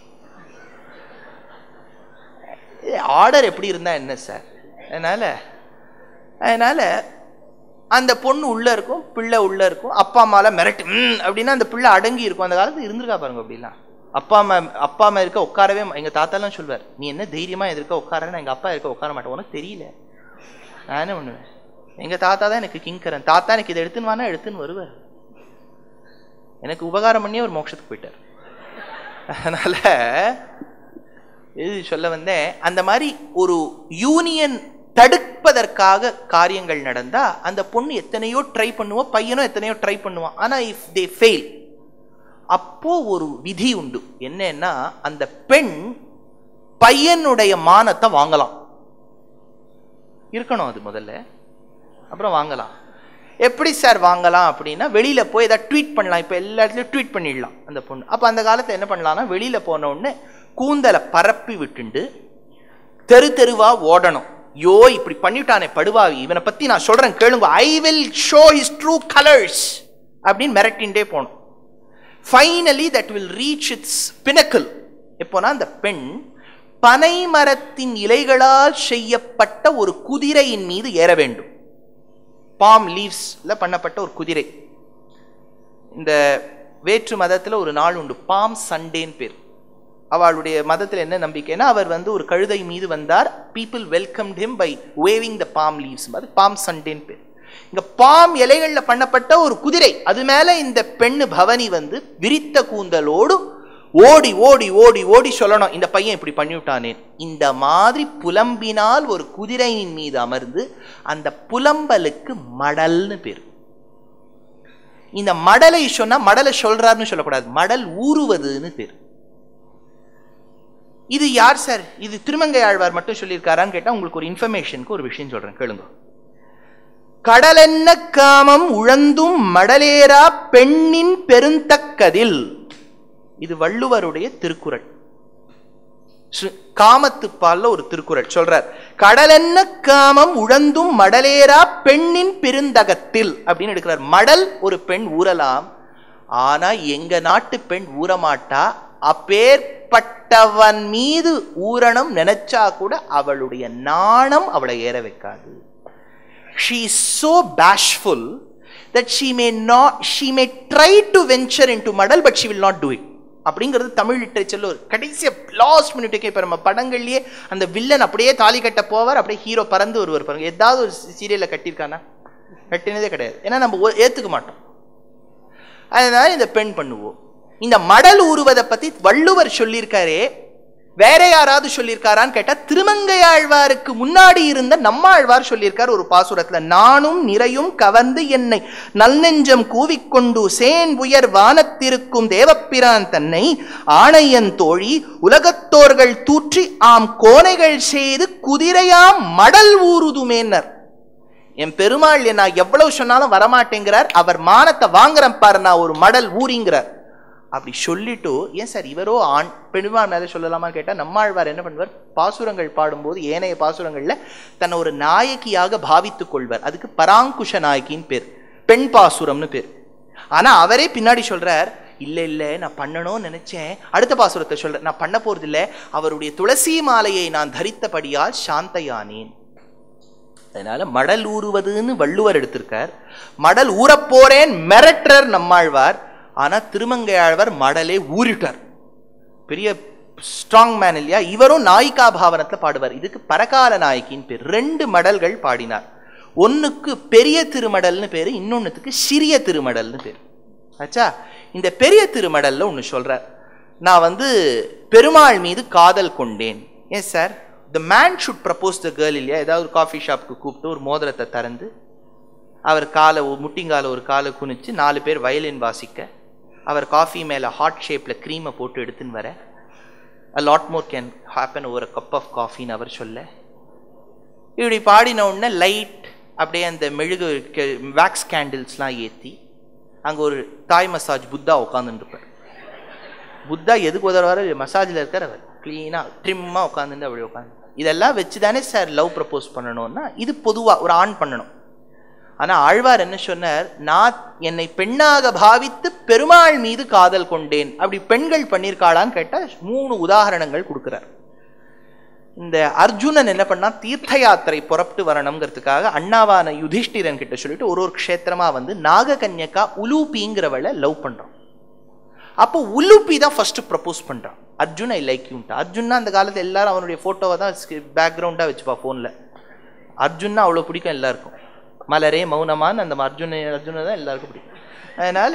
ஆர்டர் எப்படி இருந்தா என்ன சார் அதனால அதனால அந்த பொண்ணு உள்ள இருக்கும் பிள்ளை உள்ள இருக்கும் அப்பா அம்மால மிரட்டு ம் அப்படின்னா அந்த பிள்ளை அடங்கி இருக்கும் அந்த காலத்துல இருந்திருக்கா பாருங்க அப்படிலாம் அப்பா அம்மா அப்பா அம்மா இருக்க உட்காரவே மா- எங்க தாத்தாலாம் சொல்வார் நீ என்ன தைரியமா இருக்க உட்காரன்னு எங்க அப்பா இருக்க உட்கார மாட்டேன் உனக்கு தெரியல நான் என்ன பண்ணுவேன் எங்க தாத்தா தான் எனக்கு கிங்கரன் தாத்தா எனக்கு இதை எடுத்துன்னு வானா எடுத்துன்னு வருவார் எனக்கு உபகாரம் பண்ணி அவர் மோட்சத்துக்கு போயிட்டார் அதனால இது சொல்ல வந்தேன் அந்த மாதிரி ஒரு யூனியன் தடுப்பதற்காக காரியங்கள் நடந்தா அந்த பொண்ணு எத்தனையோ ட்ரை பண்ணுவோம் பையனும் எத்தனையோ ட்ரை பண்ணுவான் ஆனா இஃப் தே ஃபெயில் அப்போ ஒரு விதி உண்டு என்னன்னா அந்த பெண் பையனுடைய மானத்தை வாங்கலாம் இருக்கணும் அது முதல்ல அப்புறம் வாங்கலாம் எப்படி சார் வாங்கலாம் அப்படின்னா வெளியில போய் ஏதாவது ட்வீட் பண்ணலாம் இப்போ எல்லா இடத்துலையும் ட்வீட் பண்ணிடலாம் அந்த பொண்ணு அப்போ அந்த காலத்துல என்ன பண்ணலாம்னா வெளியில போன உடனே கூந்தலை பரப்பி விட்டுண்டு தெரு தெருவா ஓடணும் யோ இப்படி பண்ணிட்டானே படுவாவி இவனை பத்தி நான் சொல்றேன் கேளுங்க I will show his true colours அப்படின்னு மிரட்டின்டே போகணும் finally that will reach its pinnacle எப்போனா அந்த பெண் பனை மரத்தின் இலைகளால் செய்யப்பட்ட ஒரு குதிரையின் மீது ஏற வேண்டும் பாம் லீவ்ஸ்ல பண்ணப்பட்ட ஒரு குதிரை இந்த வேற்று மதத்துல ஒரு நாள் உண்டு பாம் சண்டேன்னு பேர் அவளுடைய மதத்தில் என்ன நம்பிக்கைன்னா அவர் வந்து ஒரு கழுதை மீது வந்தார் people welcome him by waving the palm leaves அது பாம் சண்டேன்னு பேர் இங்க பாம் இலைகள்ல பண்ணப்பட்ட ஒரு குதிரை அது மேல இந்த பெண்ணு பவனி வந்து விரித்த கூந்தலோடு ஓடி ஓடி ஓடி ஓடி சொல்லணும் இந்த பையன் இப்படி பண்ணிவிட்டானே இந்த மாதிரி புலம்பினால் ஒரு குதிரையின் மீது அமர்ந்து அந்த புலம்பலுக்கு மடல்னு பேர் இந்த மடலை சொன்னா மடலை சொல்றாருன்னு சொல்லக்கூடாது மடல் ஊறுவதுன்னு பேர் இது யார் சார் இது திருமங்கை ஆழ்வார் மட்டும் சொல்லியிருக்காரான்னு கேட்டா உங்களுக்கு ஒரு இன்ஃபர்மேஷனுக்கு ஒரு விஷயம் சொல்றேன் கேளுங்க கடலென்ன காமம் உழந்தும் மடலேரா பெண்ணின் பெருந்தக்கதில் இது வள்ளுவருடைய திருக்குறள் சு- காமத்துப்பால்ல ஒரு திருக்குறள் சொல்றார் கடலென்ன காமம் உழந்தும் மடலேரா பெண்ணின் பெருந்தகத்தில் அப்படின்னு எடுக்கிறார் மடல் ஒரு பெண் ஊறலாம் ஆனா எங்க நாட்டு பெண் ஊறமாட்டா அப்பேற்பட்டவன் மீது ஊறணும் நினைச்சா கூட அவளுடைய நாணம் அவளை ஏற வைக்காது she is so bashful that she may not she may try to venture into மடல் but she will not do it அப்படிங்கிறது தமிழ் லிட்டரேச்சர்ல ஒரு கடைசியா லாஸ்ட் மினிட்டுக்கு இப்போ நம்ம படங்கள்லயே அந்த வில்லன் அப்படியே தாலி கட்ட போவார் அப்படியே ஹீரோ பறந்து வருவார் பாருங்க ஏதாவது ஒரு சீரியல்ல கட்டியிருக்கானா கட்டினதே கிடையாது ஏன்னா நம்ம ஒ- ஏத்துக்க மாட்டோம் அதனால இந்த பெண் பண்ணுவோம் இந்த மடல் ஊறுவதை பத்தி வள்ளுவர் சொல்லியிருக்காரே வேற யாராவது சொல்லியிருக்காரான்னு கேட்டா திருமங்கையாழ்வாருக்கு முன்னாடி இருந்த நம்மாழ்வார் சொல்லியிருக்கார் ஒரு பாசுரத்துல நானும் நிறையும் கவர்ந்து என்னை நல்நெஞ்சம் கூவிக்கொண்டு சேன் உயர் வானத்திருக்கும் தேவப்பிரான் தன்னை ஆணையன் தோழி உலகத்தோர்கள் தூற்றி ஆம் கோனைகள் செய்து குதிரையாம் மடல் ஊறுதுமேன்னர் என் பெருமாள் நான் எவ்வளவு சொன்னாலும் வரமாட்டேங்கிறார் அவர் மானத்தை வாங்குறேன் பாரு நான் ஒரு மடல் ஊறிங்கிறார் அப்படி சொல்லிட்டு ஏன் சார் இவரோ ஆண் பெருமாள் மேல சொல்லலாமா கேட்டா நம்மாழ்வார் என்ன பண்ணுவார் பாசுரங்கள் பாடும்போது ஏனைய பாசுரங்கள்ல தன்னை ஒரு நாயகியாக பாவித்துக் கொள்வார் அதுக்கு பராங்குஷ நாயகின்னு பேர் பெண் பாசுரம்னு பேர் ஆனா அவரே பின்னாடி சொல்றார் இல்ல இல்ல நான் பண்ணணும்னு நினைச்சேன் அடுத்த பாசுரத்தை சொல்றேன் நான் பண்ண போறது இல்ல அவருடைய துளசி மாலையை நான் தரித்தபடியால் சாந்தையானேன் அதனால மடல் ஊறுவதுன்னு வள்ளுவர் எடுத்திருக்கார் மடல் ஊறப்போறேன் மிரட்டுறார் நம்மாழ்வார் ஆனா திருமங்கையாழ்வார் மடலே ஊறிட்டார் பெரிய ஸ்ட்ராங் மேன் இல்லையா இவரும் நாயிகா பாவனத்துல பாடுவார் இதுக்கு பரகால நாயகின்னு பேர் ரெண்டு மடல்கள் பாடினார் ஒண்ணுக்கு பெரிய திருமடல்னு பேரு இன்னொன்னுக்கு சிறிய திருமடல்னு பேர் ஆச்சா இந்த பெரிய திருமடல்ல ஒண்ணு சொல்றார் நான் வந்து பெருமாள் மீது காதல் கொண்டேன் ஏன் sir the man should propose the girl இல்லையா ஏதாவது ஒரு காஃபி ஷாப்புக்கு கூப்பிட்டு ஒரு மோதிரத்தை திறந்து அவர் காலை ஒரு முட்டிங்கால ஒரு காலை குனிச்சு நாலு பேர் வயலின் வாசிக்க அவர் காஃபி மேலே ஹாட் ஷேப்பில் க்ரீமை போட்டு எடுத்துன்னு வர a lot more can happen over a cup of coffeeன்னு அவர் சொல்ல இப்படி பாடின உடனே லைட் அப்படியே அந்த மெழுகு வேக்ஸ் கேண்டில்ஸ்லாம் ஏற்றி அங்கே ஒரு தாய் மசாஜ் புத்தா உட்காந்துட்டு இருப்பார் புத்தா எதுக்கு உதவுறாரு மசாஜில் இருக்கார் அவர் க்ளீனாக ட்ரிம்மாக உட்காந்துட்டு அப்படி உட்காந்து இதெல்லாம் வச்சு தானே சார் லவ் ப்ரப்போஸ் பண்ணணும்னா இது பொதுவாக ஒரு ஆண் பண்ணணும் ஆனா ஆழ்வார் என்ன சொன்னார் நான் என்னை பெண்ணாக பாவித்து பெருமாள் மீது காதல் கொண்டேன் அப்படி பெண்கள் பண்ணியிருக்காளான்னு கேட்டா மூணு உதாரணங்கள் கொடுக்கிறார் இந்த அர்ஜுனன் என்ன பண்ணா தீர்த்த யாத்திரை புறப்பட்டு வரணுங்கிறதுக்காக அண்ணாவான யுதிஷ்டிரன் கிட்ட சொல்லிட்டு ஒரு ஒரு க்ஷேத்திரமா வந்து நாககன்யக்கா உலூபிங்கிறவளை லவ் பண்றான் அப்போ உலுப்பி தான் ஃபர்ஸ்ட் ப்ரப்போஸ் பண்றான் அர்ஜுன் ஐ லைக் யூன்ட்டா அர்ஜுன்னா அந்த காலத்துல எல்லாரும் அவனுடைய போட்டோவை தான் பேக்ரவுண்டா வச்சுப்பா ஃபோனில் அர்ஜுன்னா அவ்வளோ பிடிக்கும் எல்லாருக்கும் மலரே மௌனமான்னு அந்த அர்ஜுன அர்ஜுனை தான் எல்லாருக்கும் பிடிக்கும் அதனால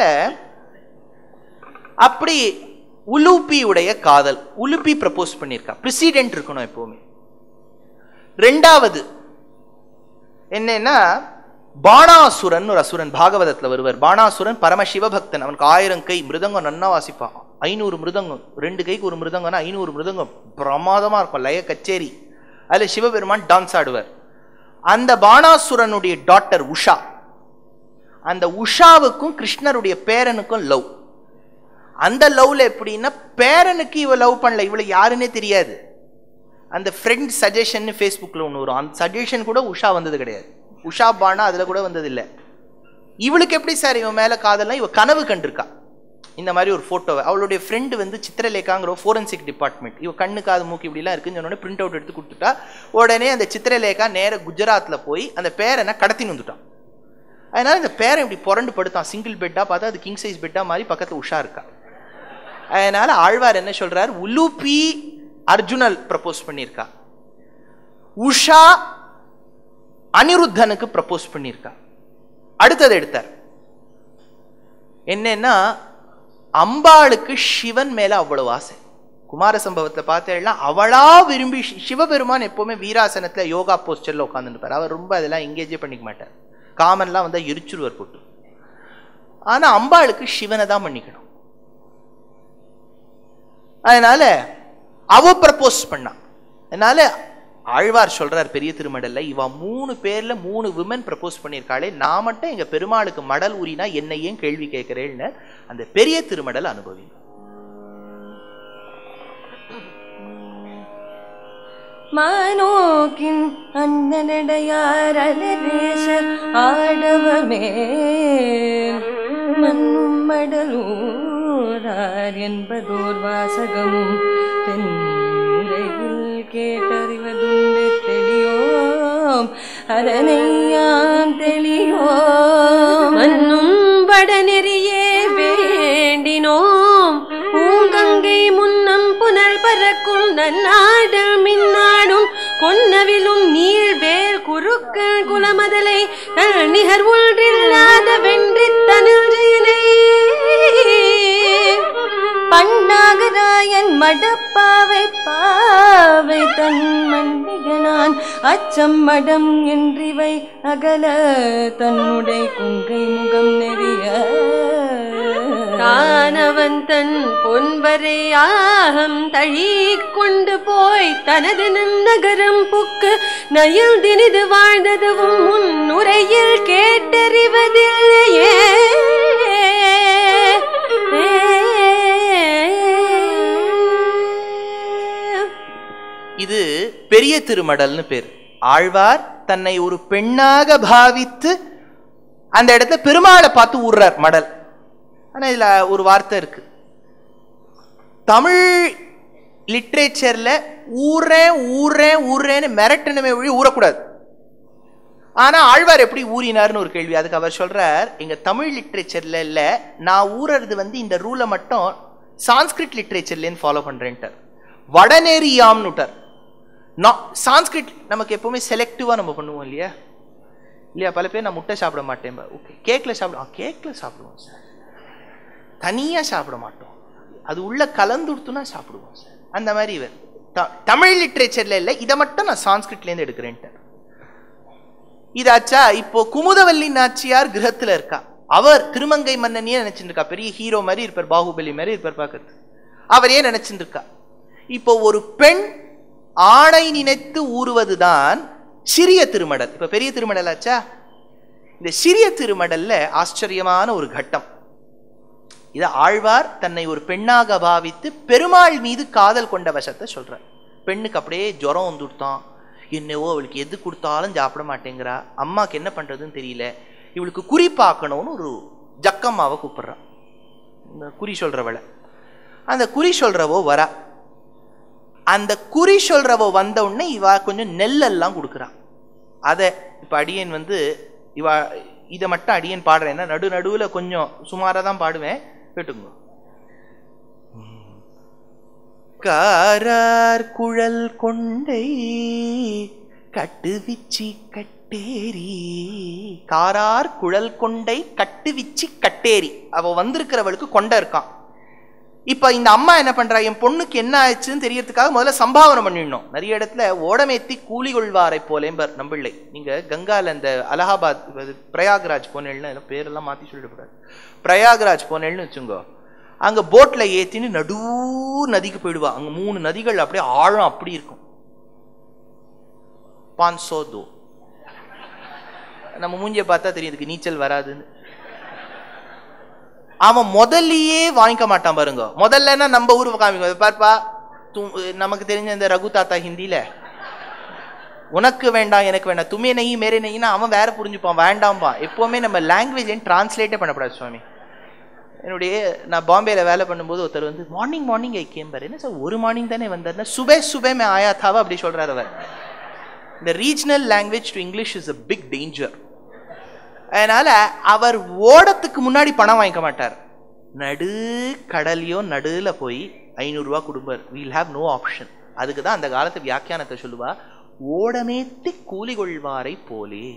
அப்படி உலுப்பியுடைய காதல் உலுப்பி ப்ரப்போஸ் பண்ணியிருக்கா ப்ரிசிடென்ட் இருக்கணும் எப்பவுமே ரெண்டாவது என்னன்னா பாணாசுரன் ஒரு அசுரன் பாகவதத்துல வருவார் பாணாசுரன் பரம சிவபக்தன் அவனுக்கு ஆயிரம் கை மிருதங்கம் நன்னா வாசிப்பான் ஐநூறு மிருதங்கம் ரெண்டு கைக்கு ஒரு மிருதங்கம்னா ஐநூறு மிருதங்கம் பிரமாதமா இருக்கும் லய கச்சேரி அதுல சிவபெருமான் டான்ஸ் ஆடுவார் அந்த பாணாசுரனுடைய டாட்டர் உஷா அந்த உஷாவுக்கும் கிருஷ்ணருடைய பேரனுக்கும் லவ் அந்த லவ்ல எப்படின்னா பேரனுக்கு இவ லவ் பண்ணல இவளை யாருன்னே தெரியாது அந்த ஃப்ரெண்ட் சஜஷன் ஃபேஸ்புக்கில் ஒன்று வரும் அந்த சஜஷன் கூட உஷா வந்தது கிடையாது உஷா பானா அதில் கூட வந்தது இல்லை இவளுக்கு எப்படி சார் இவன் மேலே காதல்லாம் இவ கனவு கண்டிருக்கா இந்த மாதிரி ஒரு ஃபோட்டோவை அவளுடைய ஃப்ரெண்டு வந்து சித்திரலேகாங்கிற ஃபோரன்சிக் டிபார்ட்மெண்ட் இவ கண்ணு காது மூக்கு இப்படிலாம் இருக்குன்னு சொன்னோடனே பிரிண்ட் அவுட் எடுத்து கொடுத்துட்டா உடனே அந்த சித்திரலேகா நேர குஜராத்தில் போய் அந்த பேரனை கடத்தின்னு வந்துட்டான் அதனால இந்த பேரன் இப்படி புரண்டு படுத்தான் சிங்கிள் பெட்டாக பார்த்தா அது கிங் சைஸ் பெட்டாக மாதிரி பக்கத்தில் உஷா இருக்கா அதனால ஆழ்வார் என்ன சொல்றார் உலுப்பி அர்ஜுனல் ப்ரப்போஸ் பண்ணியிருக்கா உஷா அனிருத்தனுக்கு ப்ரப்போஸ் பண்ணியிருக்கா அடுத்தது எடுத்தார் என்னன்னா அம்பாளுக்கு சிவன் மேல அவ்வளவு ஆசை குமார சம்பவத்தை பார்த்தேன்னா அவளா விரும்பி சி- சிவபெருமான் எப்பவுமே வீராசனத்துல யோகா போஸ்டர்ல உட்காந்துருப்பார் அவர் ரொம்ப அதெல்லாம் எங்கேஜே பண்ணிக்க மாட்டார் காமன்லாம் வந்தா எரிச்சுருவர் போட்டு ஆனா அம்பாளுக்கு சிவனை தான் பண்ணிக்கணும் அதனால அவ ப்ரப்போஸ் பண்ணா அதனால ஆழ்வார் சொல்றார் பெரிய திருமடல்ல இவ மூணு பேர்ல மூணு விமன் ப்ரப்போஸ் பண்ணியிருக்காளே நான் மட்டும் எங்க பெருமாளுக்கு மடல் ஊறினா என்னை ஏன் கேள்வி கேட்கிறேன்னு அந்த பெரிய திருமடல் அனுபவி மானோக்கின் அண்ணனடையாரலேச ஆடவமே மண்ணும் மடலூரார் என்பதோர் வாசகமும் தென்னிறையில் கேட்டறிவதுண்டு தெளியோம் அதனை யாம் தெளியோம் மண்ணும் வடநெறியே வேண்டினோம் பூங்கங்கை முன்னம் புனல் பறக்கும் நன்னாடும் மின்னாடும் கொன்னவிலும் நீழ்வேல் குறுக்கள் குலமதலை நிகர் ஒன்றில்லாத வென்றி தனில் ஜெயனை பன்னாகராயன் மடப்பாவை பாவை தன் மண்டியனான் அச்சம் மடம் என்றிவை அகல தன்னுடை குங்கை முகம் நெறிய தானவன் தன் பொன்வரையாகம் தழி கொண்டு போய் தனது நகரம் புக்கு நயில் தினிது வாழ்ந்ததுவும் முன் உரையில் கேட்டறிவதில்லையே இது பெரிய திருமடல்னு பேர் ஆழ்வார் தன்னை ஒரு பெண்ணாக பாவித்து அந்த இடத்துல பெருமாளை பார்த்து ஊர்றார் மடல் ஆனா இதுல ஒரு வார்த்தை இருக்கு தமிழ் லிட்ரேச்சர்ல ஊறேன் ஊறேன் ஊறேன்னு மிரட்டணுமே ஒழி ஊறக்கூடாது ஆனா ஆழ்வார் எப்படி ஊறினார்னு ஒரு கேள்வி அதுக்கு அவர் சொல்றார் எங்க தமிழ் லிட்ரேச்சர்ல இல்ல நான் ஊறது வந்து இந்த ரூலை மட்டும் சான்ஸ்கிரிட் லிட்ரேச்சர்லேருந்து ஃபாலோ பண்றேன்ட்டார் வடநேரியாம்னுட்டார் நான் சான்ஸ்கிரிட் நமக்கு எப்பவுமே செலக்டிவா நம்ம பண்ணுவோம் இல்லையா இல்லையா பல பேர் நான் முட்டை சாப்பிட மாட்டேன் ஓகே கேக்கில் சாப்பிடுவோம் கேக்கில் சாப்பிடுவோம் சார் தனியா சாப்பிட மாட்டோம் அது உள்ள கலந்துடுத்துனா சாப்பிடுவோம் சார் அந்த மாதிரி இவர் த- தமிழ் லிட்ரேச்சர்ல இல்லை இதை மட்டும் நான் சான்ஸ்கிரிட்லேருந்து எடுக்கிறேன்ட்டார் இதாச்சா இப்போ குமுதவல்லி நாச்சியார் கிரகத்துல இருக்கா அவர் திருமங்கை மன்னனையே நினைச்சிட்டு இருக்கா பெரிய ஹீரோ மாதிரி இருப்பார் பாகுபலி மாதிரி இருப்பார் பார்க்கறது அவர் ஏன் நினைச்சிட்டு இருக்கா இப்போ ஒரு பெண் ஆணை நினைத்து ஊறுவதுதான் சிறிய திருமடல் இப்ப பெரிய திருமடல் ஆச்சா இந்த சிறிய திருமடல்ல ஆச்சரியமான ஒரு கட்டம் இத ஆழ்வார் தன்னை ஒரு பெண்ணாக பாவித்து பெருமாள் மீது காதல் கொண்ட வசத்தை சொல்றார் பெண்ணுக்கு அப்படியே ஜுரம் வந்துடுத்தான் என்னவோ அவளுக்கு எது கொடுத்தாலும் சாப்பிட மாட்டேங்கிறா அம்மாக்கு என்ன பண்றதுன்னு தெரியல இவளுக்கு குறி பார்க்கணும்னு ஒரு ஜக்கம்மாவை கூப்பிடுறான் இந்த குறி சொல்றவளை அந்த குறி சொல்றவோ வரா அந்த குறி சொல்றவோ வந்த உடனே இவ கொஞ்சம் நெல்லெல்லாம் கொடுக்குறா அதை இப்போ அடியன் வந்து இவ இதை மட்டும் அடியன் பாடுறேன்னா நடு நடுவில் கொஞ்சம் சுமாராக தான் பாடுவேன் கேட்டுங்க காரார் குழல் கொண்டை கட்டுவிச்சி கட்டேரி காரார் குழல் கொண்டை கட்டுவிச்சி கட்டேரி அவ வந்திருக்கிறவளுக்கு கொண்டை இருக்கான் இப்ப இந்த அம்மா என்ன பண்றா என் பொண்ணுக்கு என்ன ஆச்சுன்னு தெரியறதுக்காக முதல்ல சம்பாவனை பண்ணிடணும் நிறைய இடத்துல ஓடமேத்தி கூலி கொள்வாரை போலேம்பர் நம்பிள்ளை நீங்க கங்கால இந்த அலகாபாத் இது பிரயாக்ராஜ் போனேல்னு எல்லாம் பேரெல்லாம் மாத்தி சொல்லிடக்கூடாது பிரயாக்ராஜ் போனேல்னு வச்சுங்கோ அங்க போட்ல ஏத்தின்னு நடு நதிக்கு போயிடுவா அங்க மூணு நதிகள் அப்படியே ஆழம் அப்படி இருக்கும் பான்சோ தோ நம்ம மூஞ்சிய பார்த்தா தெரியும் இதுக்கு நீச்சல் வராதுன்னு அவன் முதல்லயே வாங்கிக்க மாட்டான் பாருங்க முதல்லன்னா நம்ம ஊருக்கு காமிக்கும் இதை பார்ப்பா து- நமக்கு தெரிஞ்ச இந்த ரகு தாத்தா ஹிந்தியில உனக்கு வேண்டாம் எனக்கு வேண்டாம் துமே நெய் மேரே நெய்னா அவன் வேற புரிஞ்சுப்பான் வேண்டாம்பா எப்பவுமே நம்ம லாங்குவேஜ் டிரான்ஸ்லேட்டே பண்ணக்கூடாது சுவாமி என்னுடைய நான் பாம்பேல வேலை பண்ணும்போது ஒருத்தர் வந்து மார்னிங் மார்னிங் ஐ கேம் பாரு என்ன சார் ஒரு மார்னிங் தானே வந்தாருன்னா சுபே சுபே மே ஆயா தாவா அப்படி சொல்றாரு அவர் இந்த regional language to English is a big danger அதனால அவர் ஓடத்துக்கு முன்னாடி பணம் வாங்கிக்க மாட்டார் நடு கடலையோ நடுல போய் ஐநூறுரூவா கொடுப்பார் வீல் ஹாவ் நோ ஆப்ஷன் அதுக்கு தான் அந்த காலத்து வியாக்கியானத்தை சொல்லுவா ஓடமேத்தி கூலி கொள்வாரை போலே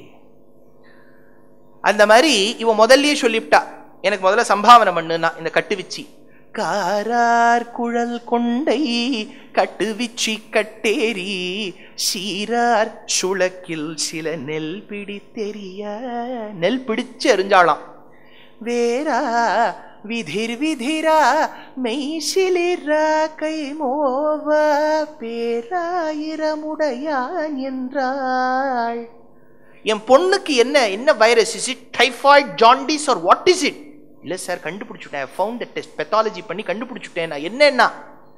அந்த மாதிரி இவன் முதல்லயே சொல்லிவிட்டா எனக்கு முதல்ல சம்பாவனை பண்ணுனா இந்த கட்டுவிச்சி காரார் குழல் கொண்டை கட்டுவிச்சி கட்டேரி சீரார் சுளக்கில் சில நெல் பிடித்தெரிய நெல் பிடிச்சு எறிஞ்சாளாம் வேரா விதிர் விதிரா மெய்சிலிரா கை மோவ பேராயிரமுடையான் என்றாள் என் பொண்ணுக்கு என்ன என்ன virus is it typhoid jaundice or what is it இல்ல சார் கண்டுபிடிச்சுட்டேன் ஃபவுண்ட் டெஸ்ட் பெத்தாலஜி பண்ணி கண்டுபிடிச்சுட்டேன் நான் என்னன்னா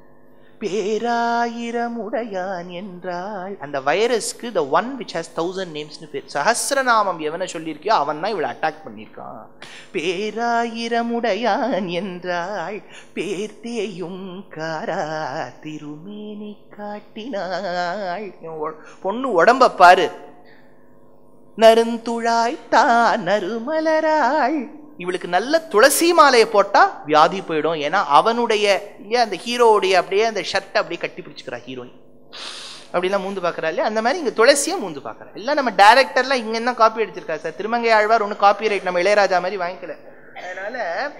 பேராயிரமுடையான் என்றாள் அந்த வைரஸ்க்கு the one which has thousand நேம்ஸ்னு பேர் சஹசிரநாமம் எவனை சொல்லியிருக்கியோ அவன் தான் இவளை அட்டாக் பண்ணியிருக்கான் பேராயிரமுடையான் என்றாள் பேர்த்தேயும் காரா திருமேனி காட்டினாள் என் ஒ- பொண்ணு உடம்ப பாரு நருந்துழாய்த்தா நறுமலராள் இவளுக்கு நல்ல துளசி மாலையை போட்டா வியாதி போயிடும் ஏன்னா அவனுடைய இல்லையா அந்த ஹீரோவுடைய அப்படியே அந்த ஷர்ட்டை அப்படியே கட்டி பிடிச்சிக்கிறா ஹீரோயின் அப்படிலாம் மூந்து பார்க்கறா இல்லையா அந்த மாதிரி இங்க துளசியை மூந்து பார்க்கறா இல்லை நம்ம டேரக்டர்லாம் இங்க என்ன காப்பி அடிச்சிருக்கா சார் திருமங்கை ஆழ்வார் ஒன்றும் காப்பி ரைட் நம்ம இளையராஜா மாதிரி வாங்கிக்கல அதனால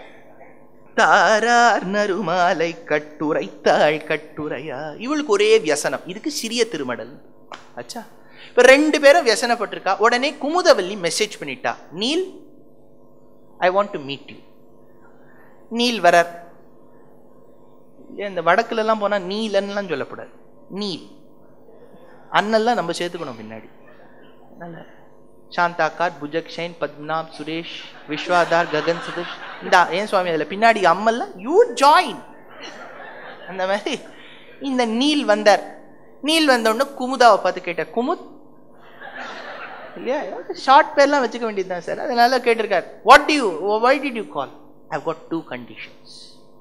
தாரார் நறுமாலை கட்டுரைத்தாள் கட்டுரையா இவளுக்கு ஒரே வியசனம் இதுக்கு சிறிய திருமடல் அச்சா இப்ப ரெண்டு பேரும் வியசனப்பட்டிருக்கா உடனே குமுதவல்லி மெசேஜ் பண்ணிட்டா Neel I want to meet you Neel வரர் இல்லையா, இந்த வடக்குல எல்லாம் போனா நீலன்னுலாம் சொல்லக்கூடாது நீல் அண்ணெல்லாம் நம்ம சேர்த்துக்கணும் பின்னாடி நல்ல சாந்தாக்கார் புஜக் ஷைன் பத்மநாப் சுரேஷ் விஸ்வாதார் ககன் சதீஷ் இந்த ஏன் சுவாமி அதில் பின்னாடி அம்மல்லாம் யூ ஜாயின் அந்த மாதிரி இந்த நீல் வந்தார் நீல் வந்த உடனே குமுதாவை பார்த்து கேட்டார் குமுத் இல்லையா ஷார்ட் பேர்லாம் வச்சுக்க வேண்டியது தான் சார் அதனால கேட்டிருக்கார் what you why did you call I've got two conditions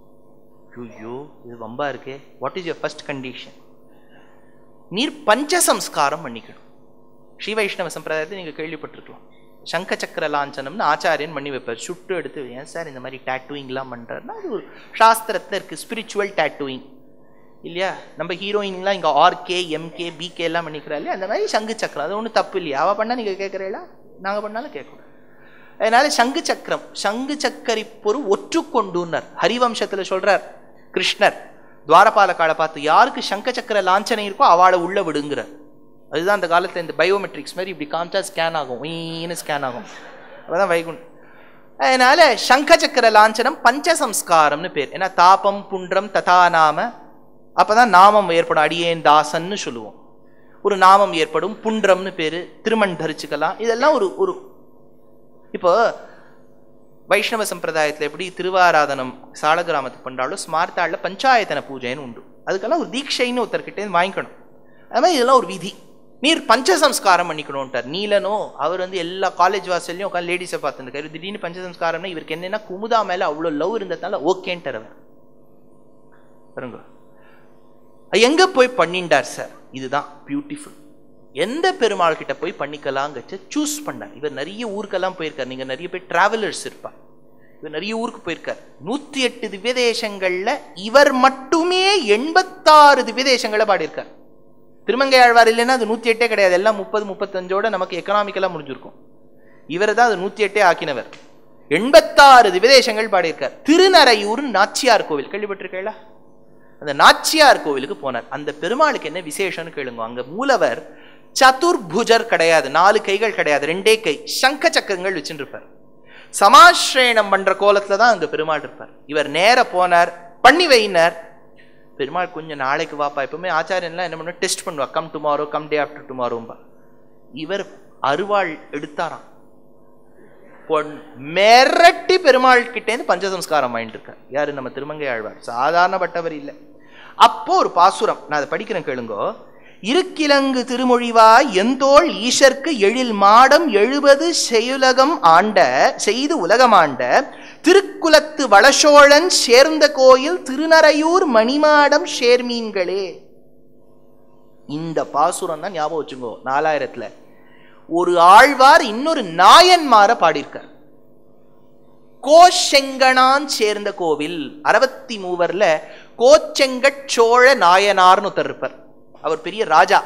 ஐயோ இது வம்பா இருக்கே what is your first condition நீர் பஞ்சசம்ஸ்காரம் பண்ணிக்கணும் ஸ்ரீ வைஷ்ணவ சம்பிரதாயத்தை நீங்கள் கேள்விப்பட்டிருக்கலாம் சங்க சக்கர லாஞ்சனம்னு ஆச்சாரியன் பண்ணி வைப்பார் சுட்டு எடுத்து ஏன் சார் இந்த மாதிரி டேட்டூயிங்லாம் பண்ணுறாருன்னா அது ஒரு சாஸ்திரத்தில் இருக்குது ஸ்பிரிச்சுவல் டேட்டூயிங் இல்லையா நம்ம ஹீரோயின்லாம் இங்கே ஆர்கே எம்கே பிகே எல்லாம் பண்ணிக்கிறா இல்லையா அந்த மாதிரி சங்கு சக்கரம் அது ஒன்றும் தப்பு இல்லையா அவள் பண்ணால் நீங்கள் கேட்குறீங்களா நாங்கள் பண்ணாலும் கேட்கணும் அதனால சங்கு சக்கரம் சங்கு சக்கரி பொருள் ஒற்றுக்கொண்டுனர் ஹரிவம்சத்தில் சொல்றார் கிருஷ்ணர் துவாரபாலக்கால பார்த்து யாருக்கு சங்க சக்கர லாஞ்சனை இருக்கோ அவளை உள்ள விடுங்கிறார் அதுதான் அந்த காலத்துல இந்த பயோமெட்ரிக்ஸ் மாதிரி இப்படி காமிச்சா ஸ்கேன் ஆகும் ஒயின்னு ஸ்கேன் ஆகும் அப்பதான் வைகுண்ட் அதனால சங்க சக்கர லாஞ்சனம் பஞ்சசம்ஸ்காரம்னு பேர் ஏன்னா தாபம் புன்றம் ததா நாம அப்பதான் நாமம் ஏற்படும் அடியேன் தாசன்னு சொல்லுவோம் ஒரு நாமம் ஏற்படும் புன்றம்னு பேரு திருமண் தரிச்சுக்கலாம் இதெல்லாம் ஒரு ஒரு இப்போ வைஷ்ணவ சம்பிரதாயத்தில் எப்படி திருவாராதனம் சாலகிராமத்துக்கு பண்றாலும் ஸ்மார்த்தாளில் பஞ்சாயத்தன பூஜைன்னு உண்டு அதுக்கெல்லாம் ஒரு தீட்சைன்னு ஒருத்தர்கிட்ட இருந்து வாங்கிக்கணும் அது மாதிரி இதெல்லாம் ஒரு விதி நீர் பஞ்சசம்ஸ்காரம் பண்ணிக்கணும்ட்டார் நீலனோ அவர் வந்து எல்லா காலேஜ் வாசல்லையும் உட்காந்து லேடிஸை பார்த்துருக்காரு திடீர்னு பஞ்சசம்ஸ்காரம்னா இவருக்கு என்னன்னா குமுதா மேல அவ்வளோ லவ் இருந்ததுனால ஓகேன்ட்டார் அவர் பாருங்க எங்க போய் பண்ணிண்டார் சார் இதுதான் பியூட்டிஃபுல் எந்த பெருமாள் கிட்ட போய் பண்ணிக்கலாங்கச்ச சூஸ் பண்ணார் இவர் நிறைய ஊருக்கெல்லாம் போயிருக்கார் நீங்க நிறைய பேர் டிராவலர்ஸ் இருப்பா இவர் நிறைய ஊருக்கு போயிருக்கார் நூத்தி எட்டு திவ்ய தேசங்கள்ல இவர் மட்டுமே எண்பத்தாறு திவ்ய தேசங்களை பாடியிருக்கார் திருமங்கை ஆழ்வார் இல்லைன்னா அது நூத்தி எட்டே கிடையாது எல்லாம் முப்பது முப்பத்தஞ்சோட நமக்கு எக்கனாமிக்கலா முடிஞ்சிருக்கும் இவர் தான் அது நூத்தி எட்டே ஆக்கினவர் எண்பத்தாறு திவ்யதேசங்கள் பாடியிருக்கார் திருநரையூர் நாச்சியார் கோவில் கேள்விப்பட்டிருக்கீங்களா அந்த நாச்சியார் கோவிலுக்கு போனார் அந்த பெருமாளுக்கு என்ன விசேஷம்னு கேளுங்க அங்க மூலவர் சதுர்புஜர் கிடையாது நாலு கைகள் கிடையாது ரெண்டே கை சங்க சக்கரங்கள் வச்சுட்டு இருப்பார் சமாஸ்ரயணம் பண்ற கோலத்துல தான் அங்க பெருமாள் இருப்பார் இவர் நேர போனார் பண்ணி வைனார் பெருமாள் கொஞ்சம் நாளைக்கு வாப்பா எப்பவுமே ஆச்சாரியன்லாம் என்ன பண்ண டெஸ்ட் பண்ணுவா come tomorrow come day after டுமாரோம்பா இவர் அருவாள் எடுத்தாராம் பொன் மிரட்டி பெருமாள் கிட்டேருந்து பஞ்சசம்ஸ்காரம் வாங்கிட்டு இருக்கார் யாரு நம்ம திருமங்கை ஆழ்வார் சாதாரணப்பட்டவர் இல்லை அப்போ ஒரு பாசுரம் நான் அதை படிக்கிறேன் கேளுங்கோ இருக்கிலங்கு திருமொழிவாய் எந்தோள் ஈஷர்க்கு எழில் மாடம் எழுபது செய்யுலகம் ஆண்ட செய்து உலகமாண்ட திருக்குலத்து வளசோழன் சேர்ந்த கோயில் திருநரையூர் மணிமாடம் ஷேர்மீன்களே இந்த பாசுரம் தான் ஞாபகம் வச்சுங்கோ நாலாயிரத்துல ஒரு ஆழ்வார் இன்னொரு நாயன்மார பாடியிருக்கார் கோஷெங்கனான் சேர்ந்த கோவில் அறுபத்தி மூவர்ல கோச்செங்கட் சோழ நாயனார்னு ஒருத்தர் இருப்பார் அவர் பெரிய ராஜா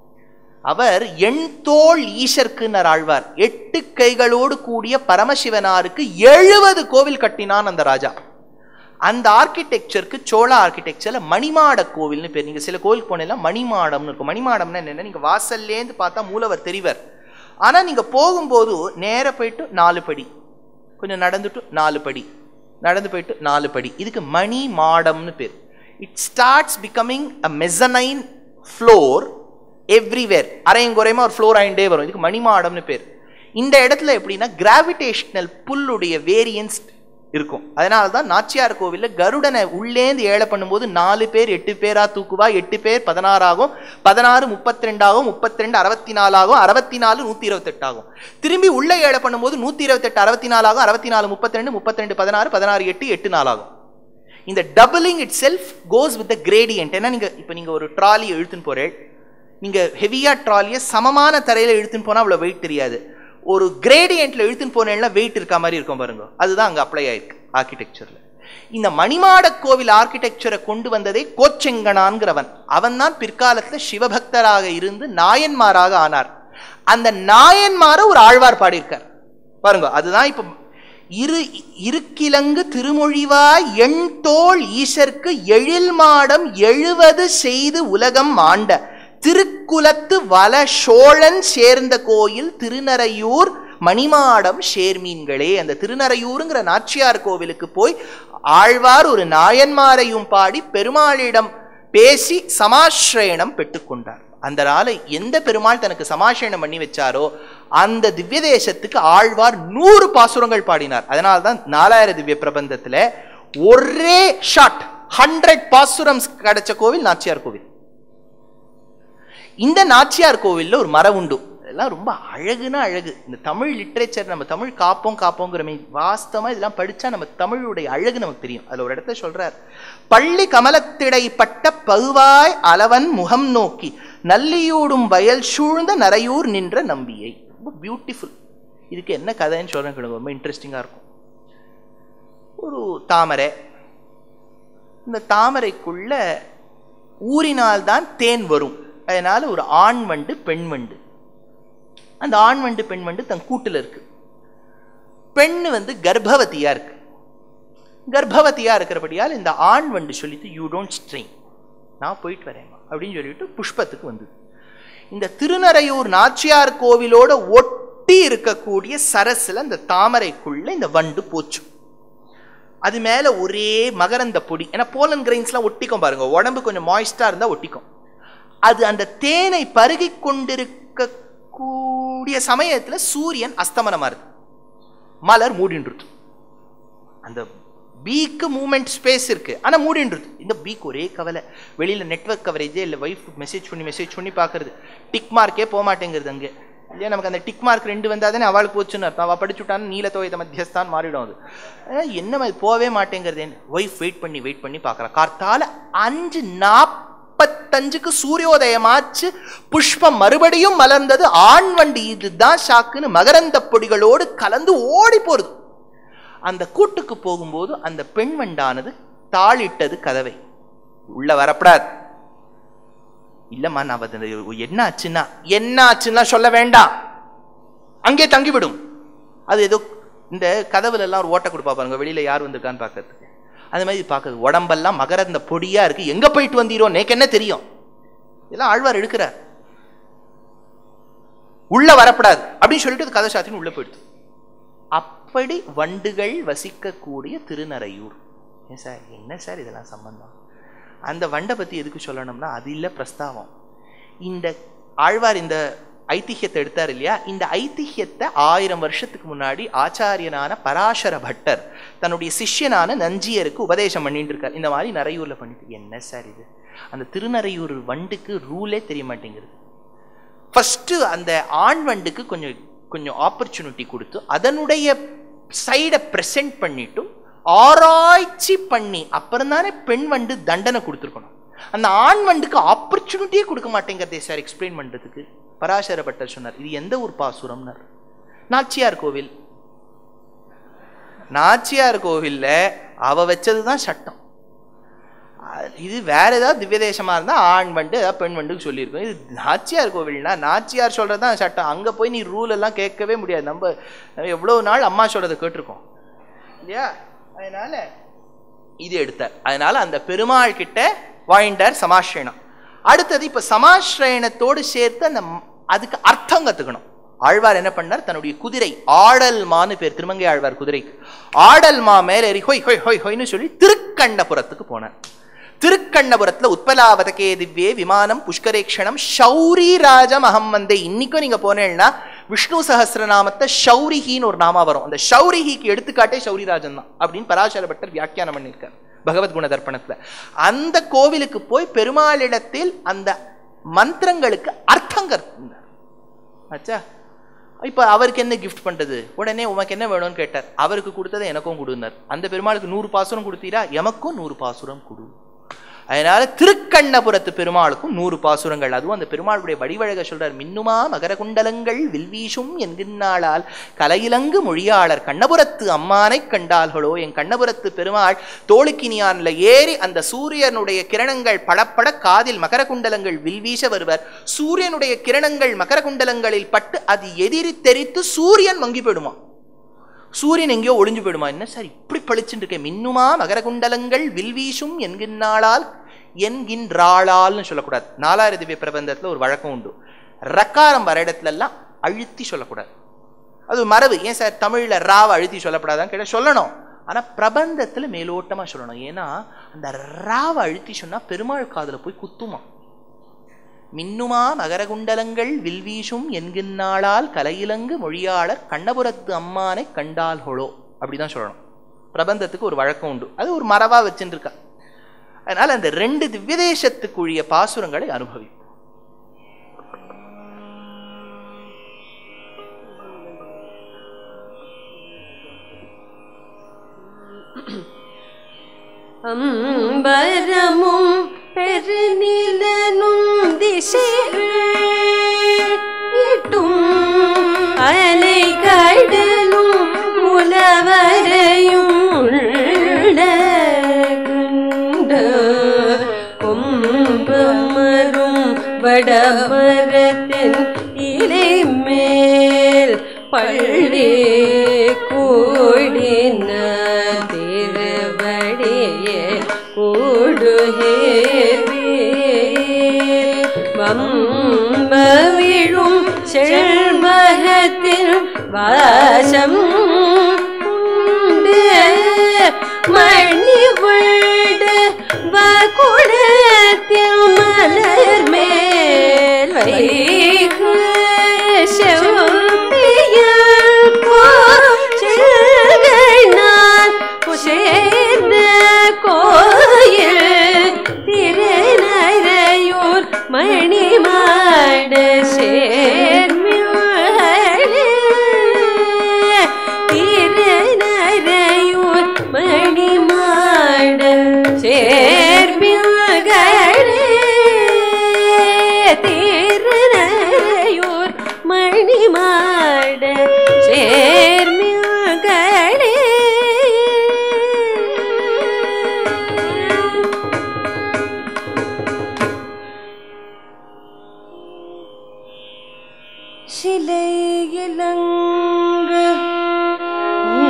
அவர் எண்தோள் ஈஷர்க்குன்னர் ஆழ்வார் எட்டு கைகளோடு கூடிய பரமசிவனாருக்கு எழுபது கோவில் கட்டினான் அந்த ராஜா அந்த ஆர்கிடெக்சருக்கு சோழ ஆர்கிடெக்சர்ல மணிமாட கோவில்னு பேர் நீங்க சில கோவிலுக்கு போனீங்கன்னா மணிமாடம்னு இருக்கும் மணிமாடம்னா என்னன்னா நீங்க வாசல்லேருந்து பார்த்தா மூலவர் தெரிவர் ஆனா நீங்க போகும்போது நேர போயிட்டு நாலு படி கொஞ்சம் நடந்துட்டு நாலு படி நடந்து போயிட்டு நாலு படி இதுக்கு மணி மாடம்னு பேர் it starts becoming a mezzanine floor everywhere அரையும் குறையமா ஒரு ஃப்ளோர் ஆயிண்டே வரும் இதுக்கு மணிமாடம்னு பேர் இந்த இடத்துல எப்படின்னா கிராவிடேஷனல் புல்லுடைய வேரியன்ஸ் இருக்கும் அதனால தான் நாச்சியார் கோவில்ல கருடனை உள்ளேந்து ஏழை பண்ணும்போது நாலு பேர் எட்டு பேரா தூக்குவா எட்டு பேர் பதினாறு ஆகும் பதினாறு முப்பத்தி ரெண்டாகும் முப்பத்தி ரெண்டு அறுபத்தி நாலாகும் அறுபத்தி நாலு நூத்தி இருபத்தெட்டு ஆகும் திரும்பி உள்ள ஏழை பண்ணும்போது நூத்தி இருபத்தெட்டு அறுபத்தி நாலாகும் அறுபத்தி நாலு முப்பத்தி ரெண்டு முப்பத்தி ரெண்டு பதினாறு பதினாறு எட்டு எட்டு நாளாகும் இந்த doubling itself goes with the gradient ஏன்னா நீங்க இப்போ நீங்க ஒரு ட்ராலியை இழுத்துன்னு போறேன் நீங்க ஹெவியா ட்ராலியை சமமான தரையில இழுத்துன்னு போனா அவ்வளவு வெயிட் தெரியாது ஒரு கிரேடியன்ட்ல இழுத்துன்னு போனேன்னா வெயிட் இருக்க மாதிரி இருக்கும் பாருங்க அதுதான் அங்க அப்ளை ஆயிருக்கு ஆர்கிடெக்சர்ல இந்த மணிமாட கோவில் ஆர்கிடெக்சரை கொண்டு வந்ததே கோச்செங்கனான்கிறவன் அவன் தான் பிற்காலத்துல சிவபக்தராக இருந்து நாயன்மாராக ஆனார் அந்த நாயன்மார ஒரு ஆழ்வார் பாடியிருக்கார் பாருங்க அதுதான் இப்ப இரு இருக்கிலங்கு திருமொழிவாய் எண் தோள் ஈசர்க்கு எழில் மாடம் எழுவது செய்து உலகம் ஆண்ட திருக்குலத்து வல சோழன் சேர்ந்த கோயில் திருநரையூர் மணிமாடம் ஷேர்மீன்களே அந்த திருநரையூருங்கிற நாச்சியார் கோவிலுக்கு போய் ஆழ்வார் ஒரு நாயன்மாரையும் பாடி பெருமாளிடம் பேசி சமாஸ்ரயணம் பெற்றுக்கொண்டார் அந்த நாளை எந்த பெருமாள் தனக்கு சமாசயனம் பண்ணி வச்சாரோ அந்த திவ்ய தேசத்துக்கு ஆழ்வார் நூறு பாசுரங்கள் பாடினார் அதனால தான் நாலாயிரம் திவ்ய பிரபந்தத்துல ஒரே ஷாட் ஹண்ட்ரட் பாசுரம் கிடைச்ச கோவில் நாச்சியார் கோவில் இந்த நாச்சியார் கோவில்ல ஒரு மரம் உண்டு இதெல்லாம் ரொம்ப அழகுனா அழகு இந்த தமிழ் லிட்ரேச்சர் நம்ம தமிழ் காப்போம் காப்போங்கிறமே வாஸ்தவமா இதெல்லாம் படிச்சா நம்ம தமிழுடைய அழகு நமக்கு தெரியும் அதுல ஒரு இடத்துல சொல்றார் பள்ளி கமலத்திடைப்பட்ட பகுவாய் அளவன் முகம் நோக்கி நல்லியூடும் வயல் சூழ்ந்த நரையூர் நின்ற நம்பியை ரொம்ப பியூட்டிஃபுல் இதுக்கு என்ன கதைன்னு சொல்றேன் கேளுங்க ரொம்ப இன்ட்ரெஸ்டிங்கா இருக்கும் ஒரு தாமரை இந்த தாமரைக்குள்ள ஊறினால்தான் தேன் வரும் அதனால ஒரு ஆண் வண்டு பெண் வண்டு அந்த ஆண் வண்டு பெண் வண்டு தன் கூட்டுல இருக்கு பெண்ணு வந்து கர்ப்பவதியா இருக்கு கர்ப்பவதியா இருக்கிறபடியால் இந்த ஆண் வண்டு சொல்லிட்டு யூ டோன்ட் ஸ்ட்ரெயின் நான் போயிட்டு வரேன் அப்படின்னு சொல்லிட்டு புஷ்பத்துக்கு வந்தது இந்த திருநரையூர் நாச்சியார் கோவிலோட ஒட்டி இருக்கக்கூடிய சரஸ்ல இந்த தாமரைக்குள்ள இந்த வண்டு போச்சு அது மேல ஒரே மகரந்த பொடி ஏன்னா போலன் கிரெயின்ஸ்லாம் ஒட்டிக்கும் பாருங்க உடம்பு கொஞ்சம் மாய்ஸ்டா இருந்தா ஒட்டிக்கும் அது அந்த தேனை பருகி கொண்டிருக்கக்கூடிய சமயத்துல சூரியன் அஸ்தமனமா இருக்கு மலர் மூடின்றது அந்த பீக்கு மூமெண்ட் ஸ்பேஸ் இருக்கு ஆனா மூடின்றது இந்த பீக் ஒரே கவலை வெளியில நெட்வொர்க் கவரேஜே இல்லை ஒய்ஃப் மெசேஜ் பண்ணி மெசேஜ் பண்ணி பாக்குறது டிக் மார்க்கே போக மாட்டேங்கிறது அங்கே இல்லையா நமக்கு அந்த டிக் மார்க் ரெண்டு வந்தா தானே அவளுக்கு போச்சுன்னு அர்த்தம் அவள் படிச்சுட்டான்னு நீலத்தோயத மத்தியஸ்தான் மாறிடும் அது அஹ் என்ன மாதிரி போகவே மாட்டேங்கிறது ஒய்ஃப் வெயிட் பண்ணி வெயிட் பண்ணி பார்க்குறா கார்த்தால அஞ்சு நாற்பத்தஞ்சுக்கு சூரியோதயமாச்சு புஷ்பம் மறுபடியும் மலர்ந்தது ஆண் வண்டி இதுதான் ஷாக்குன்னு மகரந்த பொடிகளோடு கலந்து ஓடி போறது அந்த கூட்டுக்கு போகும்போது அந்த பெண் வண்டானது தாளிட்டது கதவை உள்ள வரப்படாது இல்லம்மா நான் அது என்ன ஆச்சுன்னா என்ன ஆச்சுன்னா சொல்ல வேண்டாம் அங்கே தங்கிவிடும் அது ஏதோ இந்த கதவுல எல்லாம் ஒரு ஓட்டை கொடுப்பா பாருங்க வெளியில யார் வந்திருக்கான்னு பார்க்கறதுக்கு அந்த மாதிரி பார்க்குது உடம்பெல்லாம் மகரந்த பொடியா இருக்கு எங்க போயிட்டு வந்தீரோ நேக்கு என்ன தெரியும் இதெல்லாம் ஆழ்வார் எடுக்கிறார் உள்ள வரப்படாது அப்படின்னு சொல்லிட்டு அது கதை சாத்தின்னு உள்ள போயிடுது அப்படி வண்டுகள் வசிக்கக்கூடிய திருநறையூர் ஏன் சார் என்ன சார் இதெல்லாம் சம்பந்தம் அந்த வண்டை பத்தி எதுக்கு சொல்லணும்னா அது இல்ல பிரஸ்தாவம் இந்த ஆழ்வார் இந்த ஐதிஹ்யத்தை எடுத்தார் இல்லையா இந்த ஐதிஹ்யத்தை ஆயிரம் வருஷத்துக்கு முன்னாடி ஆச்சாரியனான பராசர பட்டர் தன்னுடைய சிஷ்யனான நஞ்சியருக்கு உபதேசம் பண்ணிட்டு இருக்கார் இந்த மாதிரி நரையூர்ல பண்ணிட்டு என்ன சார் இது அந்த திருநறையூர் வண்டுக்கு ரூலே தெரிய மாட்டேங்குது ஃபஸ்ட்டு அந்த ஆண் வண்டுக்கு கொஞ்சம் கொஞ்சம் ஆப்பர்ச்சுனிட்டி கொடுத்து அதனுடைய சைடை ப்ரெசென்ட் பண்ணிட்டு ஆராய்ச்சி பண்ணி அப்புறம் தானே பெண் வண்டு தண்டனை கொடுத்துருக்கணும் அந்த ஆண் வண்டுக்கு ஆப்பர்ச்சுனிட்டியே கொடுக்க மாட்டேங்கிறதே சார் எக்ஸ்பிளைன் பண்ணுறதுக்கு பராசர பட்டர் சொன்னார் இது எந்த ஊர் பாசுரம்னார் நாச்சியார் கோவில் நாச்சியார் கோவில்ல அவ வச்சது தான் சட்டம் அது- இது வேற ஏதாவது திவ்ய தேசமா இருந்தா ஆண் வண்டு ஏதாவது பெண் வண்டுக்கு சொல்லியிருக்கோம் இது நாச்சியார் கோவில்னா நாச்சியார் சொல்றது தான் சட்டம் அங்க போய் நீ ரூல் எல்லாம் கேட்கவே முடியாது நம்ம எவ்வளவு நாள் அம்மா சொல்றதை கேட்டிருக்கோம் இல்லையா அதனால இது எடுத்தார் அதனால அந்த பெருமாள் கிட்ட வாங்கிட்டார் சமாஸ்ரயணம் அடுத்தது இப்ப சமாஸ்ரயணத்தோடு சேர்த்து அந்த ம- அதுக்கு அர்த்தம் கத்துக்கணும் ஆழ்வார் என்ன பண்ணார் தன்னுடைய குதிரை ஆடல்மான்னு பேர் திருமங்கை ஆழ்வார் குதிரைக்கு ஆடல்மா மேல ஏறி ஹொய் ஹொய் ஹொய் ஹொய்னு சொல்லி திருக்கண்ணபுரத்துக்கு போனார் திருக்கண்ணபுரத்துல உத்பலாவதகே திவ்யே விமானம் புஷ்கரேக்ஷணம் ஷௌரி ராஜம் அகம் வந்தே இன்னைக்கும் நீங்க போனேன்னா விஷ்ணு சஹஸ்ரநாமத்தை ஷௌரிஹின்னு ஒரு நாமா வரும் அந்த ஷௌரிஹிக்கு எடுத்துக்காட்டே ஷௌரிராஜன் தான் அப்படின்னு பராசர பட்டர் வியாக்கியானம் பண்ணியிருக்கார் பகவத் குண தர்ப்பணத்துல அந்த கோவிலுக்கு போய் பெருமாளிடத்தில் அந்த மந்திரங்களுக்கு அர்த்தம் கற்பினார் ஆச்சா இப்போ அவருக்கு என்ன கிஃப்ட் பண்றது உடனே உனக்கு என்ன வேணும்னு கேட்டார் அவருக்கு கொடுத்ததை எனக்கும் கொடுனார் அந்த பெருமாளுக்கு நூறு பாசுரம் கொடுத்தீரா எமக்கும் நூறு பாசுரம் கொடு அதனால திருக்கண்ணபுரத்து பெருமாளுக்கும் நூறு பாசுரங்கள் அதுவும் அந்த பெருமாளுடைய வடிவழக சொல்றார் மின்னுமா மகரகுண்டலங்கள் வில்வீசும் என்கின்றாளால் கலையிலங்கு மொழியாளர் கண்ணபுரத்து அம்மானை கண்டாள்களோ என் கண்ணபுரத்து பெருமாள் தோளுக்கினியான்ல ஏறி அந்த சூரியனுடைய கிரணங்கள் படப்பட காதில் மகரகுண்டலங்கள் வில்வீச வருவர் சூரியனுடைய கிரணங்கள் மகரகுண்டலங்களில் பட்டு அது எதிரி தெரித்து சூரியன் மங்கி போயிடுமா சூரியன் எங்கேயோ ஒளிஞ்சு போயிடுமா என்ன சார் இப்படி பளிச்சுட்டு இருக்கேன் மின்னுமா மகரகுண்டலங்கள் வில்வீசும் என்கின்றாளால் என்கின்றாளால்னு சொல்லக்கூடாது நாலாயிர திவ்ய பிரபந்தத்துல ஒரு வழக்கம் உண்டு ரக்காரம் வர இடத்துல எல்லாம் அழுத்தி சொல்லக்கூடாது அது ஒரு மரபு ஏன் சார் தமிழ்ல ராவை அழுத்தி சொல்லப்படாதான்னு கேட்டால் சொல்லணும் ஆனா பிரபந்தத்துல மேலோட்டமா சொல்லணும் ஏன்னா அந்த ராவை அழுத்தி சொன்னா பெருமாள் காதுல போய் குத்துமா மின்னுமா மகரகுண்டலங்கள் வில்வீசும் என்கின்றாளால் கலையிலங்கு மொழியாளர் கண்ணபுரத்து அம்மானை கண்டால்களோ அப்படிதான் சொல்லணும் பிரபந்தத்துக்கு ஒரு வழக்கம் உண்டு அது ஒரு மரபா வச்சுட்டு இருக்கா அதனால அந்த ரெண்டு திவ்யதேசத்துக்குரிய பாசுரங்களை அனுபவி அம்பரமும் பெருநிலனும் திசைகள் எட்டும் அலை கடலும் புலவரையும் உள்ளகண்ட கொம்பமரும் வடமரத்தின் இலை மேல் பள்ளி கூடின திருவடியே கூடுகேவே வம்ப விழும் செல்வகத்தில் வாசம் உண்டு மணி வீடு வகுடத்தில் மலர் மேல் வைகு செவ்வியல் கோச்செல்கள் நான் சேர்ந்த கோயில் திருநரையூர் மணிமாட சேர்மிழே திருநரையூர் மணிமாட சேர்மிழே திருநரையூர் மணிமாட சேர்மிழே சிலை இலங்கு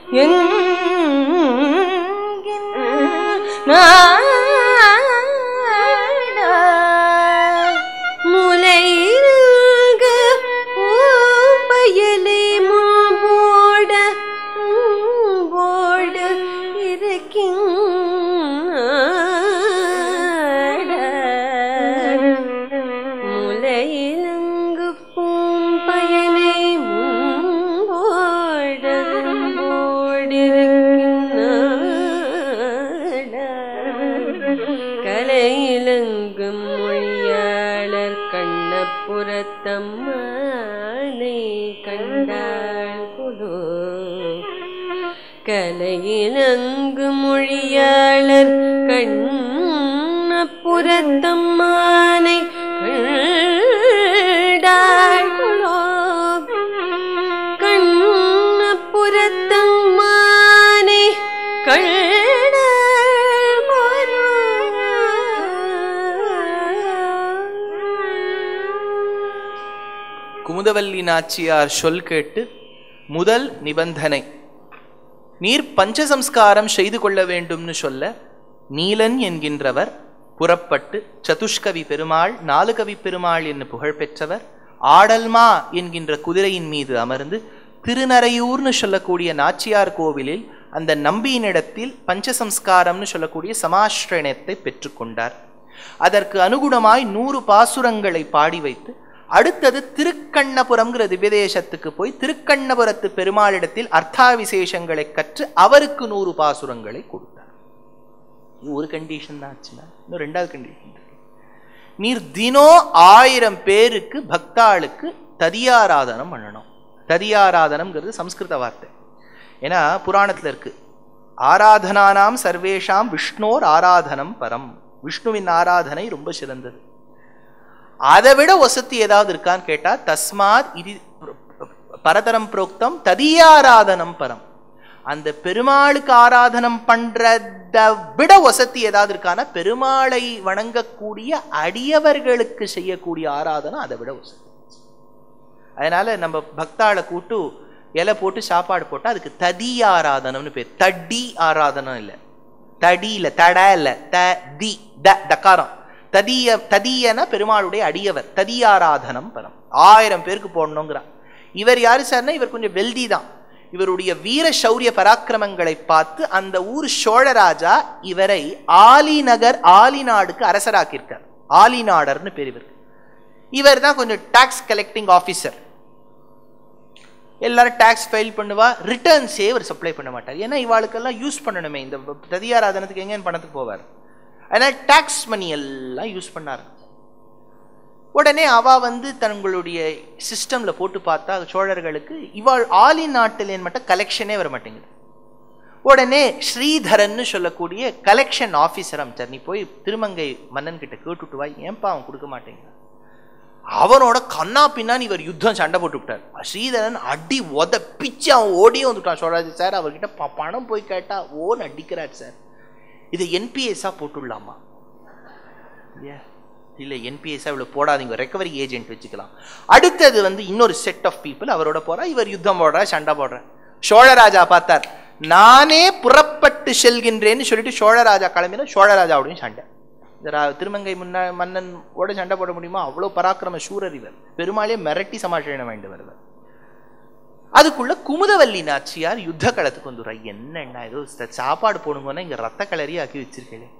முலையில்க பயலை மாவோட போட இருக்கின்ற முலையிலங்கு பூம்பயனை மும்போட கலையிலங்கும் மொழியாளர் கண்ணப்புறத்தம்மானை கண்டாள் குலோ கலையிலங்கு மொழியாளர் கண்ணப்புறத்தம்மானை கண்டார்களோ கண்ணப்புறத்தம்மானை கண்டார்களோ குமுதவல்லி நாச்சியார் சொல் கேட்டு முதல் நிபந்தனை நீர் பஞ்சசம்ஸ்காரம் செய்து கொள்ள வேண்டும்னு சொல்ல நீலன் என்கின்றவர் புறப்பட்டு சதுஷ்கவி பெருமாள் நாலுகவி பெருமாள் என்று புகழ் பெற்றவர் ஆடல்மா என்கின்ற குதிரையின் மீது அமர்ந்து திருநறையூர்னு சொல்லக்கூடிய நாச்சியார் கோவிலில் அந்த நம்பியினிடத்தில் பஞ்சசம்ஸ்காரம்னு சொல்லக்கூடிய சமாஸ்ரணத்தை பெற்றுக்கொண்டார் அதற்கு அனுகுணமாய் நூறு பாசுரங்களை பாடி வைத்து அடுத்தது திருக்கண்ணபுரம்ங்கிற திவ்யதேசத்துக்கு போய் திருக்கண்ணபுரத்து பெருமாளிடத்தில் அர்த்தாவிசேஷங்களை கற்று அவருக்கு நூறு பாசுரங்களை கொடுத்தார் இது ஒரு கண்டிஷன் தான் ஆச்சுன்னா இன்னும் ரெண்டாவது கண்டிஷன் இருக்கு நீர் தினம் ஆயிரம் பேருக்கு பக்தாளுக்கு ததியாராதனம் பண்ணணும் ததியாராதனம்ங்கிறது சம்ஸ்கிருத வார்த்தை ஏன்னா புராணத்துல இருக்கு ஆராதனானாம் சர்வேஷாம் விஷ்ணோர் ஆராதனம் பரம் விஷ்ணுவின் ஆராதனை ரொம்ப சிறந்தது அதை விட வசதி ஏதாவது இருக்கான்னு கேட்டா தஸ்மாத் இது பரதரம் புரோக்தம் ததியாராதனம் பரம் அந்த பெருமாளுக்கு ஆராதனம் பண்றத விட வசதி ஏதாவது இருக்கான்னா பெருமாளை வணங்கக்கூடிய அடியவர்களுக்கு செய்யக்கூடிய ஆராதனை அதை விட வசதி அதனால நம்ம பக்தாளை கூட்டு இலை போட்டு சாப்பாடு போட்டா அதுக்கு ததி ஆராதனம்னு பேர் தடி ஆராதனம் இல்லை தடி இல்ல தட இல்ல த தி த தக்காரம் ததிய ததியன பெருமாளுடைய அடியவர் ததியாராதனம் பரம் ஆயிரம் பேருக்கு போடணுங்கிறான் இவர் யாரு சார்னா இவர் கொஞ்சம் வெல்தி தான் இவருடைய வீர சௌரிய பராக்கிரமங்களை பார்த்து அந்த ஊர் சோழராஜா இவரை ஆலிநகர் ஆலிநாடுக்கு அரசராக்கியிருக்கார் ஆலிநாடர்னு பேர் இவர் இவர் தான் கொஞ்சம் டாக்ஸ் கலெக்டிங் ஆஃபீஸர் எல்லாரும் டாக்ஸ் ஃபைல் பண்ணுவா ரிட்டர்ன்ஸே இவர் சப்ளை பண்ண மாட்டார் ஏன்னா இவாளுக்கெல்லாம் யூஸ் பண்ணணுமே இந்த ததியாராதனத்துக்கு எங்கேன்னு பணத்துக்கு போவார் அதனால் டாக்ஸ் மணி எல்லாம் யூஸ் பண்ணார் உடனே அவ வந்து தங்களுடைய சிஸ்டம்ல போட்டு பார்த்தா சோழர்களுக்கு இவாள் ஆலி நாட்டிலேன்னு மட்டும் கலெக்ஷனே வர மாட்டேங்குது உடனே ஸ்ரீதரன்னு சொல்லக்கூடிய கலெக்ஷன் ஆஃபீஸர் அமைச்சார் நீ போய் திருமங்கை மன்னன் கிட்ட கேட்டுட்டு வா ஏன்பா அவன் கொடுக்க மாட்டேங்கிறான் அவனோட கண்ணா பின்னான்னு இவர் யுத்தம் சண்டை போட்டு விட்டார் ஸ்ரீதரன் அடி உத பிச்சு அவன் ஓடியே வந்துட்டான் சோழராஜ் சார் அவர்கிட்ட ப- பணம் போய் கேட்டா ஓன்னு அடிக்கிறார் சார் இதை என்பிஎஸ்ஸா போட்டுடலாமா இல்லையா இல்லை என்பிஎஸ்ஸா இவ்வளோ போடாதீங்க ரெக்கவரி ஏஜென்ட் வச்சுக்கலாம் அடுத்தது வந்து இன்னொரு செட் ஆஃப் பீப்புள் அவரோட போறா இவர் யுத்தம் போடுறா சண்டை போடுற சோழராஜா பார்த்தார் நானே புறப்பட்டு செல்கின்றேன்னு சொல்லிட்டு சோழராஜா கிளம்பினா சோழராஜாவோடையும் சண்டை இந்த ரா- திருமங்கை முன்னா மன்னன் ஓட சண்டை போட முடியுமா அவ்வளோ பராக்கிரம சூரர் இவர் பெருமாளே மிரட்டி சமாஷணம் வேண்டு வருவர் அதுக்குள்ள குமுதவல்லி நாச்சியார் யுத்த களத்துக்கு வந்துடுறா என்னண்ணா ஏதோ ச- சாப்பாடு போடுங்கன்னா இங்க ரத்த கலரி ஆக்கி வச்சிருக்கேன்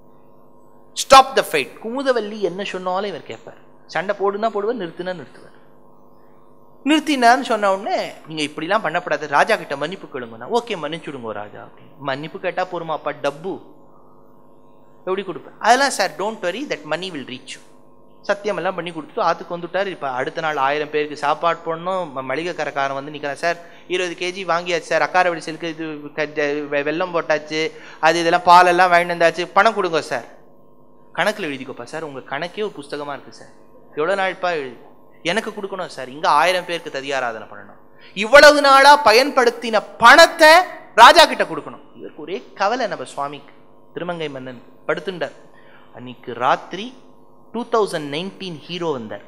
ஸ்டாப் த ஃபைட் குமுதவல்லி என்ன சொன்னாலும் இவர் கேட்பார் சண்டை போடுனா போடுவார் நிறுத்துனா நிறுத்துவார் நிறுத்தினான்னு சொன்ன உடனே நீங்க இப்படிலாம் பண்ணக்கூடாது ராஜா கிட்ட மன்னிப்பு கேளுங்கண்ணா ஓகே மன்னிச்சுடுங்க ராஜா அப்படின்னு மன்னிப்பு கேட்டா போருமாப்பா டப்பு எப்படி கொடுப்பேன் அதெல்லாம் sir don't worry that money will reach சத்தியமெல்லாம் பண்ணி கொடுத்துட்டு ஆத்துக்கு வந்துட்டார் இப்போ அடுத்த நாள் ஆயிரம் பேருக்கு சாப்பாடு போடணும் ம- மளிகை கடைக்காரன் வந்து நிற்கிறான் சார் இருபது கேஜி வாங்கியாச்சு சார் அக்காரவடி சில்க்கு இது க- ஜ- வெ- வெல்லம் போட்டாச்சு அது இதெல்லாம் பாலெல்லாம் வாங்கிட்டு வந்தாச்சு பணம் கொடுங்க சார் கணக்கில் எழுதிக்கோப்பா சார் உங்கள் கணக்கே ஒரு புஸ்தகமாக இருக்குது சார் எவ்வளோ நாள்ப்பா எழுதி எனக்கு கொடுக்கணும் சார் இங்கே ஆயிரம் பேருக்கு ததியாராதனை பண்ணணும் இவ்வளவு நாளாக பயன்படுத்தின பணத்தை ராஜா கிட்ட கொடுக்கணும் இவருக்கு ஒரே கவலை நம்ம சுவாமிக்கு திருமங்கை மன்னன் படுத்துண்டார் அன்னைக்கு ராத்திரி டூ தௌசண்ட் நைன்டீன் ஹீரோ வந்தார்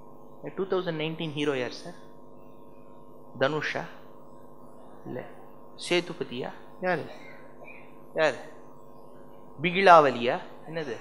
டூ தௌசண்ட் நைன்டீன் ஹீரோ யார் சார் தனுஷா இல்லை சேதுபதியா யாரு யார் பிகிலாவலியா என்னது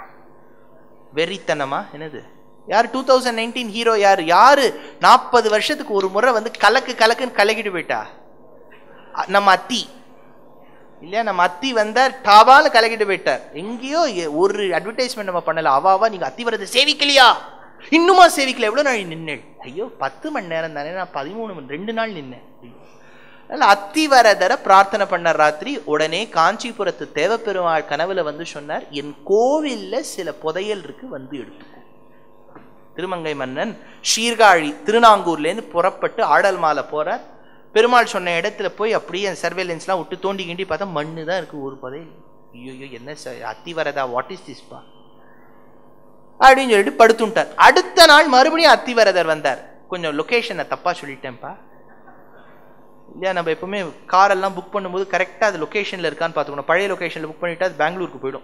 வெறித்தனமா என்னது யார் டூ தௌசண்ட் நைன்டீன் ஹீரோ யார் யாரு நாற்பது வருஷத்துக்கு ஒரு முறை வந்து கலக்கு கலக்குன்னு கலக்கிட்டு போயிட்டா அ- நம்ம அத்தி இல்லையா நம்ம அத்தி வந்தார் டாபான்னு கலக்கிட்டு போயிட்டார் எங்கேயோ எ- ஒரு அட்வர்டைஸ்மெண்ட் நம்ம பண்ணல அவாவா நீங்க அத்தி வரது சேவிக்கலையா இன்னுமா சேவிக்கல எவ்வளவு நாள் நின்னேள் ஐயோ பத்து மணி நேரம் தானே நான் பதிமூணு மணி ரெண்டு நாள் நின்னேன் ஐயோ. அதனால அத்திவரதரை பிரார்த்தனை பண்ண ராத்திரி உடனே காஞ்சிபுரத்து தேவப்பெருமாள் கனவுல வந்து சொன்னார் என் கோவில்ல சில புதையல் இருக்கு வந்து எடுத்துக்கோ திருமங்கை மன்னன் சீர்காழி திருநாங்கூர்லேருந்து புறப்பட்டு ஆடல் மாலை போறார் பெருமாள் சொன்ன இடத்துல போய் அப்படியே அந்த சர்வேலன்ஸ்லாம் விட்டு தோண்டி கிண்டி பார்த்தா மண்ணு தான் இருக்கு ஒரு புதையல் ஐயோ என்ன சார் அத்திவரதா வாட் இஸ் திஸ் பா அப்படின்னு சொல்லிட்டு படுத்துட்டார் அடுத்த நாள் மறுபடியும் அத்திவரதர் வந்தார் கொஞ்சம் லொகேஷனை தப்பா சொல்லிட்டேன்ப்பா இல்லையா நம்ம எப்பவுமே காரெல்லாம் புக் பண்ணும்போது கரெக்டாக அது லொக்கேஷனில் இருக்கான்னு பார்த்துக்கணும் பழைய லொக்கேஷனில் புக் பண்ணிட்டா அது பெங்களூருக்கு போயிடும்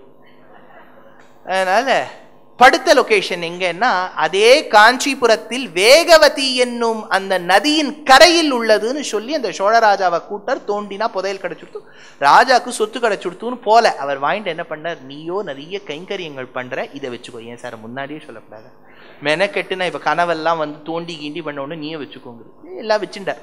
அதனால படுத்த லொகேஷன் எங்கன்னா அதே காஞ்சிபுரத்தில் வேகவதி என்னும் அந்த நதியின் கரையில் உள்ளதுன்னு சொல்லி அந்த சோழராஜாவை கூட்டர் தோண்டினா புதையல் கிடைச்சுடுத்து ராஜாக்கு சொத்து கிடைச்சுடுத்துன்னு போல அவர் வாங்கிட்டு என்ன பண்ணார் நீயோ நிறைய கைங்கரியங்கள் பண்ற இதை வச்சுக்கோ ஏன் சார் முன்னாடியே சொல்லக்கூடாது மெனக்கெட்டு நான் இப்போ கனவெல்லாம் வந்து தோண்டி கிண்டி பண்ண உடனே நீயே வச்சுக்கோங்க எல்லாம் வச்சுட்டார்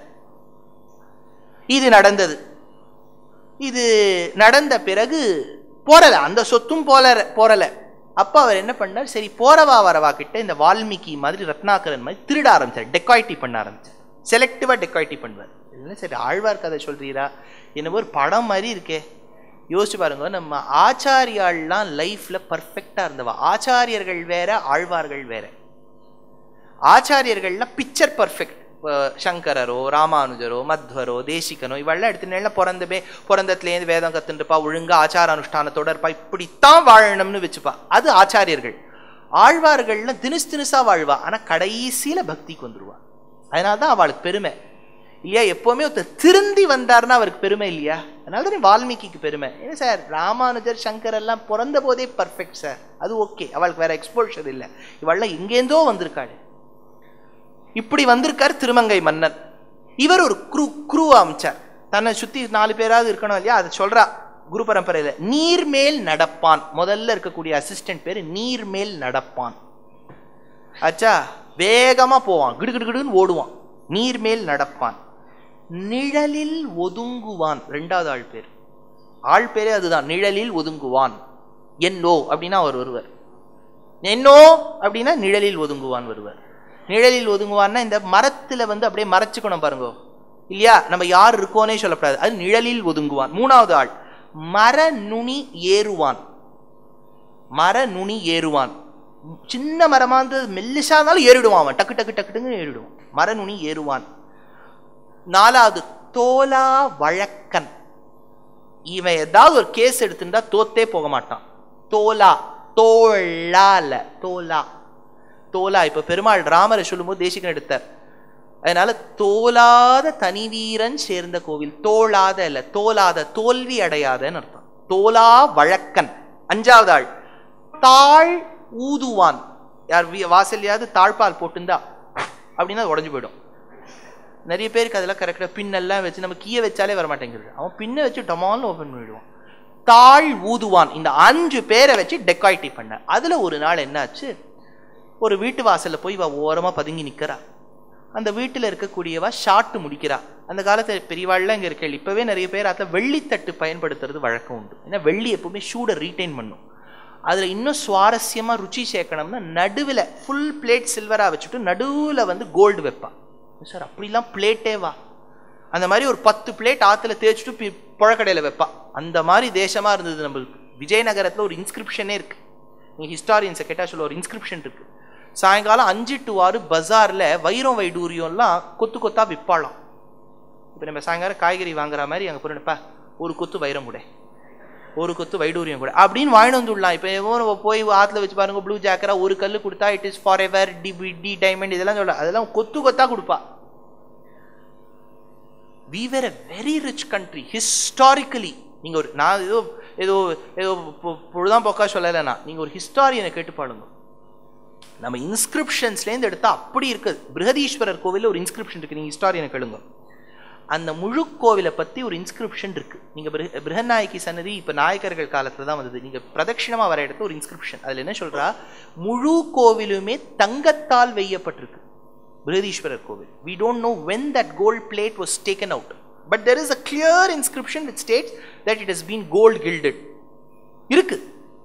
இது நடந்தது இது நடந்த பிறகு போறல அந்த சொத்தும் போல போறல அப்ப அவர் என்ன பண்ணார் சரி போறவா வரவா கிட்ட இந்த வால்மீகி மாதிரி ரத்னாகரன் மாதிரி திருட ஆரம்பிச்சார் டெக்காய்டி பண்ண ஆரம்பிச்சார் செலக்டிவா டெக்காய்டி பண்ணுவார் இல்லை சரி ஆழ்வார் கதை சொல்றீரா என்னவோ ஒரு படம் மாதிரி இருக்கே யோசிச்சு பாருங்க நம்ம ஆச்சாரியாள்லாம் லைஃப்ல பர்ஃபெக்டா இருந்தவா ஆச்சாரியர்கள் வேற ஆழ்வார்கள் வேற ஆச்சாரியர்கள்லாம் பிக்சர் பர்ஃபெக்ட் சங்கரரோ ராமானுஜரோ மத்வரோ தேசிகனோ இவெல்லாம் எடுத்துனேல பிறந்தவே பிறந்தத்துலேருந்து வேதம் கத்துட்டுப்பா ஒழுங்கா ஆச்சார அனுஷ்டானத்தோட இருப்பா இப்படித்தான் வாழணும்னு வச்சுப்பா அது ஆச்சாரியர்கள் ஆழ்வார்கள்லாம் தினுசு தினுசா வாழ்வா ஆனா கடைசியில பக்திக்கு வந்துருவா அதனால தான் அவளுக்கு பெருமை இல்லையா எப்பவுமே ஒருத்தர் திருந்தி வந்தாருன்னா அவருக்கு பெருமை இல்லையா அதனால தான் வால்மீகிக்கு பெருமை ஏன்னா சார் ராமானுஜர் சங்கர் எல்லாம் பிறந்த போதே பர்ஃபெக்ட் சார் அது ஓகே அவளுக்கு வேற எக்ஸ்போஷர் இல்லை இவள்லாம் எங்கேருந்தோ வந்திருக்காள் இப்படி வந்திருக்கார் திருமங்கை மன்னன் இவர் ஒரு குரு குரு அமைச்சார் தன்னை சுத்தி நாலு பேராவது இருக்கணும் இல்லையா அதை சொல்றா குரு பரம்பரையில நீர்மேல் நடப்பான் முதல்ல இருக்கக்கூடிய அசிஸ்டன்ட் பேரு நீர்மேல் நடப்பான் ஆச்சா வேகமா போவான் கிடு கிடு கிடுன்னு ஓடுவான் நீர்மேல் நடப்பான் நிழலில் ஒதுங்குவான் ரெண்டாவது ஆள் பேர் ஆள் பேரே அதுதான் நிழலில் ஒதுங்குவான் என்னோ அப்படின்னா அவர் வருவார் என்னோ அப்படின்னா நிழலில் ஒதுங்குவான் வருவார் நிழலில் ஒதுங்குவான்னா இந்த மரத்துல வந்து அப்படியே மறைச்சுக்கணும் பாருங்க இல்லையா நம்ம யார் இருக்கோனே சொல்லக்கூடாது அது நிழலில் ஒதுங்குவான் மூணாவது ஆள் மர நுனி ஏறுவான் மர நுனி ஏறுவான் சின்ன மரமா இருந்தது மெல்லிசா இருந்தாலும் ஏறிடுவான் அவன் டக்கு டக்கு டக்குன்னு ஏறிடுவான் மர நுனி ஏறுவான் நாலாவது தோலா வழக்கன் இவன் ஏதாவது ஒரு கேஸ் எடுத்துட்டா தோத்தே போக மாட்டான் தோலா தோளால தோலா தோலா இப்ப பெருமாள் ராமரை சொல்லும்போது தேசிகன் எடுத்தார் அதனால தோலாத தனி வீரன் சேர்ந்த கோவில் தோளாத இல்ல தோலாத தோல்வி அடையாதன்னு அர்த்தம் தோலா வழக்கன் அஞ்சாவது ஆள் தாழ் ஊதுவான் யார் வீ- வாசல்லையாவது தாழ்பால் போட்டுந்தா அப்படின்னா அது உடஞ்சு போயிடும் நிறைய பேருக்கு அதெல்லாம் கரெக்டாக பின்னெல்லாம் வச்சு நம்ம கீயை வச்சாலே வர மாட்டேங்குது அவன் பின்னை வச்சு டமால்னு ஓப்பன் பண்ணிடுவான் தாழ் ஊதுவான் இந்த அஞ்சு பேரை வச்சு டெக்காய்டி பண்ண அதுல ஒரு நாள் என்னாச்சு ஒரு வீட்டு வாசல்ல போய் இவ ஓரமா பதுங்கி நிக்கிறா அந்த வீட்டுல இருக்கக்கூடியவா ஷாட்டு முடிக்கிறா அந்த காலத்துல பெரியவாள்லாம் இங்க இருக்கேள் இப்பவே நிறைய பேர் அதில் வெள்ளித்தட்டு பயன்படுத்துறது வழக்கம் உண்டு ஏன்னா வெள்ளி எப்பவுமே ஷூடை ரீட்டைன் பண்ணும் அதுல இன்னும் சுவாரஸ்யமா ருச்சி சேர்க்கணும்னா நடுவுல ஃபுல் பிளேட் சில்வரா வச்சுட்டு நடுவுல வந்து கோல்டு வைப்பான் சார் அப்படிலாம் பிளேட்டே வா அந்த மாதிரி ஒரு பத்து பிளேட் ஆத்துல தேய்ச்சிட்டு பி- புழக்கடையில வைப்பா அந்த மாதிரி தேசமா இருந்தது நம்மளுக்கு விஜயநகரத்துல ஒரு இன்ஸ்கிரிப்ஷனே இருக்கு நீங்க ஹிஸ்டாரியன்ஸை கேட்டா சொல்ல ஒரு இன்ஸ்கிரிப்ஷன் இருக்கு சாயங்காலம் அஞ்சு டு ஆறு பஜார்ல வைரம் வைடூரியம்லாம் கொத்து கொத்தா விற்பாளாம் இப்போ நம்ம சாயங்காலம் காய்கறி வாங்குற மாதிரி அங்கே போறப்பா ஒரு கொத்து வைரம் கூட ஒரு கொத்து வைடூரியம் கூட அப்படின்னு வாங்கிட்டு வந்துடலாம் இப்போ எவ்வளோ போய் ஆற்றுல வச்சு பாருங்க ப்ளூ ஜாக்கரா ஒரு கல் கொடுத்தா இட் இஸ் ஃபார் எவர் டி டி டைமண்ட் இதெல்லாம் சொல்ல அதெல்லாம் கொத்து கொத்தா கொடுப்பா we were a very rich country historically நீங்க ஒரு நான் ஏதோ ஏதோ ஏதோ பொ- பொழுதான் போக்கா சொல்லலை நான் நீங்க ஒரு ஹிஸ்டாரியனை கேட்டு பாருங்க நம்ம இன்ஸ்கிரிப்ஷன்ஸ்லேருந்து எடுத்தா அப்படி இருக்குது பிருகதீஸ்வரர் கோவில்ல ஒரு இன்ஸ்கிரிப்ஷன் இருக்கு நீங்க ஹிஸ்டாரியனை கேளுங்க அந்த முழு கோவிலை பத்தி ஒரு இன்ஸ்கிரிப்ஷன் இருக்கு நீங்க பிருஹ- பிருஹநாயகி சன்னதி இப்ப நாயக்கர்கள் காலத்துல தான் வந்தது நீங்க பிரதட்சிணமா வர இடத்துல ஒரு இன்ஸ்கிரிப்ஷன் அதுல என்ன சொல்றா முழு கோவிலுமே தங்கத்தால் வெய்யப்பட்டிருக்கு பிருஹதீஸ்வரர் கோவில் we don't know when that gold plate was taken out but there is a clear inscription which states that it has been gold gilded இருக்கு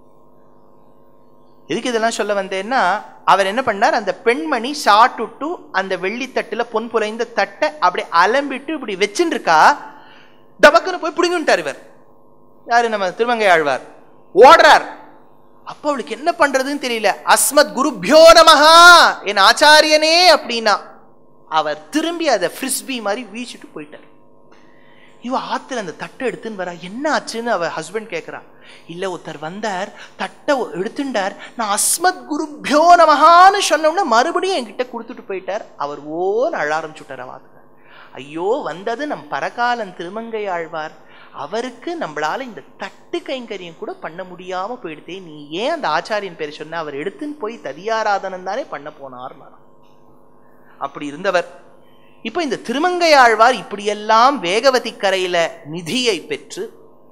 எதுக்கு இதெல்லாம் சொல்ல வந்தேன்னா அவர் என்ன பண்ணார் அந்த பெண்மணி சாட்டுட்டு அந்த வெள்ளித்தட்டுல பொன் புலைந்த தட்டை அப்படி அலம்பிட்டு இப்படி வச்சுட்டு இருக்கா டபக்குன்னு போய் பிடுங்கிட்டார் இவர் யாரு நம்ம திருமங்கை ஆழ்வார் ஓடுறார் அப்ப அவளுக்கு என்ன பண்றதுன்னு தெரியல அஸ்மத் குருபியோ நமஹா என் ஆச்சாரியனே அப்படின்னா அவர் திரும்பி அதை ஃப்ரிஸ்பி மாதிரி வீசிட்டு போயிட்டார் இவ ஆத்துல அந்த தட்டை எடுத்துன்னு வரா என்ன ஆச்சுன்னு அவ ஹஸ்பண்ட் கேட்குறா இல்ல ஒருத்தர் வந்தார் தட்டை ஒ- எடுத்துட்டார் நான் அஸ்மத் குருபியோ நமஹான்னு சொன்னோம்னா மறுபடியும் என்கிட்ட கொடுத்துட்டு போயிட்டார் அவர் ஓன்னு அழ ஆரம்பிச்சுட்டார் அவாத்துல ஐயோ வந்தது நம் பரகாலன் திருமங்கை ஆழ்வார் அவருக்கு நம்மளால இந்த தட்டு கைங்கரியம் கூட பண்ண முடியாம போயிடுதே நீ ஏன் அந்த ஆச்சாரியன் பேர் சொன்ன அவர் எடுத்துன்னு போய் ததியாராதனம் தானே பண்ண போனார் அப்படி இருந்தவர் இப்போ இந்த திருமங்கை ஆழ்வார் இப்படியெல்லாம் வேகவதி கரையில நிதியை பெற்று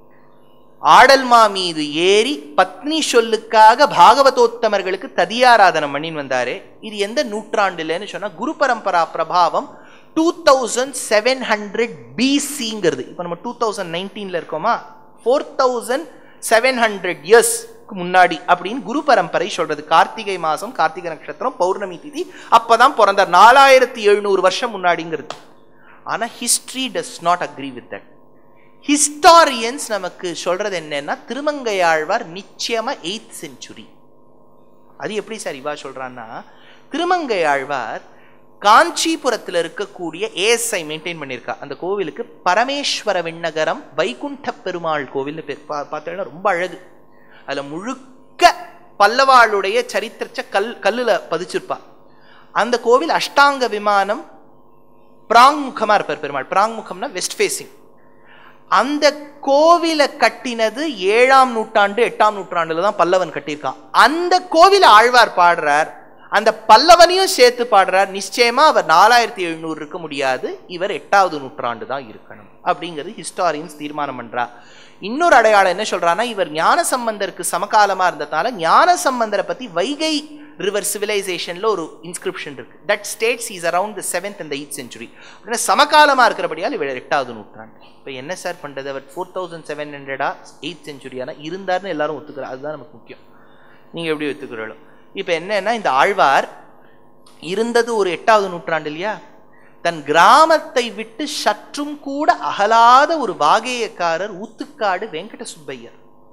ஆடல்மா மீது ஏறி பத்னி சொல்லுக்காக பாகவதோத்தமர்களுக்கு ததியாராதனம் பண்ணின்னு வந்தாரே இது எந்த நூற்றாண்டுலன்னு சொன்னா Guru Parampara Prabhavam two thousand seven hundred பிசிங்கிறது இப்போ நம்ம டூ தௌசண்ட் நைன்டீன்ல இருக்கோமா ஃபோர் தௌசண்ட் செவன் ஹண்ட்ரட் இயர்ஸ்க்கு முன்னாடி அப்படின்னு குரு பரம்பரை சொல்றது கார்த்திகை மாசம் கார்த்திகை நட்சத்திரம் பௌர்ணமி திதி அப்பதான் பிறந்தார் நாலாயிரத்தி எழுநூறு வருஷம் முன்னாடிங்கிறது ஆனா history does not agree with that historians நமக்கு சொல்றது என்னன்னா திருமங்கையாழ்வார் நிச்சயமா எயித் செஞ்சுரி அது எப்படி சார் இவா சொல்றான்னா திருமங்கையாழ்வார் காஞ்சிபுரத்தில் இருக்கக்கூடிய ஏஎஸ்ஐ மெயின்டைன் பண்ணியிருக்கா அந்த கோவிலுக்கு பரமேஸ்வர விண்ணகரம் வைகுண்ட பெருமாள் கோவில்னு பேர் பா பார்த்தீங்கன்னா ரொம்ப அழகு அதுல முழுக்க பல்லவாளுடைய சரித்திரச்ச கல் கல்லுல பதிச்சிருப்பா அந்த கோவில் அஷ்டாங்க விமானம் பிராங்முகமா இருப்பார் பெருமாள் பிராங்முகம்னா வெஸ்ட் ஃபேசிங் அந்த கோவிலை கட்டினது ஏழாம் நூற்றாண்டு எட்டாம் நூற்றாண்டுல தான் பல்லவன் கட்டியிருக்கான் அந்த கோவிலை ஆழ்வார் பாடுறார் அந்த பல்லவனையும் சேர்த்து பாடுறார் நிச்சயமா அவர் நாலாயிரத்தி எழுநூறு இருக்க முடியாது இவர் எட்டாவது நூற்றாண்டு தான் இருக்கணும் அப்படிங்கிறது ஹிஸ்டாரியன்ஸ் தீர்மானம் பண்றா இன்னொரு அடையாளம் என்ன சொல்றான்னா இவர் ஞான சம்பந்தருக்கு சமகாலமா இருந்ததால ஞான சம்பந்தரை பத்தி வைகை ரிவர் சிவிலைசேஷன்ல ஒரு இன்ஸ்கிரிப்ஷன் இருக்கு that states is around the seventh and eight century அப்படின்னா சமகாலமா இருக்கிறபடியால் இவர் எட்டாவது நூற்றாண்டு இப்போ என்ன சார் பண்றது அவர் ஃபோர் தௌசண்ட் செவன் ஹண்ட்ரடா எயிட் செஞ்சுரியானா இருந்தாருன்னு எல்லாரும் ஒத்துக்கிறார் அதுதான் நமக்கு முக்கியம் நீங்க எப்படி ஒத்துக்கிறீங்களோ இப்போ என்னன்னா இந்த ஆழ்வார் இருந்தது ஒரு எட்டாவது நூற்றாண்டு இல்லையா தன் கிராமத்தை விட்டு சற்றும் கூட அகலாத ஒரு வாகேயக்காரர் ஊத்துக்காடு வெங்கட சுப்பையர்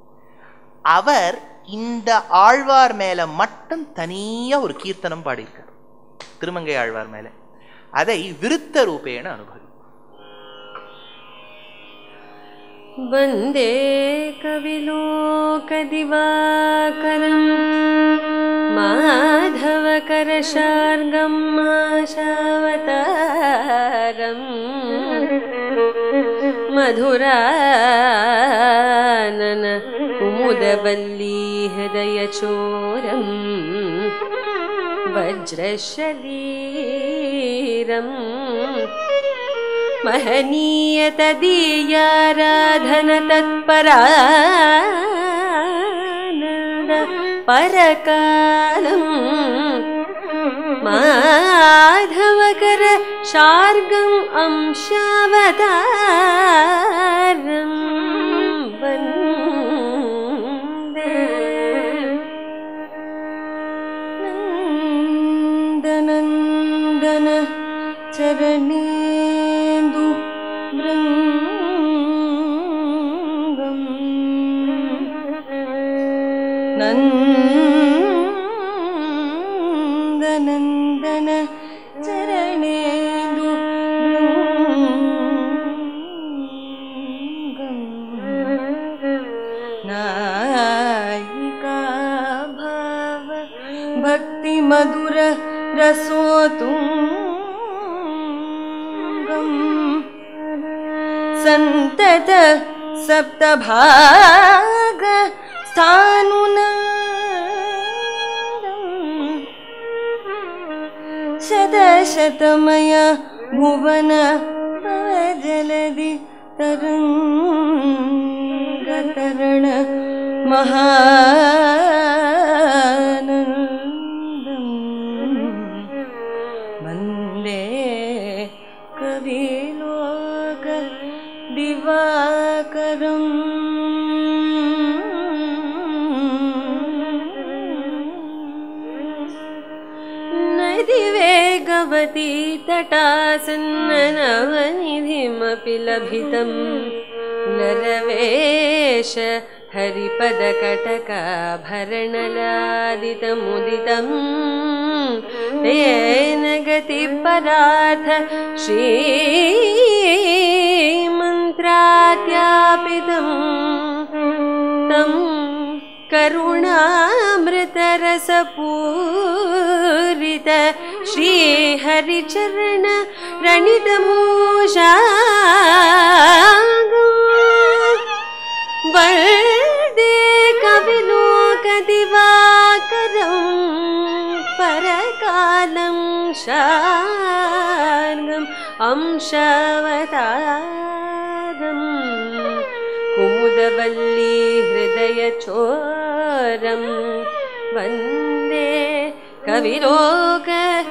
அவர் இந்த ஆழ்வார் மேல மட்டும் தனியா ஒரு கீர்த்தனம் பாடியிருக்கார் திருமங்கை ஆழ்வார் மேல அதை விருத்த ரூபேன அனுபவி वन्दे कविलोकदिवाकरम् माधवकरशार्गम् आशावतारम् मधुरानन कुमुदवल्ली हृदयचोरम् वज्रशरीरम् महनीयतदीयाराधन तत्परानन्द परकालम् माधवकर शार्गम् अंशावतारम् वन्दे नन्दनन्दन चरणेन्दु भृङ्गम् नन्दनन्दन चरणेन्दु भृङ्गम् नायिका भाव भक्तिमधुर रसोतुङ्गम् सन्तत सप्तभाग स्थानुन शतशतमय भुवन जलधि तरङ्गतरण महानन्दम् वन्दे कविलोक दिवाकरम् नदिवेगवती तटासन्ननवनिधिमपि लभितम् नरवेश हरिपदकटकाभरणलादितमुदितम् तेन गतिपरार्थ श्रीमन्त्राद्यापितम् तं करुणामृतरसपूरित श्रीहरिचरण रणितमूषा वन्दे कविलोकदिवाकरं परकालं शार्गम् अंशवतारम् कुमुदवल्ली हृदयचोरं वन्दे कविलोक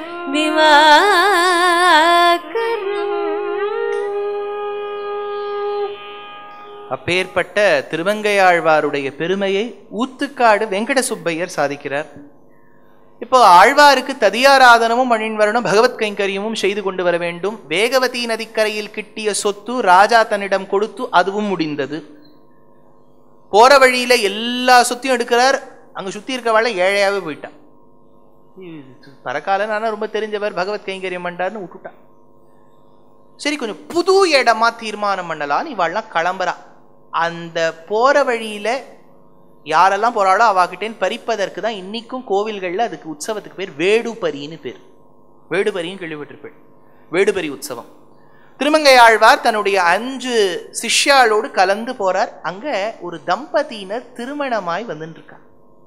दिवाकरम् அப்பேற்பட்ட திருவங்கையாழ்வாருடைய பெருமையை ஊத்துக்காடு வெங்கட சுப்பையர் சாதிக்கிறார் இப்போ ஆழ்வாருக்கு ததியாராதனமும் மணின் வரணும் பகவத் கைங்கரியமும் செய்து கொண்டு வர வேண்டும் வேகவதி நதிக்கரையில் கிட்டிய சொத்து ராஜா தன்னிடம் கொடுத்து அதுவும் முடிந்தது போற வழியில எல்லா சொத்தையும் எடுக்கிறார் அங்க சுத்தி இருக்கவாள ஏழையாவே போயிட்டான் பரக்காலன் ஆனா ரொம்ப தெரிஞ்சவர் பகவத் கைங்கரியம் பண்றாருன்னு விட்டுட்டான் சரி கொஞ்சம் புது இடமா தீர்மானம் பண்ணலாம் இவாள்லாம் கிளம்புறா அந்த போற வழியில யாரெல்லாம் போறாளோ அவாகிட்டேன்னு பறிப்பதற்கு தான் இன்னைக்கும் கோவில்கள்ல அதுக்கு உற்சவத்துக்கு பேர் வேடுபரின்னு பேர் வேடுபரின்னு கேள்விப்பட்டிருப்பேன் வேடுபரி உற்சவம் திருமங்கையாழ்வார் தன்னுடைய அஞ்சு சிஷ்யாளோடு கலந்து போறார் அங்க ஒரு தம்பதியினர் திருமணமாய் வந்துட்டு இருக்காங்க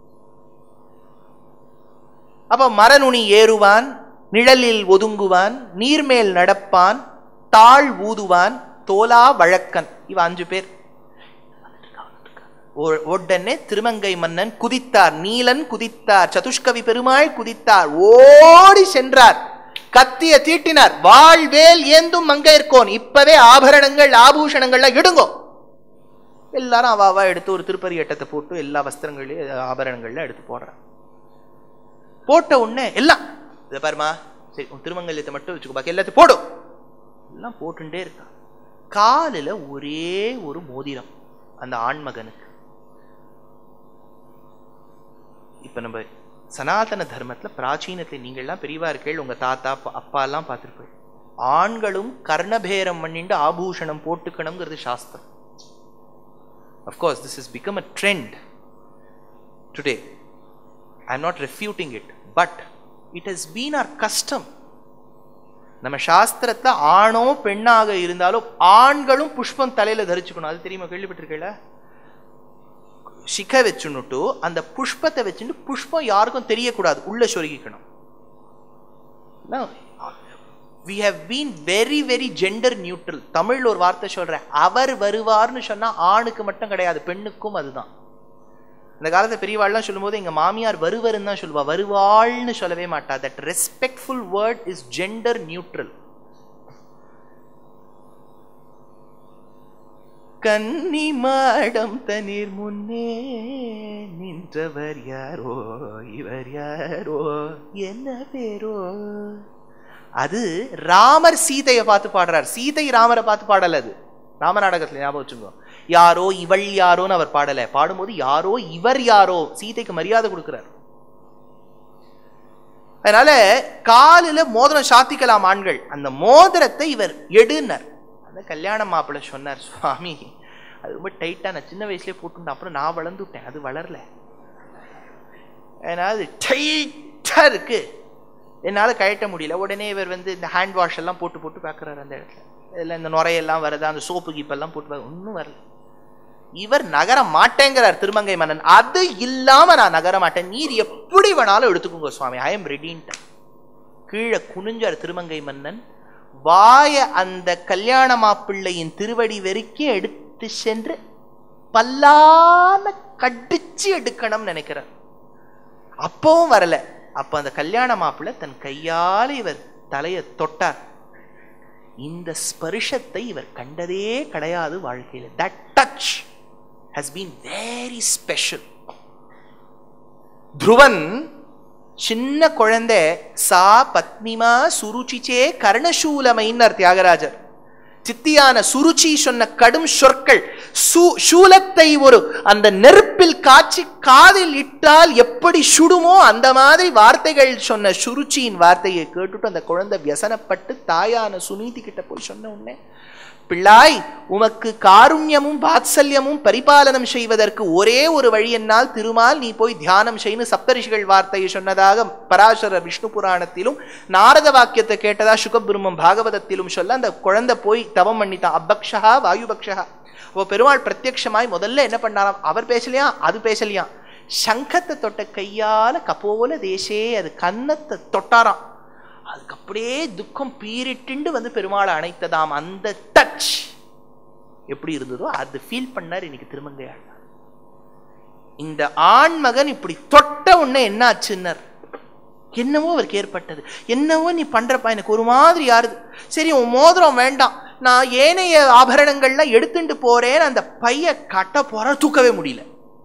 அப்ப மரநுனி ஏறுவான் நிழலில் ஒதுங்குவான் நீர்மேல் நடப்பான் தாழ் ஊதுவான் தோலா வழக்கன் இவ அஞ்சு பேர் ஒ- உடனே திருமங்கை மன்னன் குதித்தார் நீலன் குதித்தார் சதுஷ்கவி பெருமாள் குதித்தார் ஓடி சென்றார் கத்திய தீட்டினார் வாழ்வேல் ஏந்தும் மங்கையர்கோன் இப்பவே ஆபரணங்கள் ஆபூஷணங்கள்லாம் இடுங்கோ எல்லாரும் அவ அவ எடுத்து ஒரு திருப்பதி எட்டத்தை போட்டு எல்லா வஸ்திரங்களையும் ஆபரணங்கள்லாம் எடுத்து போடுறான் போட்ட உடனே எல்லாம் இதை பாருமா சரி உன் திருமங்கல்யத்தை மட்டும் வச்சுக்கோ பாக்கி எல்லாத்தையும் போடும் எல்லாம் போட்டுட்டே இருக்கான் காலில் ஒரே ஒரு மோதிரம் அந்த ஆண்மகனுக்கு இப்ப நம்ம சனாதன தர்மத்துல பிராச்சீனத்தை நீங்கள்லாம் பெரியவா இருக்கீள் உங்க தாத்தா அப்பா- அப்பா எல்லாம் பார்த்துருப்பீள் ஆண்களும் கர்ணபேரம் பண்ணிட்டு ஆபூஷணம் போட்டுக்கணுங்கிறது சாஸ்திரம் of course this is become a trend today I am not refuting it but it has been our custom நம்ம சாஸ்திரத்துல ஆணோ பெண்ணாக இருந்தாலும் ஆண்களும் புஷ்பம் தலையில தரிச்சுக்கணும் அது தெரியுமா கேள்விப்பட்டிருக்கீங்களா சிக்க வச்சுன்னுட்டு அந்த புஷ்பத்தை வச்சுட்டு புஷ்பம் யாருக்கும் தெரியக்கூடாது உள்ள சொருகிக்கணும் we have been very very gender neutral தமிழ்ல ஒரு வார்த்தை சொல்றேன் அவர் வருவார்னு சொன்னா ஆணுக்கு மட்டும் கிடையாது பெண்ணுக்கும் அதுதான் இந்த காலத்து பெரியவாள்லாம் சொல்லும்போது எங்க மாமியார் வருவருன்னு தான் சொல்லுவா வருவாள்னு சொல்லவே மாட்டா that respectful word is gender neutral கன்னி மாடம் தண்ணீர் முன்னே நின்றவர் யாரோ இவர் யாரோ என்ன பேரோ அது ராமர் சீதையை பார்த்து பாடுறார் சீதை ராமரை பார்த்து பாடல அது ராமநாடகத்துல ஞாபகம் வச்சுக்கோ யாரோ இவள் யாரோன்னு அவர் பாடல பாடும்போது யாரோ இவர் யாரோ சீதைக்கு மரியாதை கொடுக்கிறார் அதனால காலில மோதிரம் சாத்திக்கலாம் ஆண்கள் அந்த மோதிரத்தை இவர் எடுனர் அந்த கல்யாண மாப்பிள்ளை சொன்னார் சுவாமி அது ரொம்ப டைட்டா நான் சின்ன வயசுலயே போட்டுட்டேன் அப்புறம் நான் வளர்ந்துட்டேன் அது வளரல ஏன்னா அது டைட்டா இருக்கு என்னால கழட்ட முடியல உடனே இவர் வந்து இந்த ஹேண்ட் வாஷ் எல்லாம் போட்டு போட்டு பார்க்குறாரு அந்த இடத்துல இதில் இந்த நுரையெல்லாம் வருது அந்த சோப்பு கீப்பெல்லாம் போட்டு பார்க்க ஒன்றும் வரல இவர் நகர மாட்டேங்கிறார் திருமங்கை மன்னன் அது இல்லாம நான் நகர மாட்டேன் நீர் எப்படி வேணாலும் எடுத்துக்கோங்க சுவாமி ஐ எம் ரெடின்ட்டு கீழே குனிஞ்சார் திருமங்கை மன்னன் வாய அந்த கல்யாண மாப்பிள்ளையின் திருவடி வரைக்கும் எடுத்து சென்று பல்லான கடிச்சு எடுக்கணும்னு நினைக்கிறார் அப்பவும் வரல அப்ப அந்த கல்யாண மாப்பிள்ளை தன் கையால இவர் தலையை தொட்டார் இந்த ஸ்பர்ஷத்தை இவர் கண்டதே கிடையாது வாழ்க்கையில that touch has been very special Dhruvan சின்ன குழந்தை சா பத்மிமா சுருச்சிச்சே கர்ணசூலமைன்னர் தியாகராஜர் சித்தியான சுருச்சி சொன்ன கடும் சொற்கள் சூ சூலத்தை ஒரு அந்த நெருப்பில் காய்ச்சி காதில் இட்டால் எப்படி சுடுமோ அந்த மாதிரி வார்த்தைகள் சொன்ன சுருச்சியின் வார்த்தையை கேட்டுட்டு அந்த குழந்தை வியசனப்பட்டு தாயான சுனீதி கிட்ட போய் சொன்ன உடனே பிள்ளாய் உமக்கு காருண்யமும் வாத்சல்யமும் பரிபாலனம் செய்வதற்கு ஒரே ஒரு வழி என்னால் திருமால் நீ போய் தியானம் செய்யு சப்தரிஷிகள் வார்த்தையை சொன்னதாக பராசர விஷ்ணு புராணத்திலும் நாரத வாக்கியத்தை கேட்டதா சுகபிரம்மம் பாகவதத்திலும் சொல்ல அந்த குழந்தை போய் தவம் பண்ணிட்டான் அபக்ஷா வாயுபக்ஷா அப்போ பெருமாள் பிரத்யக்ஷமாய் முதல்ல என்ன பண்ணாராம் அவர் பேசலையா அது பேசலையாம் சங்கத்தை தொட்ட கையால கபோல தேசே அது கன்னத்தை தொட்டாராம் அதுக்கு அப்படியே துக்கம் பீரிட்டுண்டு வந்து பெருமாளை அணைத்ததாம் அந்த டச் எப்படி இருந்ததோ அது ஃபீல் பண்ணார் இன்னைக்கு திருமங்கையாள் இந்த ஆண் மகன் இப்படி தொட்ட உடனே என்ன ஆச்சுன்னர் என்னவோ அவருக்கு ஏற்பட்டது என்னவோ நீ பண்றப்பா எனக்கு ஒரு மாதிரி யாருது சரி உன் மோதிரம் வேண்டாம் நான் ஏனைய ஆபரணங்கள்லாம் எடுத்துட்டு போறேன் அந்த பைய கட்ட போற தூக்கவே முடியல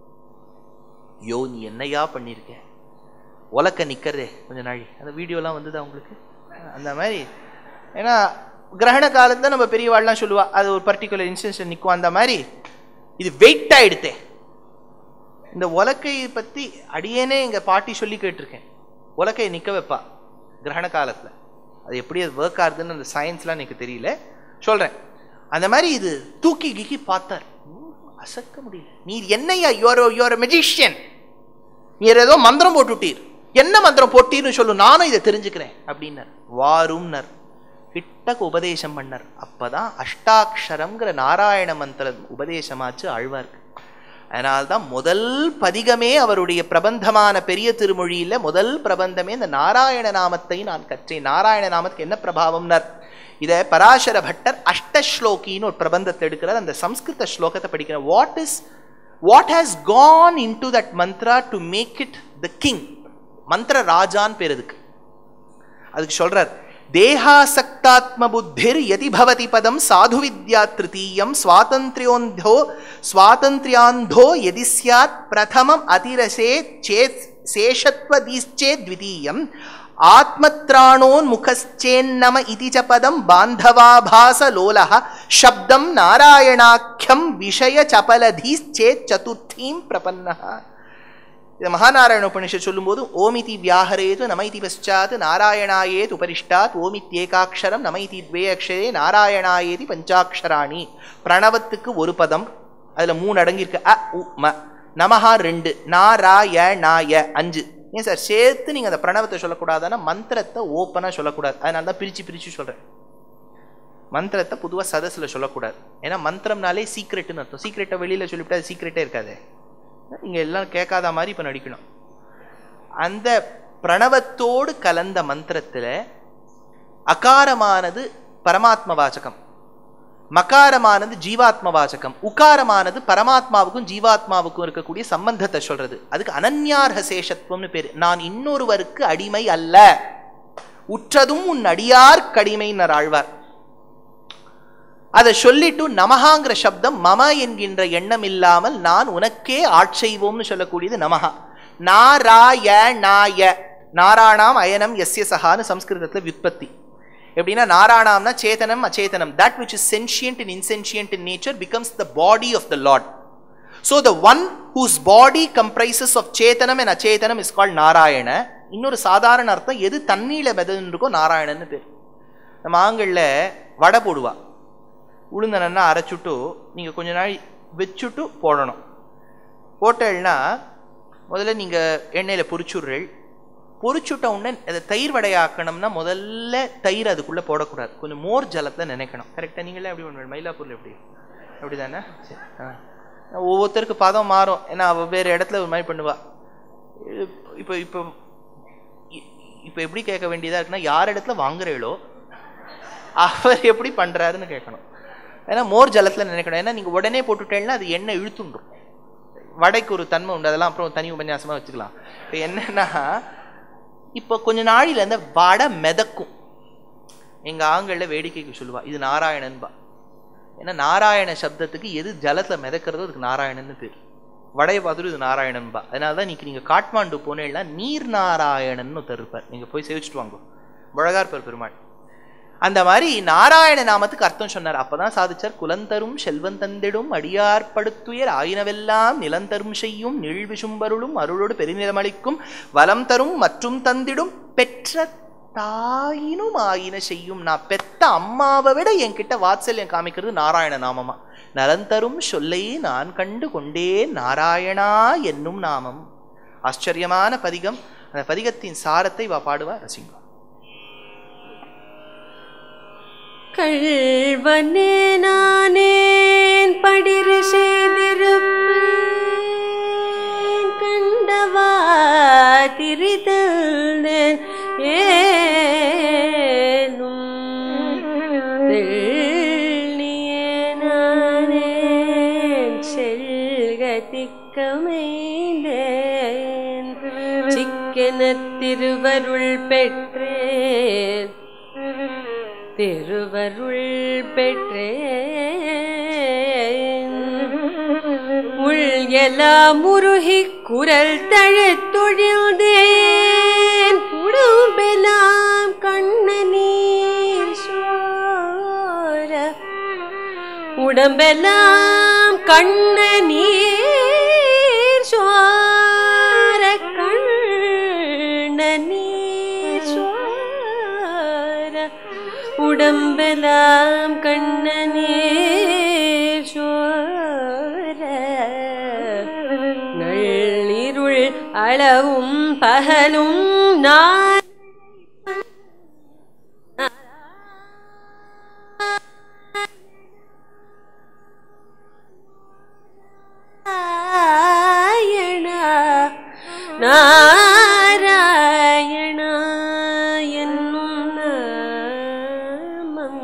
யோ நீ என்னையா பண்ணியிருக்க உலக்க நிற்கிறதே கொஞ்ச நாழி அந்த வீடியோலாம் வந்ததா உங்களுக்கு அந்த மாதிரி ஏன்னா கிரகண காலத்துல நம்ம பெரியவாள்லாம் சொல்லுவா அது ஒரு பர்டிகுலர் இன்ஸ்டன்ஸ் நிற்கும் அந்த மாதிரி இது வெயிட் ஆயிடுத்தே இந்த உலக்கையை பற்றி அடியேனே எங்கள் பாட்டி சொல்லி கேட்டிருக்கேன் உலக்கையை நிற்க வைப்பா கிரகண காலத்தில் அது எப்படி அது ஒர்க் ஆகுதுன்னு அந்த சயின்ஸ்லாம் எனக்கு தெரியல சொல்கிறேன் அந்த மாதிரி இது தூக்கி கிக்கி பார்த்தார் ம், அசக்க முடியல நீ என்னையா யோர் யோர் மெஜிஷியன் நீர் ஏதோ மந்திரம் போட்டுட்டீர் என்ன மந்திரம் போட்டீர்னு சொல்லு நானும் இதை தெரிஞ்சுக்கிறேன் அப்படின்னார் வாரும்னர் கிட்டக்கு உபதேசம் பண்ணார் அப்பதான் அஷ்டாட்சரம்ங்கிற நாராயண மந்திர உபதேசமாச்சு ஆழ்வார்க்கு அதனால்தான் முதல் பதிகமே அவருடைய பிரபந்தமான பெரிய திருமொழியில முதல் பிரபந்தமே இந்த நாராயண நாமத்தை நான் கற்றேன் நாராயண நாமத்துக்கு என்ன பிரபாவம்னர் இதை பராசர பட்டர் அஷ்டஸ்லோகின்னு ஒரு பிரபந்தத்தை எடுக்கிறார் அந்த சம்ஸ்கிருத ஸ்லோகத்தை படிக்கிறார் what is what has gone into that mantra to make it the king மந்திர ராஜான்னு பேர் அதுக்கு அதுக்கு சொல்றார் தேகாசக்தாத்ம புத்திர் யதி பவதி பதம் சாது வித்யா திருத்தீயம் சுவாதந்திரியோந்தோ சுவாதந்திரியாந்தோ யதி ஸ்யாத் பிரதமம் அதிரசே சேத் சேஷத்வதீச்சே த்விதீயம் ஆத்மத்ராணோன்முகச்சேன்னம இதி ச பதம் பாந்தவாபாச லோலः சப்தம் நாராயணாக்கியம் விஷய சபலதீச்சேத் சதுர்த்தீம் பிரபன்னः இது மகாநாராயண உபனிஷத் சொல்லும்போது ஓமிதி வியாஹரேது நமைதி பశ్చాத் நாராயணாயேத் உபரிஷ்டாத் ஓமித்யேகாட்சரம் நமைதி த்வே அக்ஷரே நாராயணாயேதி பஞ்சாட்சராணி பிரணவத்துக்கு ஒரு பதம் அதுல மூணு அடங்கியிருக்கு அ உ ம நமஹா ரெண்டு நாராயணாய அஞ்சு ஏன் சார் சேர்த்து நீங்க அந்த பிரணவத்தை சொல்லக்கூடாதுன்னா மந்திரத்தை ஓப்பனா சொல்லக்கூடாது அதனால தான் பிரிச்சு பிரிச்சு சொல்றேன் மந்திரத்தை பொதுவா சதஸ்ல சொல்லக்கூடாது ஏன்னா மந்திரம்னாலே சீக்ரெட்னு அர்த்தம் சீக்ரெட்டை வெளியில சொல்லிவிட்டா அது சீக்ரெட்டே இருக்காதே நீங்க எல்லாம் கேட்காத மாதிரி இப்ப நடிக்கணும் அந்த பிரணவத்தோடு கலந்த மந்திரத்துல அகாரமானது பரமாத்ம வாசகம் மகாரமானது ஜீவாத்ம வாசகம் உகாரமானது பரமாத்மாவுக்கும் ஜீவாத்மாவுக்கும் இருக்கக்கூடிய சம்பந்தத்தை சொல்றது அதுக்கு அனன்யார்ஹ சேஷத்துவம்னு பேரு நான் இன்னொருவருக்கு அடிமை அல்ல உற்றதும் உன் அடியார் கடிமைன்னர் ஆழ்வார் அதை சொல்லிட்டு நமஹாங்கிற சப்தம் மம என்கின்ற எண்ணம் இல்லாமல் நான் உனக்கே ஆட்செய்வோம்னு சொல்லக்கூடியது நமஹா நாராய நாய நாராணாம் அயனம் எஸ்ய சகான்னு சம்ஸ்கிருதத்தில் விற்பத்தி எப்படின்னா நாராணாம்னா சேதனம் அச்சேதனம் that which is sentient in insentient in nature becomes the body of the lord so the one whose body comprises of சேத்தனம் அண்ட் அச்சேதனம் இஸ் கால்ட் நாராயண இன்னொரு சாதாரண அர்த்தம் எது தண்ணீல மெதன்னு இருக்கோ நாராயணன்னு பேர் நம்ம ஆங்கிளில் வடை போடுவா உளுந்த நல்லா அரைச்சுட்டு நீங்கள் கொஞ்ச நாள் வச்சுட்டு போடணும் போட்டேன்னா முதல்ல நீங்கள் எண்ணெயில் பொரிச்சுடுறீள் பொரிச்சுட்ட உடனே அதை தயிர் வடையாக்கணும்னா முதல்ல தயிர் அதுக்குள்ளே போடக்கூடாது கொஞ்சம் மோர் ஜலத்தில் நினைக்கணும் கரெக்டாக நீங்களே எப்படி பண்ணுவீங்க மயிலாப்பூரில் எப்படி அப்படி தானே சரி ஆ ஒவ்வொருத்தருக்கு பதம் மாறும் ஏன்னா அவள் வேறு இடத்துல ஒரு மாதிரி பண்ணுவா இப்போ இப்போ இப்போ எப்படி கேட்க வேண்டியதாக இருக்குன்னா யார் இடத்துல வாங்குறீளோ அவர் எப்படி பண்றாருன்னு கேட்கணும் ஏன்னா மோர் ஜலத்துல நினைக்கணும் ஏன்னா நீங்க உடனே போட்டுட்டேன்னா அது எண்ணெய் இழுத்துண்டும் வடைக்கு ஒரு தன்மை உண்டு அதெல்லாம் அப்புறம் தனி உபன்யாசமா வச்சுக்கலாம் இப்போ என்னன்னா இப்போ கொஞ்ச நாழில இருந்து வடை மிதக்கும் எங்க ஆண்கள்ல வேடிக்கைக்கு சொல்லுவா இது நாராயணன்பா ஏன்னா நாராயண சப்தத்துக்கு எது ஜலத்துல மிதக்கிறதோ அதுக்கு நாராயணன்னு பேர் வடையை பார்த்துட்டு இது நாராயணன்பா அதனால தான் இன்னைக்கு நீங்க காட்மாண்டு போனேன்னா நீர் நாராயணன் ஒருத்தர் இருப்பார் நீங்க போய் சேவிச்சுட்டு வாங்க முழகார்பர் பெருமாள் அந்த மாதிரி நாராயண நாமத்துக்கு அர்த்தம் சொன்னார் அப்பதான் சாதிச்சார் குலந்தரும் செல்வன் தந்திடும் அடியார்படுத்துயர் ஆயினவெல்லாம் நிலந்தரும் செய்யும் நீழ்விசும்பருளும் அருளோடு பெருநிலமளிக்கும் வலம் தரும் மற்றும் தந்திடும் பெற்ற தாயினும் ஆயின செய்யும் நான் பெத்த அம்மாவை விட என்கிட்ட வாத்சல்யம் காமிக்கிறது நாராயண நாமமா நலந்தரும் சொல்லை நான் கண்டு கொண்டேன் நாராயணா என்னும் நாமம் ஆச்சரியமான பதிகம் அந்த பதிகத்தின் சாரத்தை வா பாடுவா ரசிங்கம் கள்வனே நானேன் படிரு செய்திருப்பேன் கண்டவா திரிதல்தேன் ஏனும் தெள்ளியே நானேன் செல்க திக்கமைந்தேன் சிக்கென திருவருள் பெற்றேன் திருவருள் பெற்றேன் உள் எல்லாம் முருகி குரல் தழுத்தொழிந்தேன் உடம்பெல்லாம் கண்ணநீர் சோர உடம்பெல்லாம் கண்ணநீர் சோர கண்ணநீர் சோர உடம்பெல்லாம் கண்ணநீர் சோர நள்ளிருள் அளவும் பகலும் நான் நாராயணா நாராயணா என்னும் நாமம்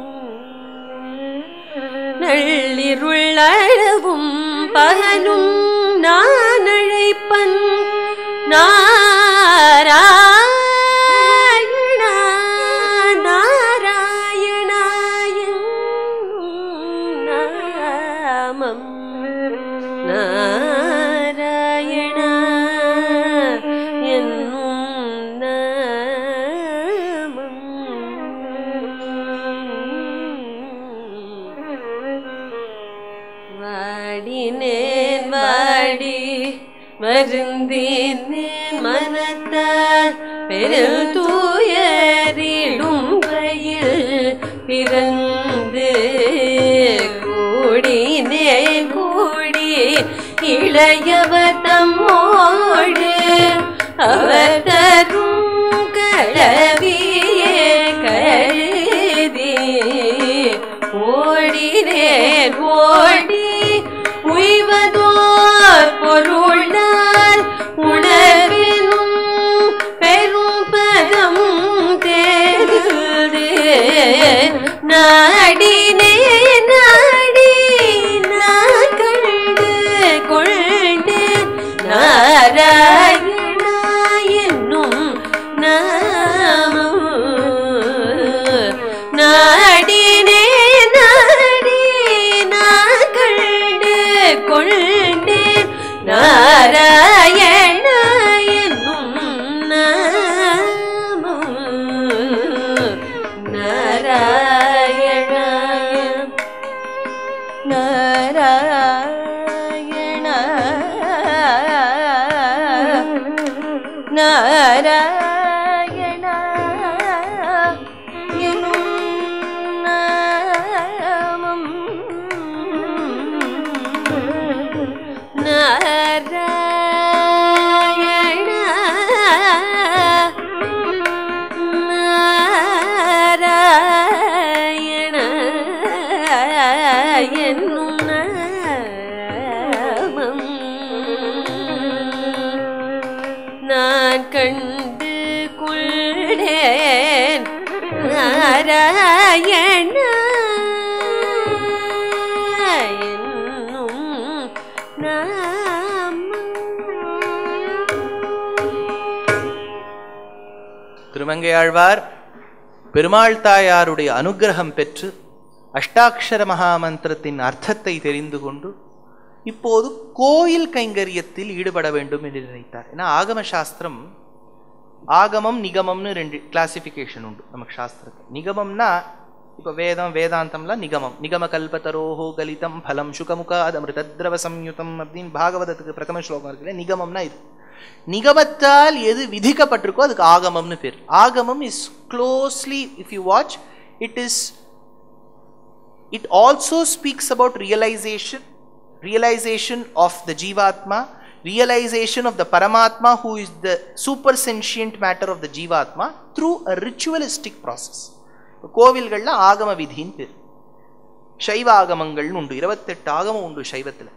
நள்ளிருள் அளவும் பகலும் நான் அழைப்பன் நாராயணா நாராயணா என்னும் நாமம் நாராயணா என்னும் நாமம் வாடினேன் வாடி வருந்தினேன் மனத்தால் பெரும் தூயரிடும் வயில் பிறந்து கூடினே கூடி இளையவர் தம்மோடு அவர் தரும் களவியே கருதி ஓடினேன் ஓடி உய்வதோர் பொருளால் உணர்வினும் பெரும் பதம் தேர்ந்து நாடினே நாடி நான் கண்டு கொண்டு நாராயணா என்னும் நாமம் நாடினே நாடி நான் கண்டு கொண்டேன் நாராயண என்னும் நாமம் நாராயண நாராயண நாராயண எனும் நாமம் நாராயண நாராயண என்னும் நாமம் நான் கண்டு கொண்டேன் நாராயண நாராயண என்னும் நாமம் திருமங்கையாழ்வார் பெருமாள் தாயாருடைய அனுக்கிரகம் பெற்று அஷ்டாட்சர மகாமந்திரத்தின் அர்த்தத்தை தெரிந்து கொண்டு இப்போது கோயில் கைங்கரியத்தில் ஈடுபட வேண்டும் என்று நினைத்தார் ஏன்னா ஆகம சாஸ்திரம் ஆகமம் நிகமம்னு ரெண்டு கிளாசிஃபிகேஷன் உண்டு நமக்கு சாஸ்திரத்தில் நிகமம்னா இப்போ வேதம் வேதாந்தம்லாம் நிகமம் நிகம கல்பதரோஹோ கலிதம் பலம் சுகமுகாத் அமிர்தத்ரவ சம்யுதம் அப்படின்னு பாகவதத்துக்கு பிரதம ஸ்லோகம் இருக்குல்ல நிகமம்னா இது நிகமத்தால் எது விதிக்கப்பட்டிருக்கோ அதுக்கு ஆகமம்னு பேர் Agamam is closely if you watch it is it also speaks about realization realization of the jivatma realization of the paramatma who is the super sentient matter of the jivatma through a ritualistic process கோவில்கள்ல ஆகம விதின்னு பேர் சைவ ஆகமங்கள்னு உண்டு இருபத்தெட்டு ஆகமம் உண்டு சைவத்துல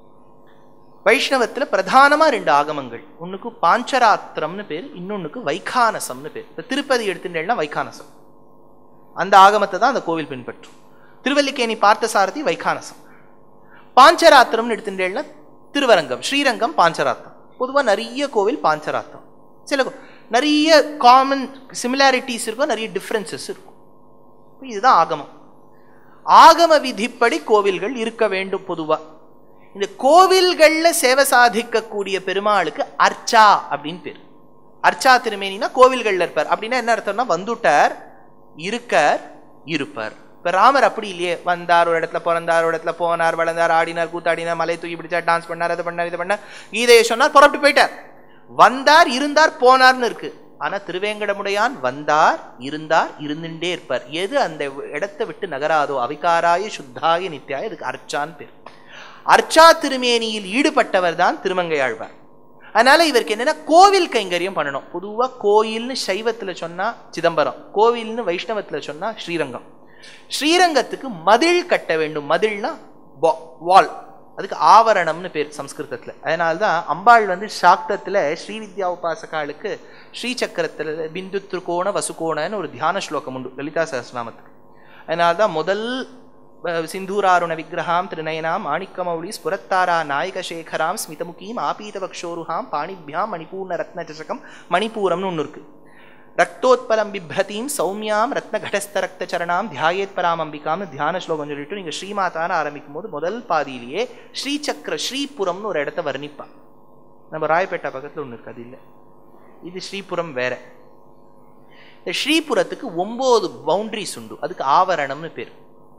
வைஷ்ணவத்துல பிரதானமா ரெண்டு ஆகமங்கள் ஒண்ணுக்கு பாஞ்சராத்திரம்னு பேர் இன்னொன்னுக்கு வைகானசம்னு பேர் இப்ப திருப்பதி எடுத்துட்டேன்னா வைகானசம் அந்த ஆகமத்தை தான் அந்த கோவில் பின்பற்றும் திருவல்லிக்கேணி பார்த்தசாரதி வைகானசம் பாஞ்சராத்திரம்னு எடுத்துட்டேன்னா திருவரங்கம் ஸ்ரீரங்கம் பாஞ்சராத்திரம் பொதுவா நிறைய கோவில் பாஞ்சராத்திரம் சில கோ- நிறைய காமன் சிமிலாரிட்டிஸ் இருக்கும் நிறைய டிஃப்ரென்சஸ் இருக்கும் இதுதான் ஆகமம் ஆகம விதிப்படி கோவில்கள் இருக்க வேண்டும் பொதுவா இந்த கோவில்கள்ல சேவை சாதிக்கக்கூடிய பெருமாளுக்கு அர்ச்சா அப்படின்னு பேர் அர்ச்சா திருமேனினா கோவில்கள்ல இருப்பார் அப்படின்னா என்ன அர்த்தம்னா வந்துட்டார் இருக்கார் இருப்பார் இப்ப ராமர் அப்படி இல்லையே வந்தார் ஒரு இடத்துல பிறந்தார் ஒரு இடத்துல போனார் வளர்ந்தார் ஆடினார் கூத்தாடினார் மலை தூக்கி பிடிச்சார் டான்ஸ் பண்ணார் அதை பண்ணார் இதை பண்ணார் கீதையை சொன்னார் புறப்பட்டு போயிட்டார் வந்தார் இருந்தார் போனார்னு இருக்கு ஆனா திருவேங்கடமுடையான் வந்தார் இருந்தார் இருந்துட்டே இருப்பார் எது அந்த இடத்தை விட்டு நகராதோ அவிகாராய சுத்தாய நித்யாய இதுக்கு அர்ச்சான் பேர் அர்ச்சா திருமேனியில் ஈடுபட்டவர் தான் திருமங்கையாழ்வார் அதனால இவருக்கு என்னன்னா கோவில் கைங்கரியம் பண்ணணும் பொதுவா கோயில்னு சைவத்துல சொன்னா சிதம்பரம் கோவில்னு வைஷ்ணவத்துல சொன்னா ஸ்ரீரங்கம் ஸ்ரீரங்கத்துக்கு மதில் கட்ட வேண்டும் மதில்னா வால் அதுக்கு ஆவரணம்னு பேர் சம்ஸ்கிருதத்துல அதனால்தான் அம்பாள் வந்து சாக்தத்துல ஸ்ரீவித்யா உபாசகாளுக்கு ஸ்ரீசக்கரத்துல பிந்து திருகோண வசுகோணன்னு ஒரு தியான ஸ்லோகம் உண்டு லலிதா சஹஸ்ரநாமத்துக்கு அதனால்தான் முதல் அஹ், சிந்தூராருண விக்கிரகாம் திருநயனாம் மாணிக்கமௌளி ஸ்புரத்தாரா நாயகசேகராம் ஸ்மிதமுகீம் ஆபீதவக்ஷோருஹாம் பாணிபியாம் மணிபூர்ண ரத்னச்சசகம் மணிபூரம்னு ஒன்று இருக்கு ரக்தோத்பலம் பிப்ரதீம் சௌமியாம் ரத்னகடஸ்த ரக்த சரணாம் தியாயேத் பராம் அம்பிகாம்னு தியான ஸ்லோகம் சொல்லிட்டு நீங்க ஸ்ரீமாதான்னு ஆரம்பிக்கும் போது முதல் பாதியிலேயே ஸ்ரீசக்கர ஸ்ரீபுரம்னு ஒரு இடத்த வர்ணிப்பா நம்ம ராயப்பேட்டா பக்கத்துல ஒன்று இருக்கு அது இல்லை இது ஸ்ரீபுரம் வேற இந்த ஸ்ரீபுரத்துக்கு ஒன்பது பவுண்டரிஸ் உண்டு அதுக்கு ஆவரணம்னு பேர்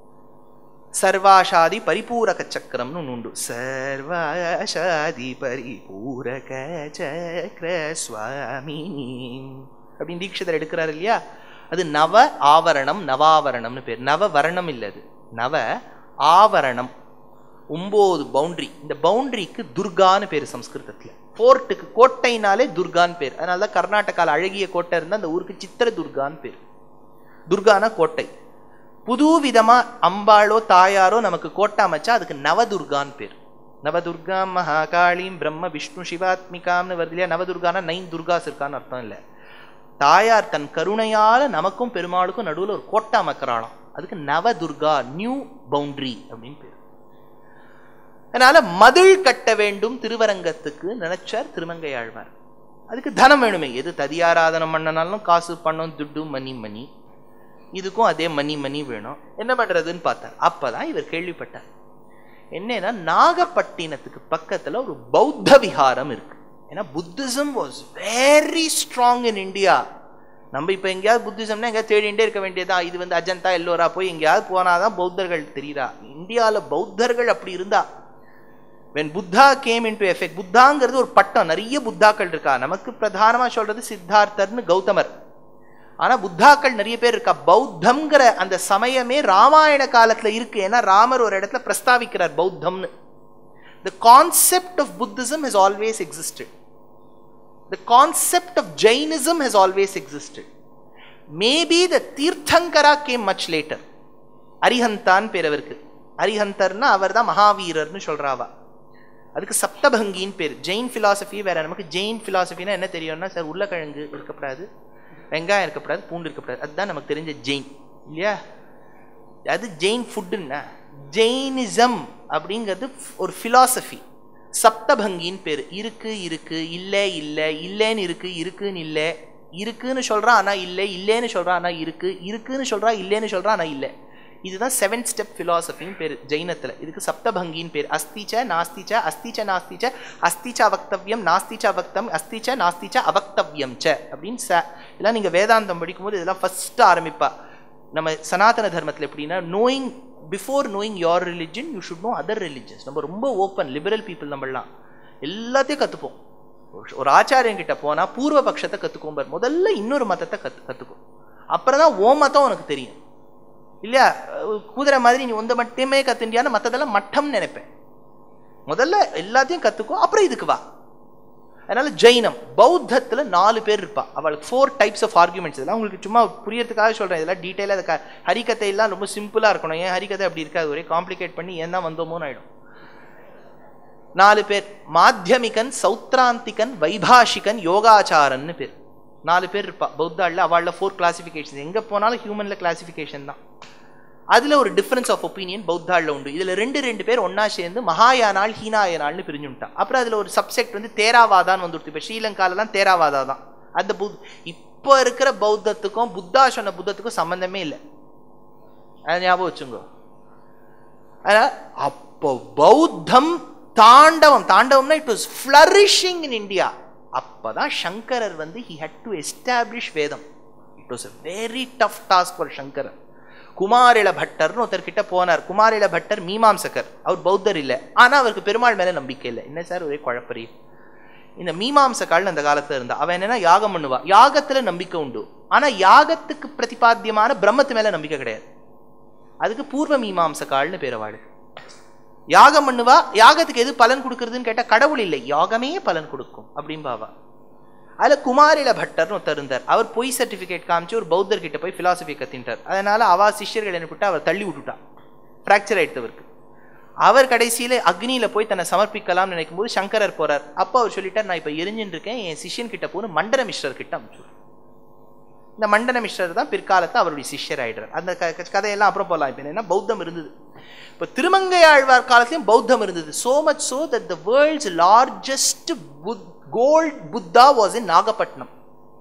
சர்வாஷாதி பரிபூரக சக்கரம்னு ஒன்று உண்டு சர்வாஷாதி பரிபூரக சக்கர சுவாமினி அப்படின்னு தீட்சிதர் எடுக்கிறார் இல்லையா அது நவ ஆவரணம் நவாவரணம்னு பேர் நவ வர்ணம் இல்லை அது நவ ஆவரணம் ஒன்பது பவுண்டரி இந்த பவுண்டரிக்கு துர்கான்னு பேர் சம்ஸ்கிருதத்துல ஃபோர்ட்டுக்கு கோட்டைனாலே துர்கான்னு பேர் அதனால தான் கர்நாடகால அழகிய கோட்டை இருந்தால் அந்த ஊருக்கு சித்திர துர்கான்னு பேர் துர்கானா கோட்டை புது விதமா அம்பாளோ தாயாரோ நமக்கு கோட்டை அமைச்சா அதுக்கு நவதுர்கான்னு பேர் நவதுர்காம் மகாகாளிம் பிரம்ம விஷ்ணு சிவாத்மிகாம்னு வருது இல்லையா நவதுர்கானா நைன் துர்காஸ் இருக்கான்னு அர்த்தம் இல்லை தாயார் தன் கருணையால நமக்கும் பெருமாளுக்கும் நடுவுல ஒரு கோட்டை அமைக்கிறாளாம் அதுக்கு நவதுர்கா நியூ பவுண்டரி அப்படின்னு பேர் அதனால மதில் கட்ட வேண்டும் திருவரங்கத்துக்கு நினைச்சார் திருமங்கையாழ்வார் அதுக்கு தனம் வேணுமே எது ததியாராதனம் பண்ணனாலும் காசு பணம் துட்டு மணி மணி இதுக்கும் அதே மணி மணி வேணும் என்ன பண்றதுன்னு பார்த்தார் அப்பதான் இவர் கேள்விப்பட்டார் என்னன்னா நாகப்பட்டினத்துக்கு பக்கத்துல ஒரு பௌத்த விஹாரம் இருக்கு ஏன்னா Buddhism was very strong in India நம்ம இப்போ எங்கேயாவது புத்திசம்னா எங்கேயாவது தேடிண்டே இருக்க வேண்டியதா இது வந்து அஜந்தா எல்லோரா போய் எங்கேயாவது போனாதான் பௌத்தர்கள் தெரியுதா இந்தியாவில் பௌத்தர்கள் அப்படி இருந்தா when Buddha came into effect புத்தாங்கிறது ஒரு பட்டம் நிறைய புத்தாக்கள் இருக்கா நமக்கு பிரதானமா சொல்றது சித்தார்த்தர்னு கௌதமர் ஆனா புத்தாக்கள் நிறைய பேர் இருக்கா பௌத்தம்ங்கிற அந்த சமயமே ராமாயண காலத்துல இருக்கு ஏன்னா ராமர் ஒரு இடத்துல பிரஸ்தாவிக்கிறார் பௌத்தம்னு the concept of Buddhism has always existed the concept of Jainism has always existed maybe the tirthankara came much later அரிஹந்தான் பேர் அவருக்கு அரிஹந்தர்னா அவர் தான் மகாவீரர்னு சொல்றாவா அதுக்கு சப்தபங்கின்னு பேர் ஜெயின் பிலாசபி வேற நமக்கு ஜெயின் பிலாசபினா என்ன தெரியும்னா சார் உருளைக்கிழங்கு இருக்கப்படாது வெங்காயம் இருக்கப்படாது பூண்டு இருக்கப்படாது அதுதான் நமக்கு தெரிஞ்ச ஜெயின் இல்லையா அது ஜெயின் ஃபுட்டுன்னா ஜெயினிசம் அப்படிங்கிறது ஒரு ஃபிலாசபி சப்தபங்கின்னு பேர் இருக்கு இருக்கு இல்லை இல்லை இல்லைன்னு இருக்கு இருக்குன்னு இல்லை இருக்குன்னு சொல்றான் ஆனா இல்லை இல்லைன்னு சொல்றான் ஆனா இருக்கு இருக்குன்னு சொல்றான் இல்லைன்னு சொல்றான் ஆனா இல்லை இதுதான் செவன் ஸ்டெப் ஃபிலாசபின்னு பேர் ஜெயினத்துல இதுக்கு சப்தபங்கின்னு பேர் அஸ்திச்ச நாஸ்திச்ச அஸ்திச்ச நாஸ்திச்ச அஸ்திச்ச அவக்தவ்யம் நாஸ்திச்ச அவக்தம் அஸ்திச்ச நாஸ்திச்ச அவக்தவ்யம் ச அப்படின்னு ச இதெல்லாம் நீங்க வேதாந்தம் படிக்கும்போது இதெல்லாம் ஃபர்ஸ்ட் ஆரம்பிப்பா நம்ம சனாதன தர்மத்தில் எப்படின்னா knowing before knowing your religion you should know other religions நம்ம ரொம்ப ஓப்பன் லிபரல் பீப்புள் நம்மளாம் எல்லாத்தையும் கற்றுப்போம் ஒரு ஆச்சாரியன் கிட்ட போனால் பூர்வ பட்சத்தை கற்றுக்கும் பார் முதல்ல இன்னொரு மதத்தை கற்று கற்றுக்கும் அப்புறம் தான் ஓ மதம் உனக்கு தெரியும் இல்லையா அஹ் குதிரை மாதிரி நீ ஒந்த மட்டுமே கத்துண்டியான்னு மற்றதெல்லாம் மட்டம்னு நினைப்பேன் முதல்ல எல்லாத்தையும் கற்றுக்கோ அப்புறம் இதுக்கு வா அதனால ஜெயினம் பௌத்தத்துல நாலு பேர் இருப்பா அவளுக்கு ஃபோர் டைப்ஸ் ஆஃப் ஆர்குமெண்ட்ஸ் இதெல்லாம் உங்களுக்கு சும்மா புரியறதுக்காக சொல்றேன் இதெல்லாம் டீட்டெயிலாக அது க- ஹரிகதை எல்லாம் ரொம்ப சிம்பிளா இருக்கணும் ஏன் ஹரிகதை அப்படி இருக்காது ஒரே காம்ப்ளிகேட் பண்ணி ஏன் தான் வந்தோமோன்னு ஆயிடும் நாலு பேர் மாத்தியமிகன் சௌத்ராந்திகன் வைபாஷிகன் யோகாச்சாரன்னு பேர் நாலு பேர் இருப்பா பௌத்தாளில் அவளில் ஃபோர் கிளாசிஃபிகேஷன் எங்கே போனாலும் ஹியூமன்ல கிளாசிஃபிகேஷன் தான் அதுல ஒரு டிஃபரன்ஸ் ஆஃப் ஒப்பீனியன் பௌத்தாளில் உண்டு இதுல ரெண்டு ரெண்டு பேர் ஒண்ணா சேர்ந்து மகாயானால் ஹீனாயனால்னு பிரிஞ்சுட்டான் அப்புறம் அதுல ஒரு சப்செக்ட் வந்து தேராவாதான்னு வந்துடுது இப்போ ஸ்ரீலங்காலலாம் தேராவாதா தான் அந்த புத் இப்போ இருக்கிற பௌத்தத்துக்கும் புத்தா சொன்ன புத்தத்துக்கும் சம்பந்தமே இல்லை அது ஞாபகம் வச்சுங்கோ அதனால அப்போ பௌத்தம் தாண்டவம் தாண்டவம்னா it was flourishing in India அப்பதான் சங்கரர் வந்து he had to establish Vedam it was a very tough task for Shankarar Kumarila பட்டர்னு ஒருத்தர் கிட்ட போனார் குமாரில பட்டர் மீமாம்சகர் அவர் பௌத்தர் இல்லை ஆனா அவருக்கு பெருமாள் மேல நம்பிக்கை இல்லை என்ன சார் ஒரே குழப்பறி இந்த மீமாம்சகால் அந்த காலத்துல இருந்தா அவன் என்னன்னா யாகம் பண்ணுவா யாகத்துல நம்பிக்கை உண்டு ஆனா யாகத்துக்கு பிரதிபாத்தியமான பிரம்மத்து மேல நம்பிக்கை கிடையாது அதுக்கு பூர்வ மீமாம்சகால்னு பேர் அவளுக்கு யாகம் பண்ணுவா யாகத்துக்கு எது பலன் கொடுக்கறதுன்னு கேட்டா கடவுள் இல்லை யாகமே பலன் கொடுக்கும் அப்படிம்பாவா அதுல குமாரில பட்டர்னு ஒருத்தர் இருந்தார் அவர் பொய் சர்டிபிகேட் காமிச்சு ஒரு பௌத்தர் கிட்ட போய் பிலாசபி கத்தின்ட்டார் அதனால அவா சிஷ்யர்கள் என்ன விட்டு அவர் தள்ளி விட்டுட்டா ஃப்ராக்சர் ஆயிடுத்தவருக்கு அவர் கடைசியில அக்னியில போய் தன்னை சமர்ப்பிக்கலாம்னு நினைக்கும் போது சங்கரர் போறார் அப்போ அவர் சொல்லிட்டார் நான் இப்ப எரிஞ்சுட்டு இருக்கேன் என் சிஷ்யன் கிட்ட போன்னு மண்டன மிஸ்ரர் கிட்ட அனுப்பிச்சு இந்த மண்டன மிஸ்ரர் தான் பிற்காலத்தை அவருடைய சிஷ்யர் ஆயிடுறார் அந்த க- க- கதையெல்லாம் அப்புறம் போகலாம் இப்போ என்னன்னா பௌத்தம் இருந்தது இப்போ திருமங்கை ஆழ்வார் காலத்திலும் பௌத்தம் இருந்தது so much so that the world's largest புத் gold Buddha was in Nagapattinam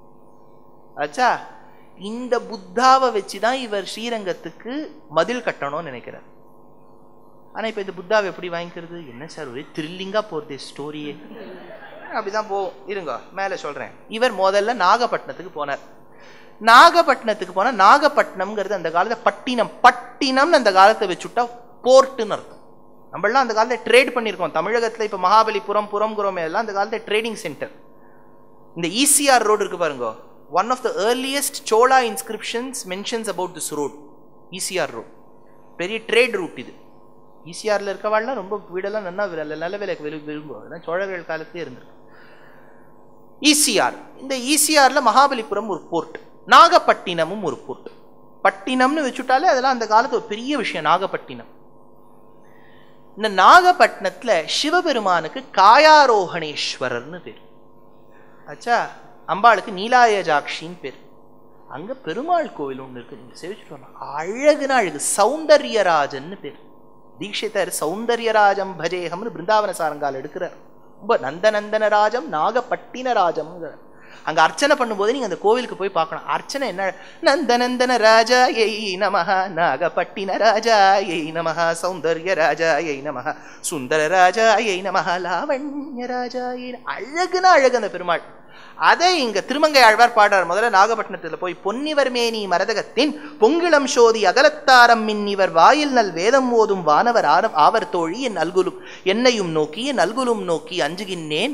ஆச்சா இந்த புத்தாவை வச்சு தான் இவர் ஸ்ரீரங்கத்துக்கு மதில் கட்டணும்னு நினைக்கிறார் ஆனா இப்போ இந்த புத்தாவை எப்படி வாங்கிக்கிறது என்ன சார் ஒரே த்ரில்லிங்கா போகுது ஸ்டோரியே அப்படிதான் போகும் இருங்க மேலே சொல்றேன் இவர் முதல்ல நாகப்பட்டினத்துக்கு போனார் நாகப்பட்டினத்துக்கு போனா நாகப்பட்டினம்ங்கிறது அந்த காலத்துல பட்டினம் பட்டினம்னு அந்த காலத்தை வச்சுட்டா போர்ட்டுன்னு அர்த்தம் நம்மளாம் அந்த காலத்துல ட்ரேட் பண்ணியிருக்கோம் தமிழகத்துல இப்ப மகாபலிபுரம் புறம்குரம் எல்லாம் அந்த காலத்துல ட்ரேடிங் சென்டர் இந்த ஈசிஆர் ரோடு இருக்கு பாருங்க one of the earliest Chola inscriptions mentions about this road ECR road பெரிய ட்ரேட் ரூட் இது ஈசிஆர்ல இருக்கவாள்லாம் ரொம்ப வீடெல்லாம் நல்லா வி- நல்ல விலைக்கு விரு விரும்புவோம் அதெல்லாம் சோழர்கள் காலத்திலே இருந்திருக்கு ஈசிஆர் இந்த ஈசிஆர்ல மகாபலிபுரம் ஒரு போர்ட் நாகப்பட்டினமும் ஒரு போர்ட் பட்டினம்னு வச்சுட்டாலே அதெல்லாம் அந்த காலத்து ஒரு பெரிய விஷயம் நாகப்பட்டினம் இந்த நாகப்பட்டினத்துல சிவபெருமானுக்கு காயாரோகணேஸ்வரர்னு பேர் ஆச்சா அம்பாளுக்கு நீலாயஜாக்ஷின்னு பேர் அங்க பெருமாள் கோவில் ஒண்ணு இருக்கு நீங்க சேவிச்சுட்டு வரலாம் அழகுனா அழகு சௌந்தர்யராஜன்னு பேர் தீட்சிதர் சௌந்தர்யராஜம் பஜேகம்னு பிருந்தாவன சாரங்கால் எடுக்கிறார் ரொம்ப நந்தநந்தன ராஜம் நாகப்பட்டின ராஜம்ங்கிற அங்க அர்ச்சனை பண்ணும்போது நீங்க அந்த கோவிலுக்கு போய் பார்க்கணும் அர்ச்சனை என்ன நந்தநந்தன ராஜா எய் நமஹ நாகப்பட்டின ராஜா எய் நமஹ சௌந்தர்ய ராஜா எய் நமஹ சுந்தர ராஜா எய் நமஹ லாவண்ய ராஜா எய் நம- அழகுனா அழகு அந்த பெருமாள் அதை இங்க திருமங்கை ஆழ்வார் பாடுறார் முதல்ல நாகப்பட்டினத்துல போய் பொன்னிவர் மேனி மரதகத்தின் பொங்கிளம் சோதி அகலத்தாரம் மின்னிவர் வாயில் நல் வேதம் ஓதும் வானவர் ஆரம் ஆவர் தோழி என் அல்குலும் என்னையும் நோக்கி என் அல்குலும் நோக்கி அஞ்சுகின்னேன்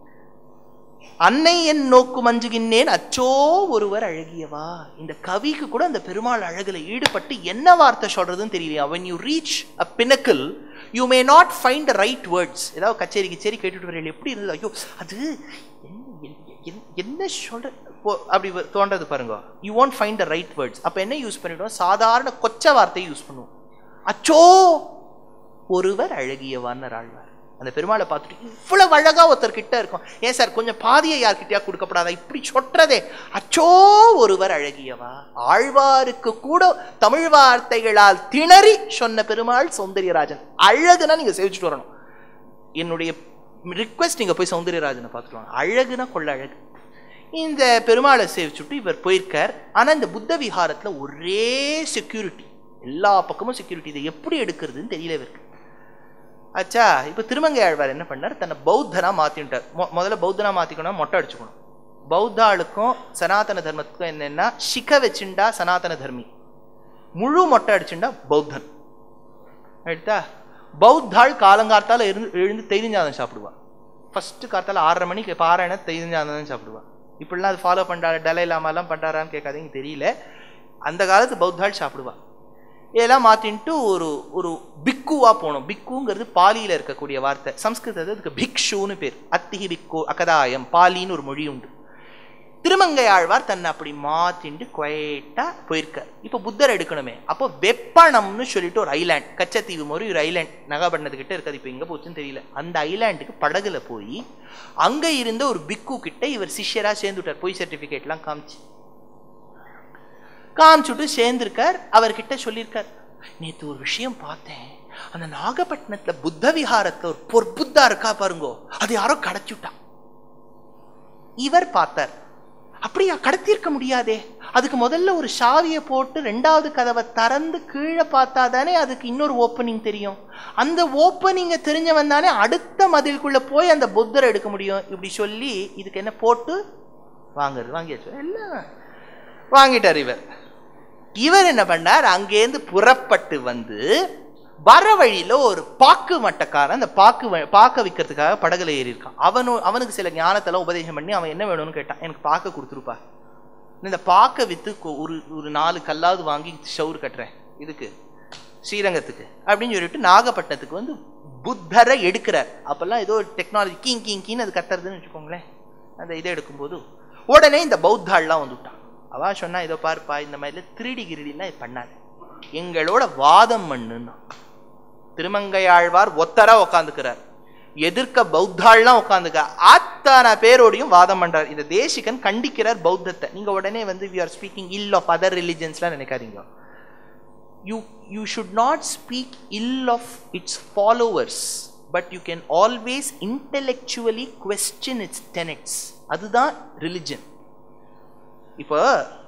அன்னை என் நோக்கும் அஞ்சுகின்னேன் அச்சோ ஒருவர் அழகியவா இந்த கவிக்கு கூட அந்த பெருமாள் அழகுல ஈடுபட்டு என்ன வார்த்தை சொல்றதுன்னு தெரியலையா when you reach a pinnacle you may not find the right words ஏதாவது கச்சேரி கச்சேரி கேட்டுட்டு வரீங்க எப்படி இருந்தது ஐயோ அது என்ன- என்ன- என்ன- என்ன சொல்ற போ- அப்படி வ- தோன்றது பாருங்க you won't find the right words அப்ப என்ன யூஸ் பண்ணிடுவோம் சாதாரண கொச்ச வார்த்தையை யூஸ் பண்ணுவோம் அச்சோ ஒருவர் அழகியவான்னு ஆழ்வார் அந்த பெருமாளை பார்த்துட்டு இவ்வளவு அழகா ஒருத்தர் கிட்ட இருக்கும் ஏன் சார் கொஞ்சம் பாதியை யார்கிட்டயா கொடுக்கப்படாதா இப்படி சொற்றதே அச்சோ ஒருவர் அழகியவா ஆழ்வாருக்கு கூட தமிழ் வார்த்தைகளால் திணறி சொன்ன பெருமாள் சௌந்தரியராஜன் அழகுனா நீங்க சேவிச்சுட்டு வரணும் என்னுடைய ரிக்வெஸ்ட் நீங்க போய் சௌந்தரியராஜனை பார்த்துட்டு வாங்க அழகுனா கொள்ள அழகு இந்த பெருமாளை சேவிச்சுட்டு இவர் போயிருக்கார் ஆனா இந்த புத்த விஹாரத்துல ஒரே செக்யூரிட்டி எல்லா பக்கமும் செக்யூரிட்டி இதை எப்படி எடுக்கிறதுன்னு தெரியல இவருக்கு ஆச்சா இப்போ திருமங்கை ஆழ்வார் என்ன பண்ணார் தன்னை பௌத்தனா மாத்திட்டார் மொ- முதல்ல பௌத்தனா மாத்திக்கணும் மொட்டை அடிச்சுக்கணும் பௌத்தாளுக்கும் சனாதன தர்மத்துக்கும் என்னன்னா சிக்க வச்சுண்டா சனாதன தர்மி முழு மொட்டை அடிச்சுண்டா பௌத்தன் எடுத்தா பௌத்தாள் காலங்காத்தால இருந்து எழுந்து தெரிஞ்சாதம் சாப்பிடுவா ஃபர்ஸ்ட் காத்தால ஆறரை மணிக்கு பாராயண தெரிஞ்சாதம் சாப்பிடுவா இப்படிலாம் அது ஃபாலோ பண்றாரு டலை இல்லாமலாம் பண்றாரான்னு கேட்காதீங்க தெரியல அந்த காலத்து பௌத்தாள் சாப்பிடுவா இதெல்லாம் மாத்தின்ட்டு ஒரு ஒரு பிக்குவா போகணும் பிக்குங்கிறது பாலியில இருக்கக்கூடிய வார்த்தை சம்ஸ்கிருதத்துக்கு அதுக்கு பிக்ஷுன்னு பேர் அத்திகி பிக்கு அகதாயம் பாலின்னு ஒரு மொழி உண்டு திருமங்கை ஆழ்வார் தன்னை அப்படி மாத்திண்டு குவைட்டா போயிருக்கார் இப்போ புத்தர் எடுக்கணுமே அப்போ வெப்பணம்னு சொல்லிட்டு ஒரு ஐலாண்ட் கச்சத்தீவு மாதிரி ஒரு ஐலாண்ட் நகாபட்டினத்துக்கிட்ட இருக்காது இப்போ எங்க போச்சுன்னு தெரியல அந்த ஐலாண்டுக்கு படகுல போய் அங்க இருந்த ஒரு பிக்கு கிட்ட இவர் சிஷ்யரா சேர்ந்துட்டார் போய் சர்டிபிகேட்லாம் காமிச்சு காமிச்சுட்டு சேர்ந்திருக்கார் அவர்கிட்ட சொல்லியிருக்கார் நேத்து ஒரு விஷயம் பார்த்தேன் அந்த நாகப்பட்டினத்துல புத்த விஹாரத்துல ஒரு பொற்புத்தா இருக்கா பாருங்கோ அது யாரோ கடச்சுட்டான் இவர் பார்த்தார் அப்படியா கடத்தியிருக்க முடியாதே அதுக்கு முதல்ல ஒரு சாவியை போட்டு ரெண்டாவது கதவை திறந்து கீழே பார்த்தா தானே அதுக்கு இன்னொரு ஓப்பனிங் தெரியும் அந்த ஓப்பனிங்கை தெரிஞ்சவன் தானே அடுத்த மதிலுக்குள்ள போய் அந்த புத்தரை எடுக்க முடியும் இப்படி சொல்லி இதுக்கு என்ன போட்டு வாங்குறது வாங்கியாச்சு எல்லாம் வாங்கிட்டார் இவர் இவர் என்ன பண்ணார் அங்கேருந்து புறப்பட்டு வந்து வர வழியில ஒரு பாக்கு மட்டக்காரன் அந்த பாக்கு வ- பாக்க விற்கிறதுக்காக படகுல ஏறி இருக்கான் அவனு அவனுக்கு சில ஞானத்தெல்லாம் உபதேசம் பண்ணி அவன் என்ன வேணும்னு கேட்டான் எனக்கு பாக்க கொடுத்துருப்பா இந்த பாக்க வித்து கொ- ஒரு ஒரு நாலு கல்லாவது வாங்கி ஷவுர் கட்டுறேன் இதுக்கு ஸ்ரீரங்கத்துக்கு அப்படின்னு சொல்லிட்டு நாகப்பட்டினத்துக்கு வந்து புத்தரை எடுக்கிறார் அப்பெல்லாம் ஏதோ டெக்னாலஜி கீங் கீங் கீன்னு அது கத்துறதுன்னு வச்சுக்கோங்களேன் அந்த இதை எடுக்கும்போது உடனே இந்த பௌத்தாள்லாம் வந்துட்டான் அவா சொன்னா இதோ பாருப்பா இந்த மாதிரில திருடி கிருடிலாம் இது பண்ணாது எங்களோட வாதம் பண்ணுன்னா திருமங்கையாழ்வார் ஒத்தரா உட்காந்துக்கிறார் எதிர்க்க பௌத்தாள்லாம் உட்காந்துக்க அத்தனை பேரோடையும் வாதம் பண்றார் இந்த தேசிகன் கண்டிக்கிறார் பௌத்தத்தை நீங்க உடனே வந்து we are speaking ill of other ரிலிஜன்ஸ்லாம் நினைக்காதீங்க you you should not speak ill of its followers but you can always intellectually question its tenets அதுதான் ரிலிஜன் இப்போ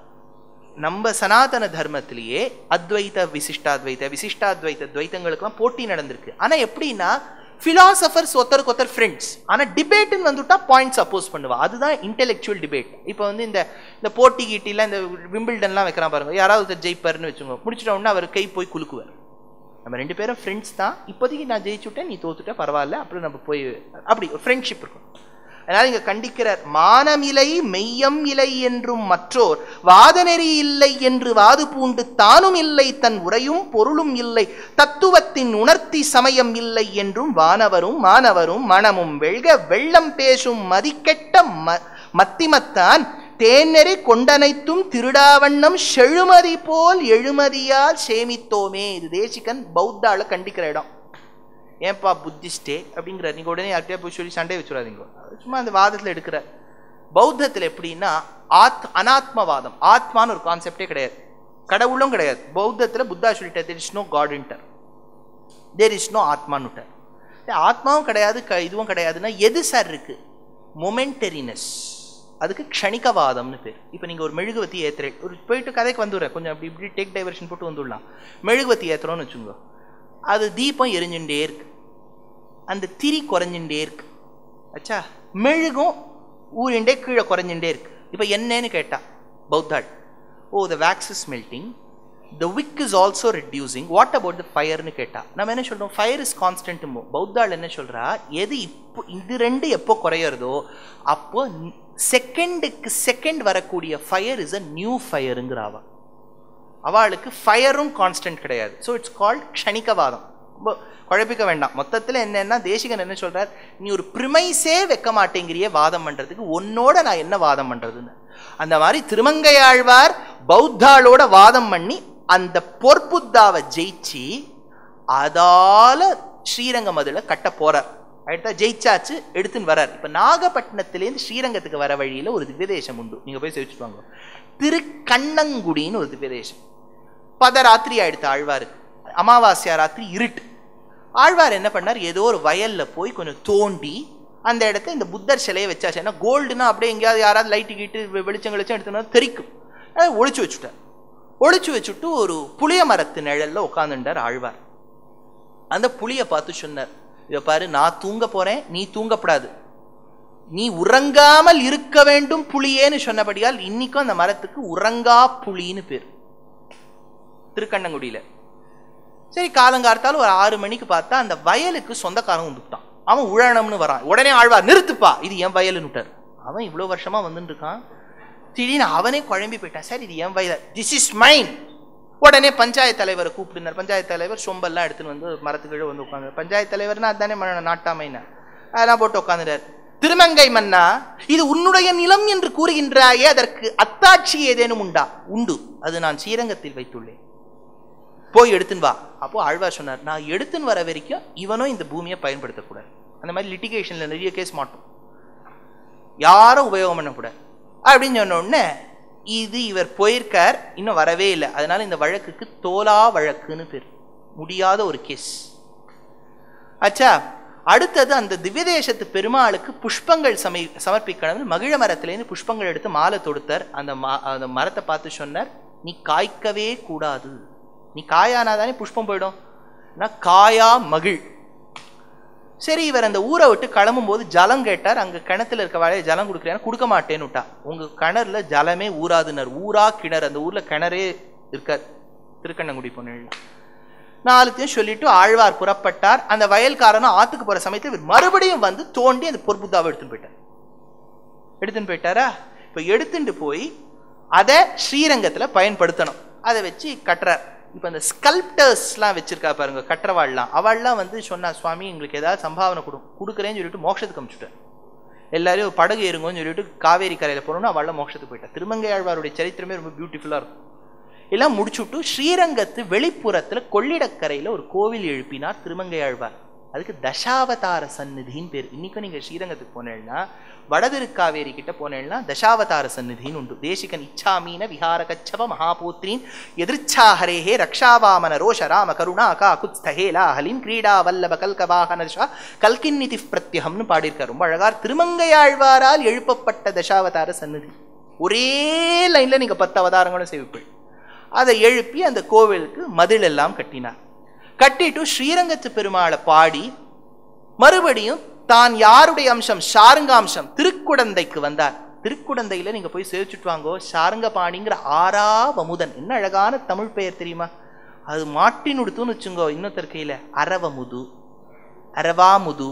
நம்ம சனாதன தர்மத்திலேயே அத்வைத விசிஷ்டாத்வைத விசிஷ்டாத்வைத துவைத்தங்களுக்கெல்லாம் போட்டி நடந்திருக்கு ஆனா எப்படின்னா philosophers ஒருத்தருக்கு ஒருத்தர் ஃப்ரெண்ட்ஸ் ஆனா டிபேட்னு வந்துட்டா பாயிண்ட்ஸ் அப்போஸ் பண்ணுவா அதுதான் இன்டெலெக்சுவல் டிபேட் இப்போ வந்து இந்த இந்த போட்டி கீட்டிலாம் இந்த விம்பிள்டன்லாம் வைக்கிறான் பாருங்க யாராவது ஒருத்தர் ஜெயிப்பார்னு வச்சுக்கோங்க முடிச்சிட்ட உடனே அவர் கை போய் குலுக்குவார் நம்ம ரெண்டு பேரும் ஃப்ரெண்ட்ஸ் தான் இப்போதைக்கு நான் ஜெயிச்சுட்டேன் நீ தோத்துட்ட பரவாயில்ல அப்புறம் நம்ம போய் அப்படி ஒரு ஃப்ரெண்ட்ஷிப் இருக்கும் அதனால இங்க கண்டிக்கிறார் மானமிலை மெய்யம் இலை என்றும் மற்றோர் வாதநெறி இல்லை என்று வாது பூண்டு தானும் இல்லை தன் உரையும் பொருளும் இல்லை தத்துவத்தின் உணர்த்தி சமயம் இல்லை என்றும் வானவரும் மானவரும் மனமும் வெல்க வெள்ளம் பேசும் மதிக்கெட்ட ம மத்திமத்தான் தேநெறி கொண்டனைத்தும் திருடாவண்ணம் செழுமதி போல் எழுமதியால் சேமித்தோமே இது தேசிகன் பௌத்தாள கண்டிக்கிற இடம் ஏன்பா புத்திஸ்டே அப்படிங்கிறார் நீங்க உடனே யார்கிட்டயா போய் சொல்லி சண்டை வச்சுடாதீங்க சும்மா அந்த வாதத்துல எடுக்கிறார் பௌத்தத்துல எப்படின்னா ஆத் அனாத்மவாதம் ஆத்மான்னு ஒரு கான்செப்டே கிடையாது கடவுளும் கிடையாது பௌத்தத்துல புத்தா சொல்லிட்டார் there is no God and there is no ஆத்மான்னுட்டார் ஆத்மாவும் கிடையாது க இதுவும் கிடையாதுன்னா எது சார் இருக்கு மொமெண்டரினஸ் அதுக்கு க்ஷணிகவாதம்னு பேர் இப்போ நீங்கள் ஒரு மெழுகுவத்தி ஏத்துறேன் ஒரு போயிட்டு கதைக்கு வந்துடுறேன் கொஞ்சம் அப்படி இப்படி டேக் டைவர்ஷன் போட்டு வந்துடலாம் மெழுகுவத்தி ஏத்துறோம்னு வச்சுக்கோங்க அது தீபம் எரிஞ்சுட்டே இருக்கு அந்த திரி குறைஞ்சுட்டே இருக்கு ஆச்சா மெழுகும் ஊறிண்டே கீழே குறைஞ்சுட்டே இருக்கு இப்போ என்னன்னு கேட்டா பௌத்தாள் oh the wax is melting the wick is also reducing what about the ஃபயர்னு கேட்டா நம்ம என்ன சொல்றோம் ஃபயர் இஸ் கான்ஸ்டன்ட் பௌத்தாள் என்ன சொல்றா எது இப்போ இது ரெண்டு எப்போ குறையிறதோ அப்போ செகண்டுக்கு செகண்ட் வரக்கூடிய ஃபயர் இஸ் அ நியூ ஃபயருங்கிறாவா அவளுக்கு ஃபயரும் கான்ஸ்டன்ட் கிடையாது ஸோ இட்ஸ் கால்ட் க்ஷணிகவாதம் ரொம்ப குழப்பிக்க வேண்டாம் மொத்தத்தில் என்னன்னா தேசிகன் என்ன சொல்றார் நீ ஒரு ப்ரிமைஸே வைக்க மாட்டேங்கிறிய வாதம் பண்றதுக்கு உன்னோட நான் என்ன வாதம் பண்றதுன்னு அந்த மாதிரி திருமங்கையாழ்வார் பௌத்தாளோட வாதம் பண்ணி அந்த பொற்புத்தாவை ஜெயிச்சு அதால ஸ்ரீரங்கம் அதில் கட்ட போறார் அடுத்தா ஜெயிச்சாச்சு எடுத்துன்னு வரார் இப்ப நாகப்பட்டினத்திலேருந்து ஸ்ரீரங்கத்துக்கு வர வழியில ஒரு திவ்யதேசம் உண்டு நீங்க போய் சேவிச்சுட்டு வாங்க திருக்கண்ணங்குடின்னு ஒரு திவ்யதேசம் பத ராத்திரி ஆயிடுத்து ஆழ்வாருக்கு அமாவாஸ்யா ராத்திரி இருட்டு ஆழ்வார் என்ன பண்ணார் ஏதோ ஒரு வயல்ல போய் கொஞ்சம் தோண்டி அந்த இடத்த இந்த புத்தர் சிலையை வச்சாச்சு ஏன்னா கோல்டுனா அப்படியே எங்கேயாவது யாராவது லைட்டு கீட்டு வெ- வெளிச்சம் வெளிச்சம் எடுத்துனா தெரிக்கும் அதை ஒளிச்சு வச்சுட்டார் ஒளிச்சு வச்சுட்டு ஒரு புளிய மரத்து நிழல்ல உட்காந்துட்டார் ஆழ்வார் அந்த புளிய பார்த்து சொன்னார் இதை பாரு நான் தூங்க போறேன் நீ தூங்கப்படாது நீ உறங்காமல் இருக்க வேண்டும் புலியேன்னு சொன்னபடியால் இன்னைக்கும் அந்த மரத்துக்கு உறங்கா புலின்னு பேர் திருக்கண்ணங்குடியில சரி காலங்கார்த்தாலும் ஒரு ஆறு மணிக்கு பார்த்தா அந்த வயலுக்கு சொந்தக்காரன் வந்துட்டான் அவன் உழணும்னு வரான் உடனே ஆழ்வார் நிறுத்துப்பா இது என் வயலுன்னு விட்டார் அவன் இவ்வளவு வருஷமா வந்துட்டு இருக்கான் திடீர்னு அவனே குழம்பி போயிட்டான் சார் இது என் வயல் திஸ் இஸ் மைன் உடனே பஞ்சாயத்து தலைவரை கூப்பிடுனார் பஞ்சாயத்து தலைவர் சொம்பெல்லாம் எடுத்துன்னு வந்து மரத்துக்கு வந்து உட்காந்து பஞ்சாயத்து தலைவர்னா அதுதானே ம- நாட்டாமைன்னா அதெல்லாம் போட்டு உட்காந்துட்டார் திருமங்கை மன்னா இது உன்னுடைய நிலம் என்று கூறுகின்றாயே அதற்கு அத்தாட்சி ஏதேனும் உண்டா உண்டு அது நான் ஸ்ரீரங்கத்தில் வைத்துள்ளேன் போய் எடுத்துன்னு வா அப்போ ஆழ்வார் சொன்னார் நான் எடுத்துன்னு வர வரைக்கும் இவனும் இந்த பூமியை பயன்படுத்தக்கூடாது அந்த மாதிரி லிட்டிகேஷன்ல நிறைய கேஸ் மாட்டோம் யாரும் உபயோகம் பண்ணக்கூடாது அப்படின்னு சொன்ன உடனே இது இவர் போயிருக்கார் இன்னும் வரவே இல்லை அதனால இந்த வழக்குக்கு தோலா வழக்குன்னு பேர் முடியாத ஒரு கேஸ் அச்சா அடுத்தது அந்த திவ்யதேசத்து பெருமாளுக்கு புஷ்பங்கள் சமை சமர்ப்பிக்கணும் மகிழ மரத்திலேருந்து புஷ்பங்கள் எடுத்து மாலை தொடுத்தார் அந்த மா அந்த மரத்தை பார்த்து சொன்னார் நீ காய்க்கவே கூடாது நீ காயானாதானே புஷ்பம் போயிடும் நான் காயா மகிழ் சரி இவர் அந்த ஊரை விட்டு கிளம்பும் போது ஜலம் கேட்டார் அங்க கிணத்துல இருக்க வாழையை ஜலம் கொடுக்குறேன் கொடுக்க மாட்டேன்னு விட்டா உங்க கிணறுல ஜலமே ஊறாதுனர் ஊரா கிணறு அந்த ஊர்ல கிணறே இருக்காது திருக்கண்ணங்குடி பொண்ணு நாலுத்தையும் சொல்லிட்டு ஆழ்வார் புறப்பட்டார் அந்த வயல்காரனும் ஆத்துக்கு போற சமயத்தில் இவர் மறுபடியும் வந்து தோண்டி அந்த பொற்புத்தாவை எடுத்துன்னு போயிட்டார் எடுத்துன்னு போயிட்டாரா இப்போ எடுத்துட்டு போய் அதை ஸ்ரீரங்கத்துல பயன்படுத்தணும் அதை வச்சு கட்டுறார் இப்போ அந்த ஸ்கல்ப்டர்ஸ்லாம் வச்சிருக்கா பாருங்க கட்டுறவாள்லாம் அவள்லாம் வந்து சொன்னா சுவாமி எங்களுக்கு ஏதாவது சம்பாவனை கொடு கொடுக்குறேன்னு சொல்லிட்டு மோட்சத்துக்கு அனுப்பிச்சுட்டார் எல்லாரையும் ஒரு படகு ஏறுங்கன்னு சொல்லிட்டு காவேரி கரையில போனோம்னா அவள்லாம் மோட்சத்துக்கு போயிட்டா திருமங்கை ஆழ்வாருடைய சரித்திரமே ரொம்ப பியூட்டிஃபுல்லா இருக்கும் எல்லாம் முடிச்சுட்டு ஸ்ரீரங்கத்து வெளிப்புறத்துல கொள்ளிடக்கரையில ஒரு கோவில் எழுப்பினார் திருமங்கை ஆழ்வார் அதுக்கு தசாவதார சந்நிதின்னு பேர் இன்னைக்கும் நீங்க ஸ்ரீரங்கத்துக்கு போனேன்னா வடதிருக்காவேரி கிட்ட போனேன்னா தசாவதார சந்நிதின்னு உண்டு தேசிகன் இச்சாமீன விஹார கச்சவ மகாபூத்ரீன் எதிர்ச்சாஹரேஹே ரக்ஷாவாமன ரோஷ ராம கருணா கா குத்ஸ்தஹேலா ஹலின் கிரீடா வல்லப கல்கவாகனஷா கல்கின்னிதி பிரத்யகம்னு பாடியிருக்கார் ரொம்ப அழகார் திருமங்கையாழ்வாரால் எழுப்பப்பட்ட தசாவதார சந்நிதி ஒரே லைன்ல நீங்க பத்து அவதாரங்களும் சேவிப்பீள் அதை எழுப்பி அந்த கோவிலுக்கு மதில் எல்லாம் கட்டினார் கட்டிட்டு ஸ்ரீரங்கத்து பெருமாளை பாடி மறுபடியும் தான் யாருடைய அம்சம் சாருங்காம்சம் திருக்குடந்தைக்கு வந்தார் திருக்குடந்தையில நீங்க போய் சேவிச்சுட்டு வாங்கோ சாருங்கபாணிங்கிற ஆறாவமுதன் என்ன அழகான தமிழ் பெயர் தெரியுமா அது மாட்டின் உடுத்துன்னு வச்சுங்கோ இன்னொருத்தர் கையில அரவமுது அரவாமுது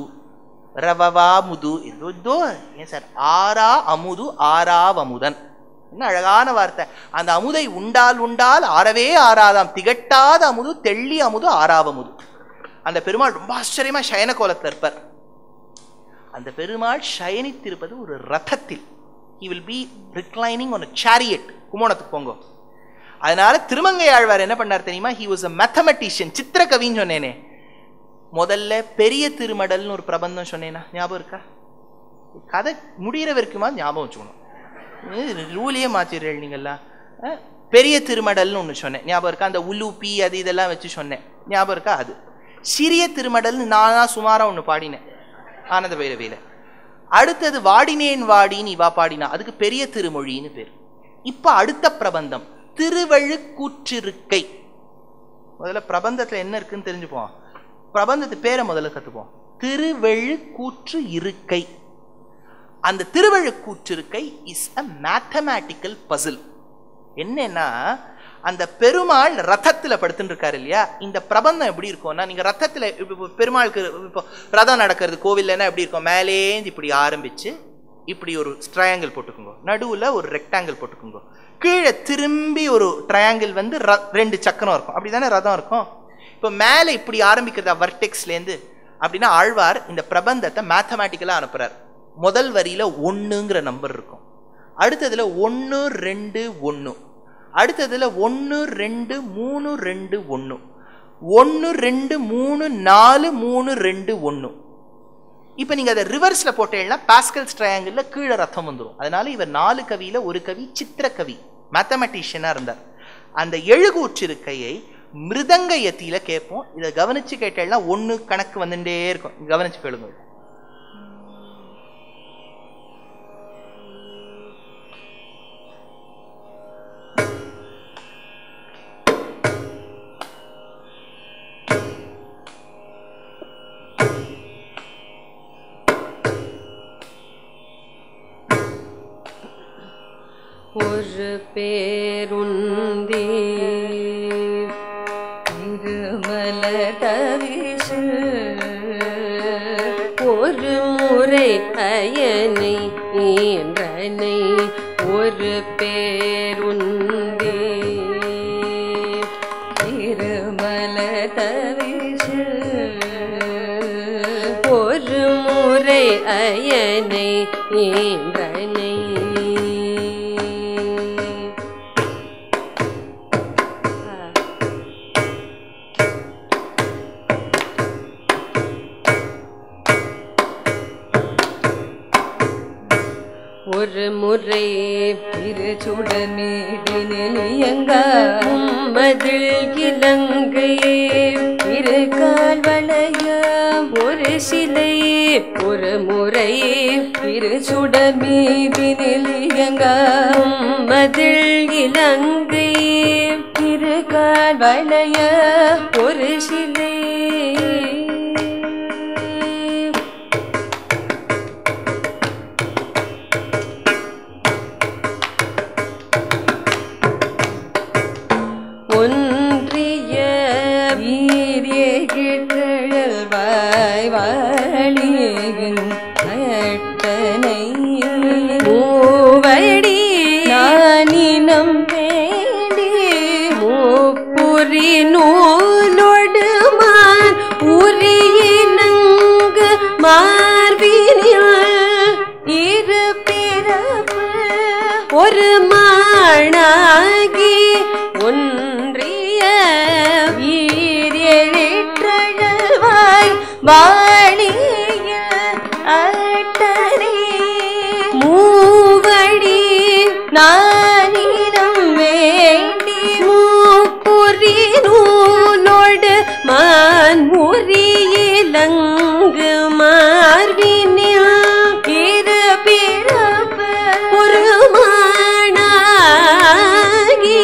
ரவவாமுது ஏதோ ஏதோ ஏன் சார் ஆரா அமுது ஆறாவமுதன் என்ன அழகான வார்த்தை அந்த அமுதை உண்டால் உண்டால் ஆறவே ஆறாதாம் திகட்டாத அமுது தெள்ளி அமுது ஆறாவமுது அந்த பெருமாள் ரொம்ப ஆச்சரியமா சயன கோலத்தில் இருப்பார் அந்த பெருமாள் சயனித்திருப்பது ஒரு ரதத்தில் he will be reclining on a chariot கும்போணத்துக்கு போங்க அதனால திருமங்கை ஆழ்வார் என்ன பண்ணார் தெரியுமா he was a mathematician சித்திரகவின்னு சொன்னேனே முதல்ல பெரிய திருமடல்னு ஒரு பிரபந்தம் சொன்னேனா ஞாபகம் இருக்கா கதை முடிகிற வரைக்குமா ஞாபகம் வச்சுக்கணும் ரூலையே மாற்றிடுறீள் நீங்கள்லாம் அஹ், பெரிய திருமடல்னு ஒன்று சொன்னேன் ஞாபகம் இருக்கா அந்த உலுப்பி அது இதெல்லாம் வச்சு சொன்னேன் ஞாபகம் இருக்கா அது சிறிய திருமடல்னு நானா சுமாராக ஒன்று பாடினேன் ஆனந்த பைரவியில் அடுத்தது வாடினேன் வாடின்னு இவா பாடினா அதுக்கு பெரிய திருமொழின்னு பேர் இப்போ அடுத்த பிரபந்தம் திருவழுக்கூற்றிருக்கை முதல்ல பிரபந்தத்தில் என்ன இருக்குன்னு தெரிஞ்சுப்போம் பிரபந்தத்து பேரை முதல்ல கற்றுப்போம் திருவழுக்கூற்று இருக்கை அந்த Thiruvezhukootrirukkai is a mathematical puzzle என்னன்னா அந்த பெருமாள் ரதத்தில் படுத்துட்டு இருக்காரு இல்லையா இந்த பிரபந்தம் எப்படி இருக்கும்னா நீங்க ரதத்தில் இப்போ பெருமாளுக்கு இப்போ ரதம் நடக்கிறது கோவில்லன்னா எப்படி இருக்கும் மேலேந்து இப்படி ஆரம்பிச்சு இப்படி ஒரு ட்ரையாங்கிள் போட்டுக்கோங்க நடுவுல ஒரு ரெக்டாங்கிள் போட்டுக்கோங்க கீழே திரும்பி ஒரு ட்ரையாங்கிள் வந்து ர- ரெண்டு சக்கரம் இருக்கும் அப்படி தானே ரதம் இருக்கும் இப்போ மேலே இப்படி ஆரம்பிக்கிறதா வர்டெக்ஸ்லேருந்து அப்படின்னா ஆழ்வார் இந்த பிரபந்தத்தை மேத்தமேட்டிக்கலாக அனுப்புறார் முதல் வரியில ஒன்றுங்கிற நம்பர் இருக்கும் அடுத்ததுல ஒன்று ரெண்டு ஒன்று அடுத்ததுல ஒன்று ரெண்டு மூணு ரெண்டு ஒன்று ஒன்று ரெண்டு மூணு நாலு மூணு ரெண்டு ஒன்று இப்போ நீங்க அதை ரிவர்ஸ்ல போட்டீங்கன்னா பாஸ்கல்ஸ் ட்ரையாங்கிள்ல கீழே ரத்தம் வந்துடும் அதனால இவர் நாலு கவியில ஒரு கவி சித்திரக்கவி மேத்தமெட்டிஷியனா இருந்தார் அந்த எழுகூற்றிருக்கையை மிருதங்க யத்தியில கேட்போம் இதை கவனிச்சு கேட்டேன்னா ஒண்ணு கணக்கு வந்துட்டே இருக்கும் கவனிச்சு கேளுங்க ஒரு பேருந்தி திருமல தவிசு ஒரு முறை அயனை ஈன்றனை ஒரு பேருந்தி திருமல தவிசு ஒரு முறை அயனை ஈன்றனை ஒரு முறை திருச்சுடமேடினியங்கும் மதில் இலங்கையே இரு கால் வளைய ஒரு சிலை ஒரு முறை திருச்சுடமேடினியங்கும் மதில் இலங்கையே இரு கால் வளைய ஒரு சிலை ஒன்றிய வீரியகிழல் வாய் வாழியின் அட்டனை மூவடி நானினம் வேண்டி மூப்புரி நூலொடுமான் உரியினங்கு மார்பினில் இரு பிறப்பு ஒரு மாணாகி ஒன்றிய வீரியழிற்றழல்வாய் வாழிய அட்டனே மூவடி நானிடம் வேண்டி மூப்புரி நூலோடு மான் முறியிலங்கு மார்பினில் இரு பிறப்பு ஒரு மாணாகி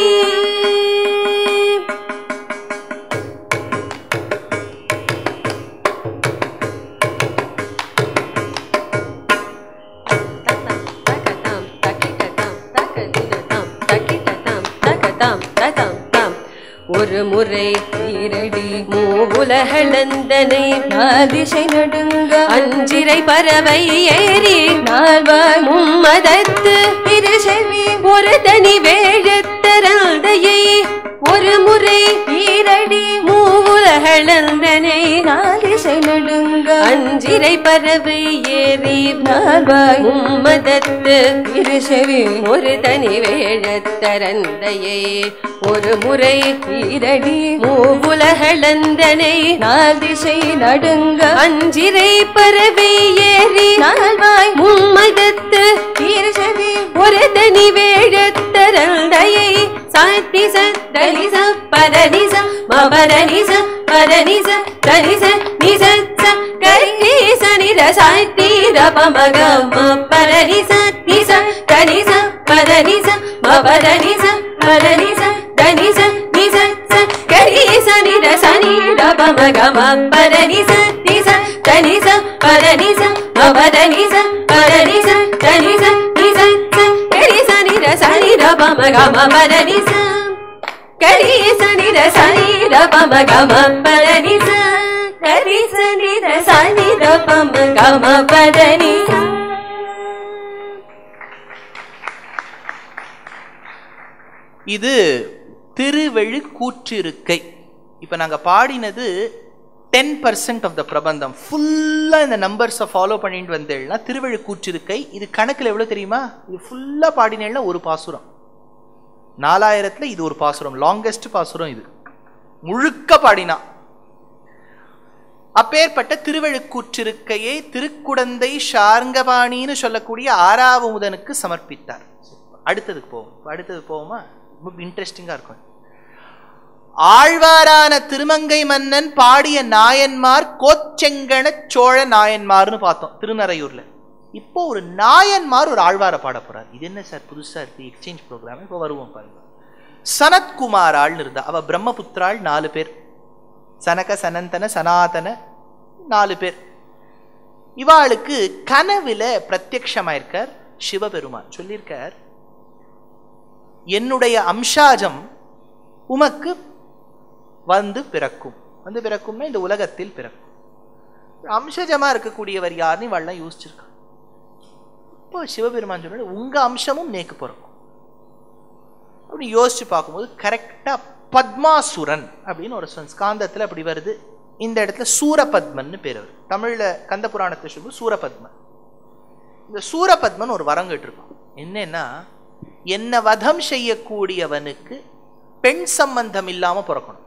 ஒரு முறை ஈரடி மூவுலகளந்தனை நாதிசை நடுங்க அஞ்சிரை பறவை ஏறி நால்வாய் மும்மதத்து இரு செவி ஒரு தனி வேழத்தரந்தையை ஒரு முறை ஈரடி மூவுலகளந்தனை நாதிசை நடுங்க அஞ்சிரை பறவை ஏறி நால்வாய் மும்மதத்து இரு செவி ஒரு தனி வேழத்தரந்தையை ஒரு முறை ஈரடி மூவுலகளந்தனை நால் திசை நடுங்க அஞ்சிரை பறவை ஏறி நால்வாய் மும்மதத்து ஈரசவி ஒரு தனி வேழத்தரந்தையை சாத்திச தனிச பரனிச மபரனிச பரனிச தனிச நிச கரிச நிர சாத்தி ரபமக பரனிச நிச தனிச பரனிச மபரனிச பரனிச தனிச நிச கரிச நிர சனி ரபமக பரனிச நிச தனிச பரனிச மபரனிச பரனிச தனிச நிச கரிச நிர சனி ரபமக பரனிச கரிச நிர சனி ரபமக பரனிச கரிச நிர சனி ரபமக பரனிச இது திருவெழு கூற்றிருக்கை இப்போ நாங்கள் பாடினது ten percent of the Prabandham ஃபுல்லாக இந்த நம்பர்ஸை ஃபாலோ பண்ணிட்டு வந்தேன்னா திருவெழு கூற்றிருக்கை இது கணக்கில் எவ்வளோ தெரியுமா இது ஃபுல்லாக பாடினேன்னா ஒரு பாசுரம் நாலாயிரத்தில் இது ஒரு பாசுரம் லாங்கஸ்ட் பாசுரம் இது முழுக்க பாடினா அப்பேற்பட்ட திருவழுக்கூற்றிருக்கையை திருக்குடந்தை ஷார்ங்கபாணின்னு சொல்லக்கூடிய ஆறாவமுதனுக்கு சமர்ப்பித்தார் அடுத்ததுக்கு போவோம் அடுத்தது போவோமா ரொம்ப இன்ட்ரெஸ்டிங்கா இருக்கும் ஆழ்வாரான திருமங்கை மன்னன் பாடிய நாயன்மார் கோச்செங்கண சோழ நாயன்மார்னு பார்த்தோம் திருநறையூர்ல இப்போ ஒரு நாயன்மார் ஒரு ஆழ்வாரை பாட போறார் இது என்ன சார் புதுசா இருக்கு எக்ஸ்சேஞ்ச் ப்ரோக்ராம் இப்போ வருவோம் பாருங்க சனத்குமாராள்னு இருந்தா அவ பிரம்மபுத்திராள் நாலு பேர் சனக சனந்தன சனாதன நாலு பேர் இவாளுக்கு கனவுல பிரத்யக்ஷமாயிருக்கார் சிவபெருமான் சொல்லியிருக்கார் என்னுடைய அம்சாஜம் உமக்கு வந்து பிறக்கும் வந்து பிறக்கும்னா இந்த உலகத்தில் பிறக்கும் அம்சஜமா இருக்கக்கூடியவர் யாருன்னு இவாள்லாம் யோசிச்சிருக்கான் இப்போ சிவபெருமான் சொன்னாரு உங்க அம்சமும் நேக்கு பிறக்கும் அப்படின்னு யோசிச்சு பார்க்கும்போது கரெக்டா பத்மாசுரன் அப்படின்னு ஒரு சொல் ஸ்காந்தத்துல அப்படி வருது இந்த இடத்துல சூரபத்மன்னு பேர் வருது தமிழ்ல கந்த புராணத்தை சொல்லும்போது சூரபத்மன் இந்த சூரபத்மன் ஒரு வரம் கேட்டிருக்கான் என்னன்னா என்ன வதம் செய்யக்கூடியவனுக்கு பெண் சம்பந்தம் இல்லாம பிறக்கணும்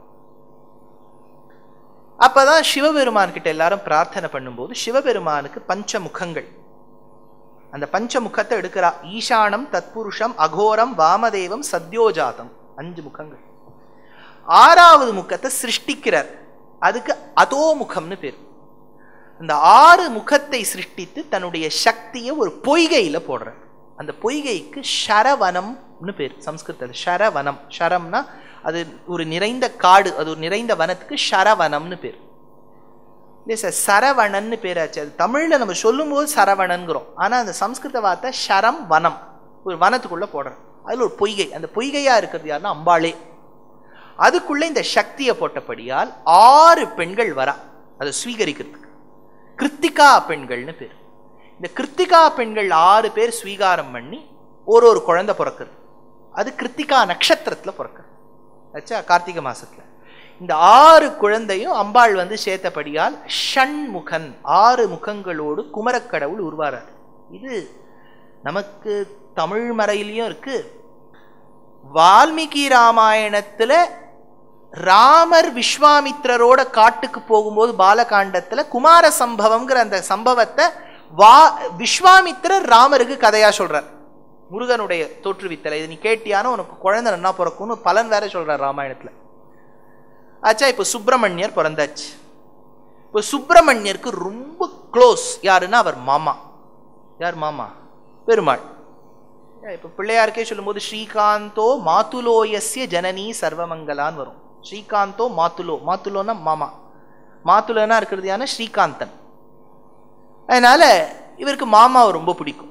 அப்பதான் சிவபெருமான் கிட்ட எல்லாரும் பிரார்த்தனை பண்ணும்போது சிவபெருமானுக்கு பஞ்ச முகங்கள் அந்த பஞ்ச முகத்தை எடுக்கிறா ஈசானம் தத்புருஷம் அகோரம் வாமதேவம் சத்யோஜாதம் அஞ்சு முகங்கள் ஆறாவது முகத்தை சிருஷ்டிக்கிறார் அதுக்கு அதோ முகம்னு பேர் அந்த ஆறு முகத்தை சிருஷ்டித்து தன்னுடைய சக்தியை ஒரு பொய்கையில போடுறார் அந்த பொய்கைக்கு ஷரவனம்னு பேர் சம்ஸ்கிருதத்தில் ஷரவனம் ஷரம்னா அது ஒரு நிறைந்த காடு அது ஒரு நிறைந்த வனத்துக்கு ஷரவனம்னு பேர் இல்லை சார் சரவணன்னு பேராச்சு அது தமிழில் நம்ம சொல்லும்போது சரவணன்கிறோம் ஆனால் அந்த சம்ஸ்கிருத வார்த்தை ஷரம் வனம் ஒரு வனத்துக்குள்ளே போடுறோம் அதில் ஒரு பொய்கை அந்த பொய்கையாக இருக்கிறது யாருன்னா அம்பாளே அதுக்குள்ளே இந்த சக்தியை போட்டபடியால் ஆறு பெண்கள் வரா அதை ஸ்வீகரிக்கிறதுக்கு கிருத்திகா பெண்கள்னு பேர் இந்த கிருத்திகா பெண்கள் ஆறு பேர் ஸ்வீகாரம் பண்ணி ஒரு ஒரு குழந்தை பிறக்குது அது கிருத்திகா நட்சத்திரத்தில் பிறக்குது ஆச்சா கார்த்திகை மாசத்துல இந்த ஆறு குழந்தையும் அம்பாள் வந்து சேர்த்தபடியால் ஷண்முகன் ஆறு முகங்களோடு குமரக்கடவுள் உருவாரார் இது நமக்கு தமிழ் மறையிலையும் இருக்கு வால்மீகி ராமாயணத்துல ராமர் விஸ்வாமித்ரரோட காட்டுக்கு போகும்போது பாலகாண்டத்துல குமார சம்பவம்ங்கிற அந்த சம்பவத்தை வா விஸ்வாமித்ரர் ராமருக்கு கதையா சொல்றார் முருகனுடைய தோற்றுவித்தலை இது நீ கேட்டியானோ உனக்கு குழந்தை நன்னா பிறக்கும்னு பலன் வேற சொல்றார் ராமாயணத்துல ஆச்சா இப்போ சுப்பிரமணியர் பிறந்தாச்சு இப்போ சுப்பிரமணியருக்கு ரொம்ப க்ளோஸ் யாருன்னா அவர் மாமா யார் மாமா பெருமாள் இப்போ பிள்ளையாருக்கே சொல்லும்போது ஸ்ரீகாந்தோ மாத்துலோயஸ்ய ஜனனி சர்வமங்கலான்னு வரும் ஸ்ரீகாந்தோ மாத்துலோ மாத்துலோன்னா மாமா மாத்துலோனா இருக்கிறது யாருன்னா ஸ்ரீகாந்தன் அதனால இவருக்கு மாமாவை ரொம்ப பிடிக்கும்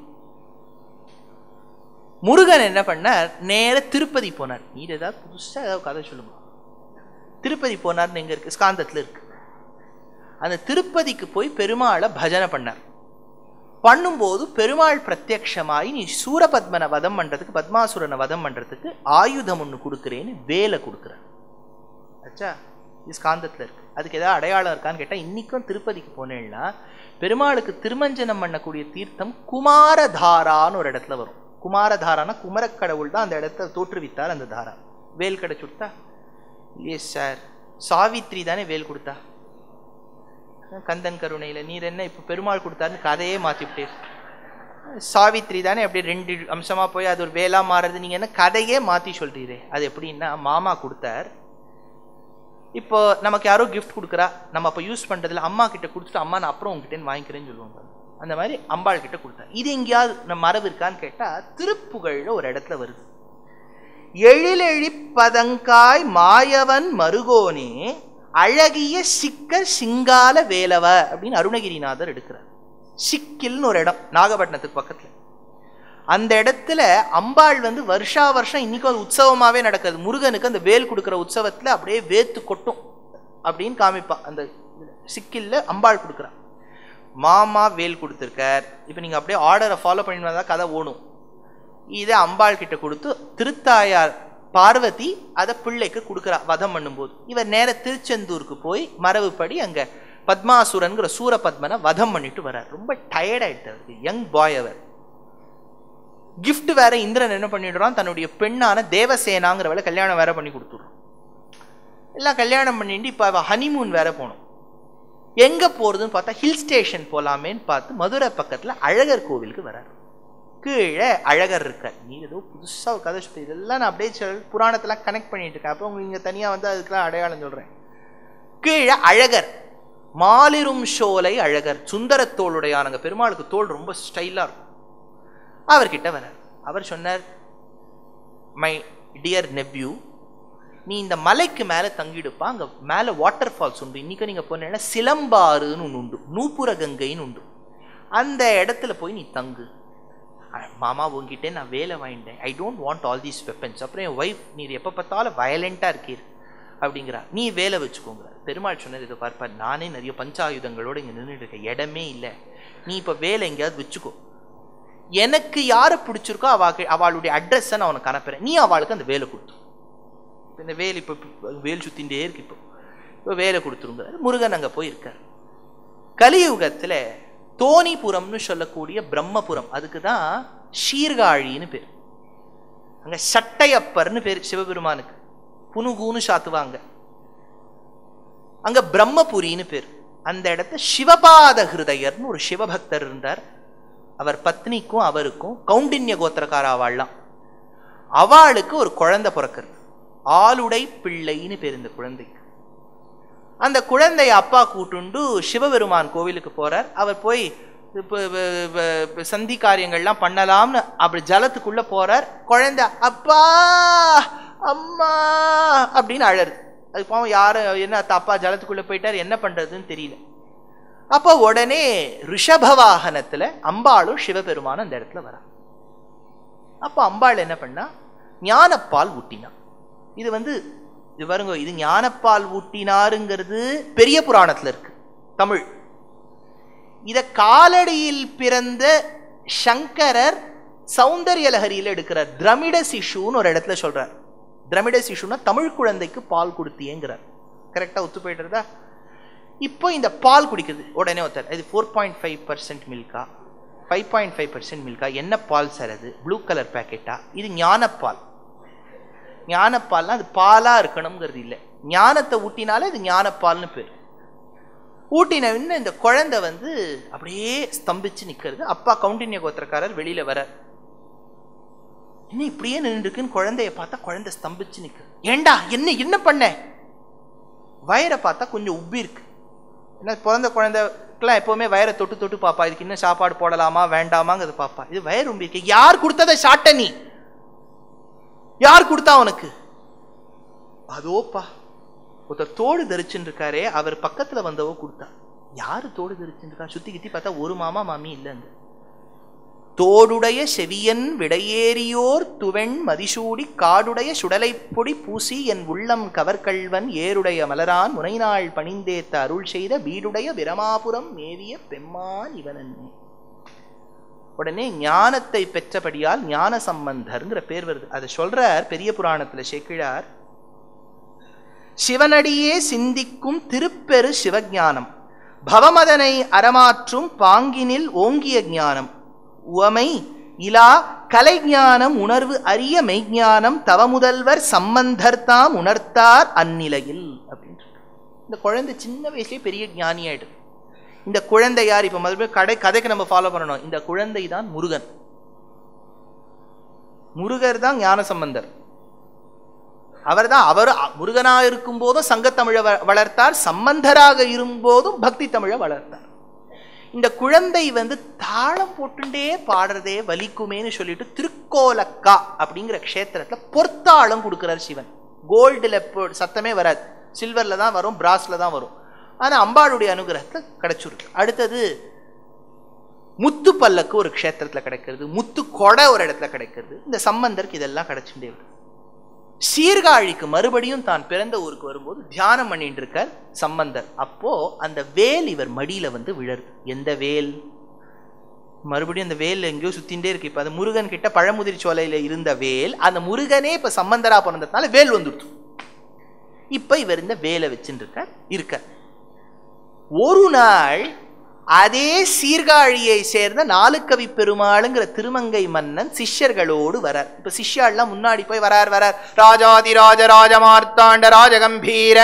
முருகன் என்ன பண்ணார் நேர திருப்பதி போனார் நீர் ஏதாவது புதுசா ஏதாவது கதை சொல்லுங்க திருப்பதி போனார்னு எங்க இருக்கு ஸ்காந்தத்துல இருக்கு அந்த திருப்பதிக்கு போய் பெருமாளை பஜனை பண்ணார் பண்ணும்போது பெருமாள் பிரத்யக்ஷமாயி நீ சூரபத்மனை வதம் பண்றதுக்கு பத்மாசுரனை வதம் பண்றதுக்கு ஆயுதம் ஒன்று கொடுக்குறேன்னு வேலை கொடுக்குறார் ஆச்சா இது ஸ்காந்தத்தில் இருக்கு அதுக்கு ஏதாவது அடையாளம் இருக்கான்னு கேட்டால் இன்னைக்கும் திருப்பதிக்கு போனேன்னா பெருமாளுக்கு திருமஞ்சனம் பண்ணக்கூடிய தீர்த்தம் குமாரதாரான்னு ஒரு இடத்துல வரும் குமாரதாரானா குமரக்கடவுள் தான் அந்த இடத்த தோற்றுவித்தார் அந்த தாரா வேல் கிடைச்சுடுத்தா எஸ் சார் சாவித்ரி தானே வேல் கொடுத்தா கந்தன் கருணையில நீர் என்ன இப்போ பெருமாள் கொடுத்தாருன்னு கதையே மாற்றிவிட்டே சாவித்ரி தானே அப்படியே ரெண்டு அம்சமா போய் அது ஒரு வேலா மாறுறது நீங்க என்ன கதையே மாத்தி சொல்றீரே அது எப்படின்னா மாமா கொடுத்தார் இப்போ நமக்கு யாரோ கிஃப்ட் கொடுக்குறா நம்ம அப்போ யூஸ் பண்றதுல அம்மா கிட்ட கொடுத்துட்டு அம்மா நான் அப்புறம் உங்ககிட்ட வாங்கிக்கிறேன்னு சொல்லுவாங்க அந்த மாதிரி அம்பாள் கிட்ட கொடுத்தார் இது எங்கேயாவது நம்ம மரபு இருக்கான்னு கேட்டா திருப்புகழ்ல ஒரு இடத்துல வருது எழிலெழி பதங்காய் மாயவன் மருகோனே அழகிய சிக்கர் சிங்கால வேலவ அப்படின்னு அருணகிரிநாதர் எடுக்கிறார் சிக்கில்னு ஒரு இடம் நாகப்பட்டினத்துக்கு பக்கத்துல அந்த இடத்துல அம்பாள் வந்து வருஷா வருஷம் இன்னைக்கும் அது உற்சவமாவே நடக்குது முருகனுக்கு அந்த வேல் கொடுக்குற உற்சவத்துல அப்படியே வேத்து கொட்டும் அப்படின்னு காமிப்பா அந்த சிக்கில்ல அம்பாள் கொடுக்குறா மாமா வேல் கொடுத்துருக்கார் இப்போ நீங்க அப்படியே ஆர்டரை ஃபாலோ பண்ணி வந்தா கதை ஓடும் இதை அம்பாள் கிட்ட கொடுத்து திருத்தாயார் பார்வதி அதை பிள்ளைக்கு கொடுக்குறா வதம் பண்ணும்போது இவர் நேர திருச்செந்தூருக்கு போய் மரபுப்படி அங்க பத்மாசுரன்கிற சூரபத்மனை வதம் பண்ணிட்டு வர்றார் ரொம்ப டயர்ட் ஆயிட்டு அவருக்கு யங் பாய் அவர் கிஃப்ட் வேற இந்திரன் என்ன பண்ணிடுறான் தன்னுடைய பெண்ணான தேவசேனாங்கிறவளை கல்யாணம் வேற பண்ணி கொடுத்துடுறான் எல்லாம் கல்யாணம் பண்ணிட்டு இப்போ அவ ஹனிமூன் வேற போகணும் எங்க போறதுன்னு பார்த்தா ஹில் ஸ்டேஷன் போலாமேன்னு பார்த்து மதுரை பக்கத்துல அழகர் கோவிலுக்கு வரார் கீழே அழகர் இருக்கார் நீ ஏதோ புதுசா ஒரு கதை சொல்லி இதெல்லாம் நான் அப்படியே சொல் புராணத்தெல்லாம் கனெக்ட் பண்ணிட்டு இருக்கேன் அப்போ இங்க தனியா வந்து அதுக்கெல்லாம் அடையாளம் சொல்றேன் கீழே அழகர் மாலிரும் சோலை அழகர் சுந்தரத்தோளுடையானங்க பெருமாளுக்கு தோல் ரொம்ப ஸ்டைலா இருக்கும் அவர்கிட்ட வரார் அவர் சொன்னார் மை டியர் நெப்யூ நீ இந்த மலைக்கு மேலே தங்கிடுப்பா அங்கே மேலே வாட்டர் ஃபால்ஸ் உண்டு இன்னைக்கு நீங்கள் போனீங்கன்னா சிலம்பாறுன்னு ஒன்று உண்டு நூப்புர கங்கைன்னு உண்டு அந்த இடத்துல போய் நீ தங்கு அஹ், மாமா உங்ககிட்ட நான் வேலை வாங்கிட்டேன் I don't want all these weapons அப்புறம் என் ஒய்ஃப் நீர் எப்போ பார்த்தாலும் வயலண்ட்டாக இருக்கீர் அப்படிங்கிறா நீ வேலை வச்சுக்கோங்க பெருமாள் சொன்னது இதை பார்ப்பா நானே நிறைய பஞ்சாயுதங்களோட இங்கே நின்றுட்டு இருக்கேன் இடமே இல்லை நீ இப்போ வேலை எங்கேயாவது வச்சுக்கோ எனக்கு யாரை பிடிச்சிருக்கோ அவ அவளுடைய அட்ரஸை நான் உனக்கு அனுப்புறேன் நீ அவளுக்கு அந்த வேலை கொடுத்து இப்ப இந்த வேல் இப்போ வேல் சுத்தின்றே இருக்கு இப்போ இப்போ வேலை கொடுத்துருங்க முருகன் அங்கே போயிருக்கார் கலியுகத்தில் தோணிபுரம்னு சொல்லக்கூடிய பிரம்மபுரம் அதுக்கு தான் சீர்காழின்னு பேர் அங்கே சட்டையப்பர்னு பேர் சிவபெருமானுக்கு புனுகுன்னு சாத்துவாங்க அங்க பிரம்மபுரின்னு பேர் அந்த இடத்த சிவபாத ஹிருதயர்னு ஒரு சிவபக்தர் இருந்தார் அவர் பத்னிக்கும் அவருக்கும் கௌண்டின்ய கோத்திரக்கார அவள்லாம் அவளுக்கு ஒரு குழந்தை பிறக்கிறது ஆளுடை பிள்ளைன்னு பேர் இந்த குழந்தைக்கு அந்த குழந்தைய அப்பா கூட்டுண்டு சிவபெருமான் கோவிலுக்கு போறார் அவர் போய் இப்போ சந்தி காரியங்கள்லாம் பண்ணலாம்னு அப்படி ஜலத்துக்குள்ள போறார் குழந்தை அப்பா அம்மா அப்படின்னு அழறது அது பாவம் யாரு என்ன அப்பா ஜலத்துக்குள்ள போயிட்டார் என்ன பண்றதுன்னு தெரியல அப்போ உடனே ரிஷப வாகனத்துல அம்பாளும் சிவபெருமானும் அந்த இடத்துல வரா அப்போ அம்பாள் என்ன பண்ணா ஞானப்பால் ஊட்டினா இது வந்து இது பாருங்க இது ஞானப்பால் ஊட்டினாருங்கிறது பெரிய புராணத்துல இருக்கு தமிழ் இத காலடியில் பிறந்த சங்கரர் சௌந்தர்ய லஹரியில எடுக்கிறார் திரமிட சிஷுன்னு ஒரு இடத்துல சொல்றார் திரமிட சிஷுன்னா தமிழ் குழந்தைக்கு பால் கொடுத்தியேங்கிறார் கரெக்டா ஒத்து போயிட்டுறதா இப்போ இந்த பால் குடிக்குது உடனே ஒருத்தர் இது ஃபோர் பாயிண்ட் ஃபைவ் பர்சன்ட் மில்கா ஃபைவ் பாயிண்ட் ஃபைவ் பர்சன்ட் மில்கா என்ன பால் சார் அது ப்ளூ கலர் பேக்கெட்டா இது ஞானப்பால் ஞானப்பால்னா அது பாலா இருக்கணுங்கிறது இல்லை ஞானத்தை ஊட்டினாலே இது ஞானப்பால்னு பேர் ஊட்டின உடனே இந்த குழந்தை வந்து அப்படியே ஸ்தம்பிச்சு நிக்கிறது அப்பா கவுண்டின்ய கோத்திரக்காரர் வெளியில வர என்ன இப்படியே நின்றுருக்குன்னு குழந்தைய பார்த்தா குழந்தை ஸ்தம்பிச்சு நிக்குது ஏண்டா என்ன என்ன பண்ண வயரை பார்த்தா கொஞ்சம் உப்பி இருக்கு என்ன பிறந்த குழந்தைக்கெல்லாம் எப்பவுமே வயரை தொட்டு தொட்டு பாப்பா இதுக்கு இன்னும் சாப்பாடு போடலாமா வேண்டாமாங்கிறது பாப்பா இது வயர் உம்பி இருக்கு யார் கொடுத்ததை சாட்ட நீ யார் கொடுத்தா உனக்கு அதோப்பா ஒருத்தர் தோடு தரிச்சுன்னு இருக்காரே அவர் பக்கத்துல வந்தவோ கொடுத்தா யாரு தோடு தரிச்சுன்னு இருக்கா சுத்தி கித்தி பார்த்தா ஒரு மாமா மாமி இல்லை அங்க தோடுடைய செவியன் விடையேறியோர் துவெண் மதிசூடி காடுடைய சுடலைப் பொடி பூசி என் உள்ளம் கவர்கள்வன் ஏருடைய மலரான் முனைநாள் பணிந்தேத்த அருள் செய்த வீடுடைய பிரமாபுரம் மேவிய பெம்மான் இவனன்னே உடனே ஞானத்தை பெற்றபடியால் ஞான சம்பந்தர்ங்கிற பேர் வருது அதை சொல்றார் பெரிய புராணத்துல சேக்கிழார் சிவனடியே சிந்திக்கும் திருப்பெரு சிவஞானம் பவமதனை அறமாற்றும் பாங்கினில் ஓங்கிய ஞானம் உவமை இலா கலைஞானம் உணர்வு அரிய மெய்ஞானம் தவமுதல்வர் சம்பந்தர்தாம் உணர்த்தார் அந்நிலையில் அப்படின்னு இந்த குழந்தை சின்ன வயசுலயே பெரிய ஞானியாயிடு இந்த குழந்தை யார் இப்ப மறுபடியும் கடை கதைக்கு நம்ம ஃபாலோ பண்ணணும் இந்த குழந்தை தான் முருகன் முருகர் தான் ஞான சம்பந்தர் அவர் தான் அவர் முருகனா இருக்கும் போதும் சங்கத்தமிழை வ- வளர்த்தார் சம்பந்தராக இருக்கும்போதும் பக்தி தமிழை வளர்த்தார் இந்த குழந்தை வந்து தாளம் போட்டுண்டே பாடுறதே வலிக்குமேன்னு சொல்லிட்டு திருக்கோலக்கா அப்படிங்கிற க்ஷேத்திரத்துல பொற்தாளம் கொடுக்கிறார் சிவன் கோல்டுல சத்தமே வராது சில்வர்ல தான் வரும் பிராஸ்ல தான் வரும் ஆனா அம்பாளுடைய அனுகிரகத்துல கிடைச்சிருக்கு அடுத்தது முத்து பல்லக்கு ஒரு க்ஷேத்திரத்துல கிடைக்கிறது முத்து கொடை ஒரு இடத்துல கிடைக்கிறது இந்த சம்பந்தருக்கு இதெல்லாம் கிடைச்சுட்டே வருது சீர்காழிக்கு மறுபடியும் தான் பிறந்த ஊருக்கு வரும்போது தியானம் பண்ணிட்டு இருக்கார் சம்பந்தர் அப்போ அந்த வேல் இவர் மடியில வந்து விழருது எந்த வேல் மறுபடியும் அந்த வேல் எங்கேயோ சுத்தின்றே இருக்கு இப்ப அந்த முருகன் கிட்ட பழமுதிரி சோலையில இருந்த வேல் அந்த முருகனே இப்ப சம்பந்தரா பிறந்ததுனால வேல் வந்துடுச்சு இப்ப இவர் இந்த வேலை வச்சுட்டு இருக்கார் இருக்கார் ஒரு நாள் அதே சீர்காழியை சேர்ந்த நாலுக்கவி பெருமாளுங்கிற திருமங்கை மன்னன் சிஷ்யர்களோடு வரார் இப்ப சிஷ்யாள்லாம் முன்னாடி போய் வரார் வரார் ராஜாதி ராஜ ராஜ மார்த்தாண்ட ராஜகம்பீர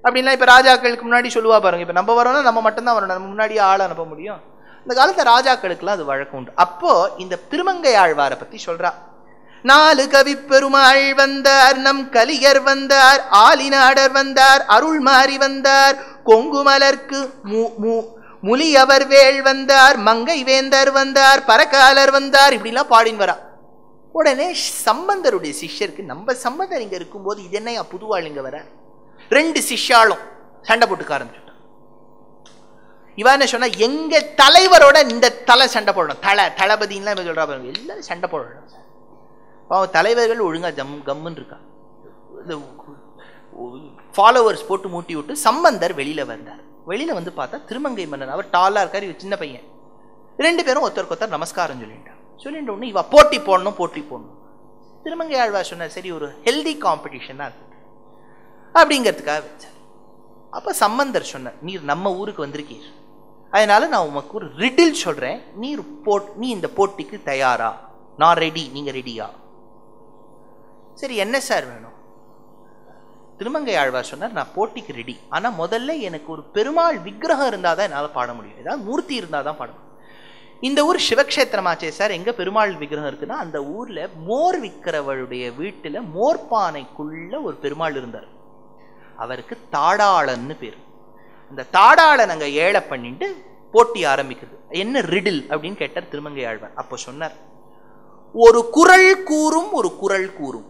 அப்படின்லாம் இப்ப ராஜாக்களுக்கு முன்னாடி சொல்லுவா பாருங்க இப்ப நம்ம வரோம்னா நம்ம மட்டும்தான் வரணும் நம்ம முன்னாடியே ஆள் அனுப்ப முடியும் இந்த காலத்துல ராஜாக்களுக்குலாம் அது வழக்கம் உண்டு அப்போ இந்த திருமங்கை ஆழ்வாரை பத்தி சொல்றா நாலு கவி பெருமாள் வந்தார் நம் கலியர் வந்தார் ஆலிநாடர் வந்தார் அருள் மாறி வந்தார் கொங்கு மலர்க்கு மு மு முலியவர் வேள் வந்தார் மங்கை வேந்தர் வந்தார் பரகாலர் வந்தார் இப்படிலாம் பாடின்னு வரா உடனே சம்பந்தருடைய சிஷ்யருக்கு நம்ம சம்பந்தர் இங்க இருக்கும்போது இது என்ன புதுவாள் இங்க வர ரெண்டு சிஷ்யாளும் சண்டை போட்டுக்க ஆரம்பிச்சுட்டான் இவன் என்ன சொன்னா எங்க தலைவரோட இந்த தலை சண்டை போடணும் தலை தளபதின்லாம் இவன் சொல்றா பாருங்க எல்லாரும் சண்டை போடணும் பாவம் தலைவர்கள் ஒழுங்கா ஜம் கம்முன்னு இருக்கா இந்த ஃபாலோவர்ஸ் போட்டு மூட்டி விட்டு சம்பந்தர் வெளியில வந்தார் வெளியில வந்து பார்த்தா திருமங்கை மன்னன் அவர் டாலா இருக்கார் இவர் சின்ன பையன் ரெண்டு பேரும் ஒருத்தருக்கு ஒருத்தர் நமஸ்காரம் சொல்லிட்டான் சொல்லிட்ட உடனே இவ போட்டி போடணும் போட்டி போடணும் திருமங்கை ஆழ்வார் சொன்னார் சரி ஒரு ஹெல்தி காம்படிஷனாக இருக்கு அப்படிங்கிறதுக்காக வச்சார் அப்போ சம்பந்தர் சொன்னார் நீர் நம்ம ஊருக்கு வந்திருக்கீர் அதனால நான் உமக்கு ஒரு ரிட்டில் சொல்றேன் நீர் போட் நீ இந்த போட்டிக்கு தயாரா நான் ரெடி நீங்க ரெடியா சரி என்ன சார் வேணும் திருமங்கை ஆழ்வார் சொன்னார் நான் போட்டிக்கு ரெடி ஆனா முதல்ல எனக்கு ஒரு பெருமாள் விக்கிரகம் இருந்தால் தான் என்னால் பாட முடியும் ஏதாவது மூர்த்தி இருந்தால் தான் பாட முடியும் இந்த ஊர் சிவக்ஷேத்திரமாச்சே சார் எங்க பெருமாள் விக்கிரகம் இருக்குன்னா அந்த ஊர்ல மோர் விற்கிறவருடைய வீட்டுல மோர்பானைக்குள்ள ஒரு பெருமாள் இருந்தார் அவருக்கு தாடாளன்னு பேர் அந்த தாடாளன் அங்க ஏழை பண்ணிட்டு போட்டி ஆரம்பிக்குது என்ன ரிடில் அப்படின்னு கேட்டார் திருமங்கை ஆழ்வார் அப்போ சொன்னார் ஒரு குரல் கூறும் ஒரு குரல் கூறும்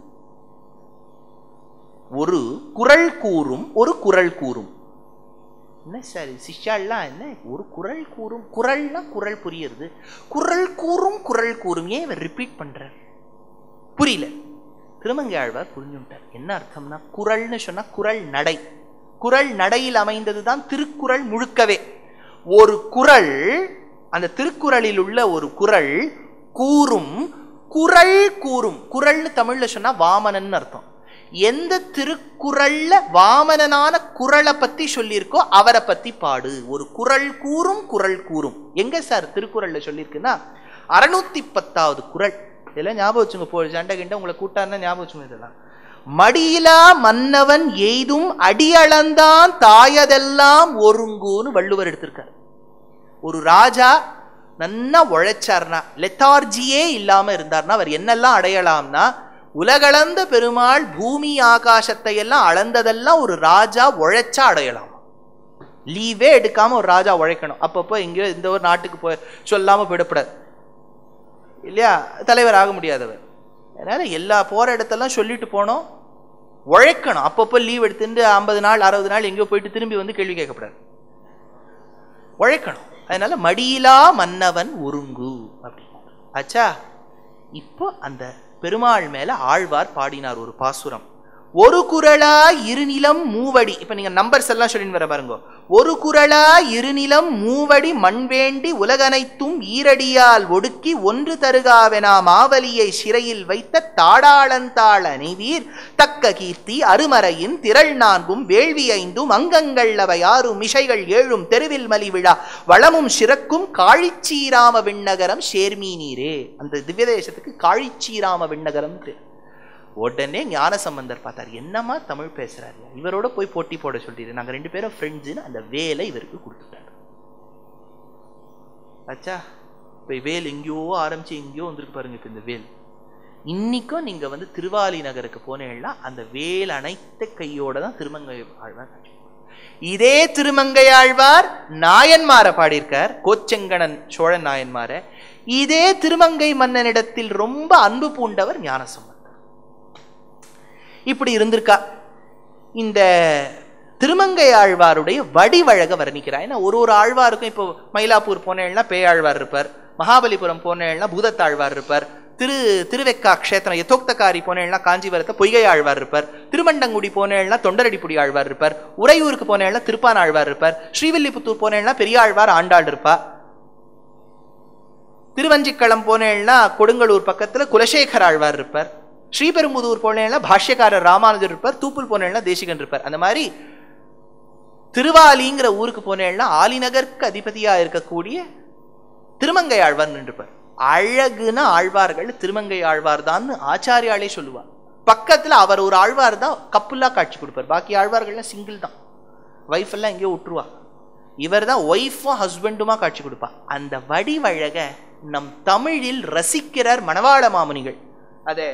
ஒரு குரல் கூறும் ஒரு குரல் கூறும் என்ன சார் சிஷ்யாலாம் என்ன ஒரு குரல் கூறும் குரல்னா குரல் புரியுறது குரல் கூறும் குரல் கூறும் ஏன் இவர் ரிப்பீட் பண்றார் புரியல திருமங்கை ஆழ்வார் புரிஞ்சுட்டார் என்ன அர்த்தம்னா குரல்னு சொன்னா குரல் நடை குரல் நடையில் அமைந்ததுதான் திருக்குறள் முழுக்கவே ஒரு குரல் அந்த திருக்குறளில் உள்ள ஒரு குரல் கூறும் குரல் கூறும் குரல்னு தமிழ்ல சொன்னா வாமனன் அர்த்தம் எந்த திருக்குறள்ல வாமனனான குரலை பத்தி சொல்லியிருக்கோ அவரை பத்தி பாடு ஒரு குரல் கூறும் குரல் கூறும் எங்க சார் திருக்குறள்ல சொல்லியிருக்குன்னா அறுநூத்தி பத்தாவது குரல் இதெல்லாம் ஞாபகம் வச்சுங்க போ சண்டை கிண்ட உங்களை கூட்டாருன்னா ஞாபகம் வச்சுங்க இதெல்லாம் மடியிலா மன்னவன் எய்தும் அடியளந்தான் தாயதெல்லாம் ஒருங்குன்னு வள்ளுவர் எடுத்திருக்கார் ஒரு ராஜா நன்னா உழைச்சார்னா லெத்தார்ஜியே இல்லாம இருந்தார்னா அவர் என்னெல்லாம் அடையலாம்னா உலகளந்த பெருமாள் பூமி ஆகாசத்தை எல்லாம் அளந்ததெல்லாம் ஒரு ராஜா உழைச்சா அடையலாம் லீவே எடுக்காம ஒரு ராஜா உழைக்கணும் அப்பப்போ எங்கேயோ இந்த ஒரு நாட்டுக்கு போய் சொல்லாம போயிடப்படாது இல்லையா தலைவர் ஆக முடியாதவர் அதனால எல்லா போற இடத்தெல்லாம் சொல்லிட்டு போனோம் உழைக்கணும் அப்பப்போ லீவ் எடுத்துட்டு ஐம்பது நாள் அறுபது நாள் எங்கேயோ போயிட்டு திரும்பி வந்து கேள்வி கேட்கக்கூடாது உழைக்கணும் அதனால மடியிலா மன்னவன் ஒருங்கு அப்படின்னு ஆச்சா இப்போ அந்த பெருமாள் மேல ஆழ்வார் பாடினார் ஒரு பாசுரம் ஒரு குரலா இருநிலம் மூவடி இப்ப நீங்க நம்பர்ஸ் எல்லாம் சொல்லின்னு வர பாருங்க ஒரு குரலா இருநிலம் மூவடி மண் வேண்டி உலகனைத்தும் ஈரடியால் ஒடுக்கி ஒன்று தருகாவெனா மாவலியை சிறையில் வைத்த தாடாளந்தாள் அணிவீர் தக்க கீர்த்தி அருமறையின் திரள் நான்கும் வேள்வி ஐந்தும் அங்கங்கள் அவை ஆறும் மிசைகள் ஏழும் தெருவில் மலி விழா வளமும் சிறக்கும் காழிச்சீராம விண்ணகரம் சேர்மீ நீரே அந்த திவ்ய தேசத்துக்கு காழிச்சீராம விண்ணகரம் பேர் உடனே ஞானசம்பந்தர் பார்த்தார் என்னம்மா தமிழ் பேசுறாரு இவரோட போய் போட்டி போட சொல்லிட்டு நாங்க ரெண்டு பேரும் ஃப்ரெண்ட்ஸ்னு அந்த வேலை இவருக்கு கொடுத்துட்டார் ஆச்சா இப்போ வேல் எங்கேயோ ஆரம்பிச்சு எங்கேயோ வந்திருக்கு பாருங்க இப்போ இந்த வேல் இன்னைக்கும் நீங்க வந்து திருவாலி நகருக்கு போனீங்கன்னா அந்த வேல் அனைத்த கையோட தான் திருமங்கை ஆழ்வார் காட்சி இதே திருமங்கை ஆழ்வார் நாயன்மாரை பாடியிருக்கார் கோச்செங்கணன் சோழன் நாயன்மாரை இதே திருமங்கை மன்னனிடத்தில் ரொம்ப அன்பு பூண்டவர் ஞானசம்பந்தர் இப்படி இருந்திருக்கா இந்த திருமங்கை ஆழ்வாருடைய வடிவழக வர்ணிக்கிறார் ஏன்னா ஒரு ஒரு ஆழ்வாருக்கும் இப்போ மயிலாப்பூர் போனேன்னா பேயாழ்வார் இருப்பார் மகாபலிபுரம் போனேன்னா பூதத்தாழ்வார் இருப்பார் திரு திருவெக்கா க்ஷேத்திரம் யதோக்தகாரி போனேன்னா காஞ்சிபுரத்தை பொய்கை ஆழ்வார் இருப்பார் திருமண்டங்குடி போனேன்னா தொண்டரடிப்புடி ஆழ்வார் இருப்பார் உறையூருக்கு போனேன்னா திருப்பான் ஆழ்வார் இருப்பார் ஸ்ரீவில்லிபுத்தூர் போனேன்னா பெரியாழ்வார் ஆண்டாள் இருப்பா திருவஞ்சிக்களம் போனேன்னா கொடுங்கலூர் பக்கத்துல குலசேகர் ஆழ்வார் இருப்பார் ஸ்ரீபெரும்புதூர் போனேன்னா பாஷ்யக்காரர் ராமானுஜர் இருப்பார் தூப்புல் போனேன்னா தேசிகன் இருப்பார் அந்த மாதிரி திருவாலிங்கிற ஊருக்கு போனேன்னா ஆலிநகருக்கு அதிபதியா இருக்கக்கூடிய திருமங்கை ஆழ்வார் நின்றுப்பார் அழகுன ஆழ்வார்கள் திருமங்கை ஆழ்வார் தான் ஆச்சாரியாலே சொல்லுவார் பக்கத்துல அவர் ஒரு ஆழ்வார் தான் கப்புல்லா காட்சி கொடுப்பார் பாக்கி ஆழ்வார்கள்லாம் சிங்கிள் தான் ஒய்ஃப் எல்லாம் எங்கேயோ விட்டுருவா இவர் தான் ஒய்ஃபும் ஹஸ்பண்டுமா காட்சி கொடுப்பா அந்த வடிவழக நம் தமிழில் ரசிக்கிறார் மணவாள மாமுனிகள் அதே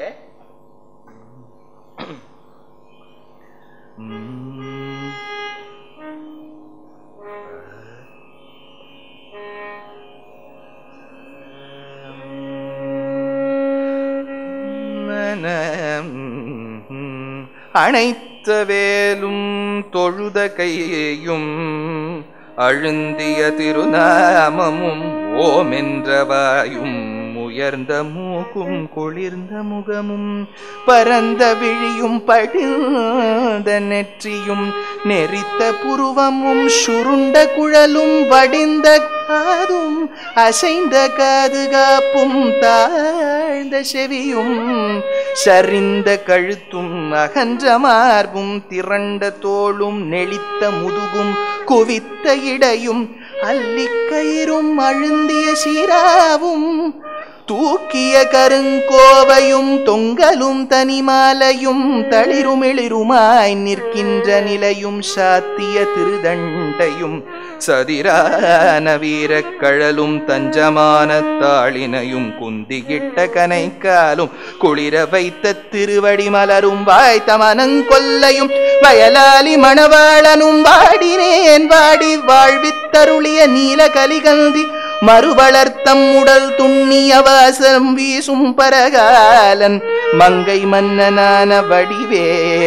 அணைத்த வேலும் தொழுத கையையும் அழுந்திய திருநாமமும் ஓமென்றவாயும் உயர்ந்த மூக்கும் குளிர்ந்த முகமும் பரந்த விழியும் படிந்த நெற்றியும் நெறித்த புருவமும் சுருண்ட குழலும் வடிந்த காதும் அசைந்த காது காப்பும் தாழ்ந்த செவியும் சரிந்த கழுத்தும் அகன்ற மார்பும் திரண்ட தோளும் நெளித்த முதுகும் குவித்த இடையும் அல்லிக்கயிறும் அழுந்திய சீராவும் தூக்கிய கருங்கோவையும் தொங்கலும் தனிமாலையும் தளிருமிளிருமாய் நிற்கின்ற நிலையும் சாத்திய திருதண்டையும் சதிரான வீரக்கழலும் தஞ்சமான தாளினையும் குந்திகிட்ட கனைக்காலும் குளிர வைத்த திருவடி மலரும் வாய்த்த மனங்கொல்லையும் வயலாலி மணவாளனும் வாடினேன் வாடி வாழ்வித்தருளிய நீல கலிகந்தி மறுவளர்த்தம் உடல் துண்ணிய வாசம் வீசும் பரகாலன் மங்கை மன்னனான வடிவே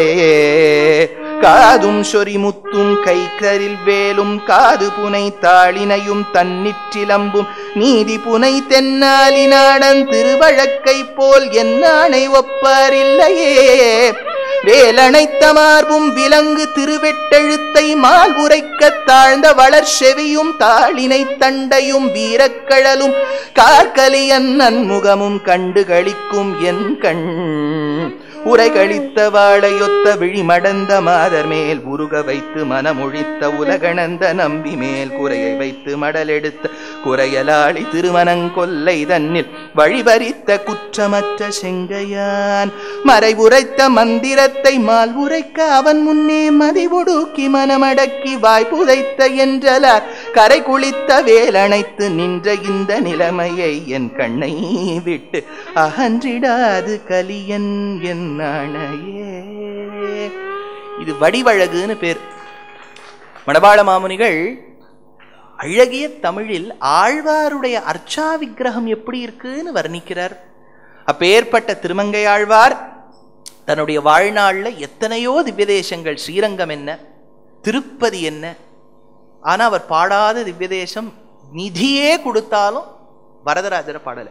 காதும் சொரிமுத்தும் கைக்கரில் வேலும் காது புனை தாளினையும் தன்னிற்றிலம்பும் நீதி புனை தென்னாலி நாடன் திருவழக்கை போல் என்னானை ஒப்பாரில்லையே வேலணைத்த மார்பும் விலங்கு திருவெட்டெழுத்தை மால் உரைக்க தாழ்ந்த வளர் செவியும் தாளினை தண்டையும் வீரக்கழலும் கார்கலியன் நன்முகமும் கண்டு களிக்கும் என் கண் உரை கழித்த வாழையொத்த விழிமடந்த மாதர் மேல் உருக வைத்து மனமொழித்த உலகணந்த நம்பி மேல் குறையை வைத்து மடலெடுத்த குறையலாளி திருமணங்கொல்லை தன்னில் வழிபறித்த குற்றமற்ற செங்கையான் மறைவுரைத்த மந்திரத்தை மால் உரைக்க அவன் முன்னே மதிவொடுக்கி மனமடக்கி வாய்ப்புதைத்த என்றலார் கரை குளித்த வேலணைத்து நின்ற இந்த நிலைமையை என் கண்ணை விட்டு அகன்றிடாது கலியன் என் நாணையே இது வடிவழகுன்னு பேர் மணவாள மாமுனிகள் அழகிய தமிழில் ஆழ்வாருடைய அர்ச்சா விக்கிரகம் எப்படி இருக்குன்னு வர்ணிக்கிறார் அப்பேற்பட்ட திருமங்கை ஆழ்வார் தன்னுடைய வாழ்நாள்ல எத்தனையோ திவ்யதேசங்கள் ஸ்ரீரங்கம் என்ன திருப்பதி என்ன ஆனா அவர் பாடாத திவ்யதேசம் நிதியே கொடுத்தாலும் வரதராஜரை பாடலை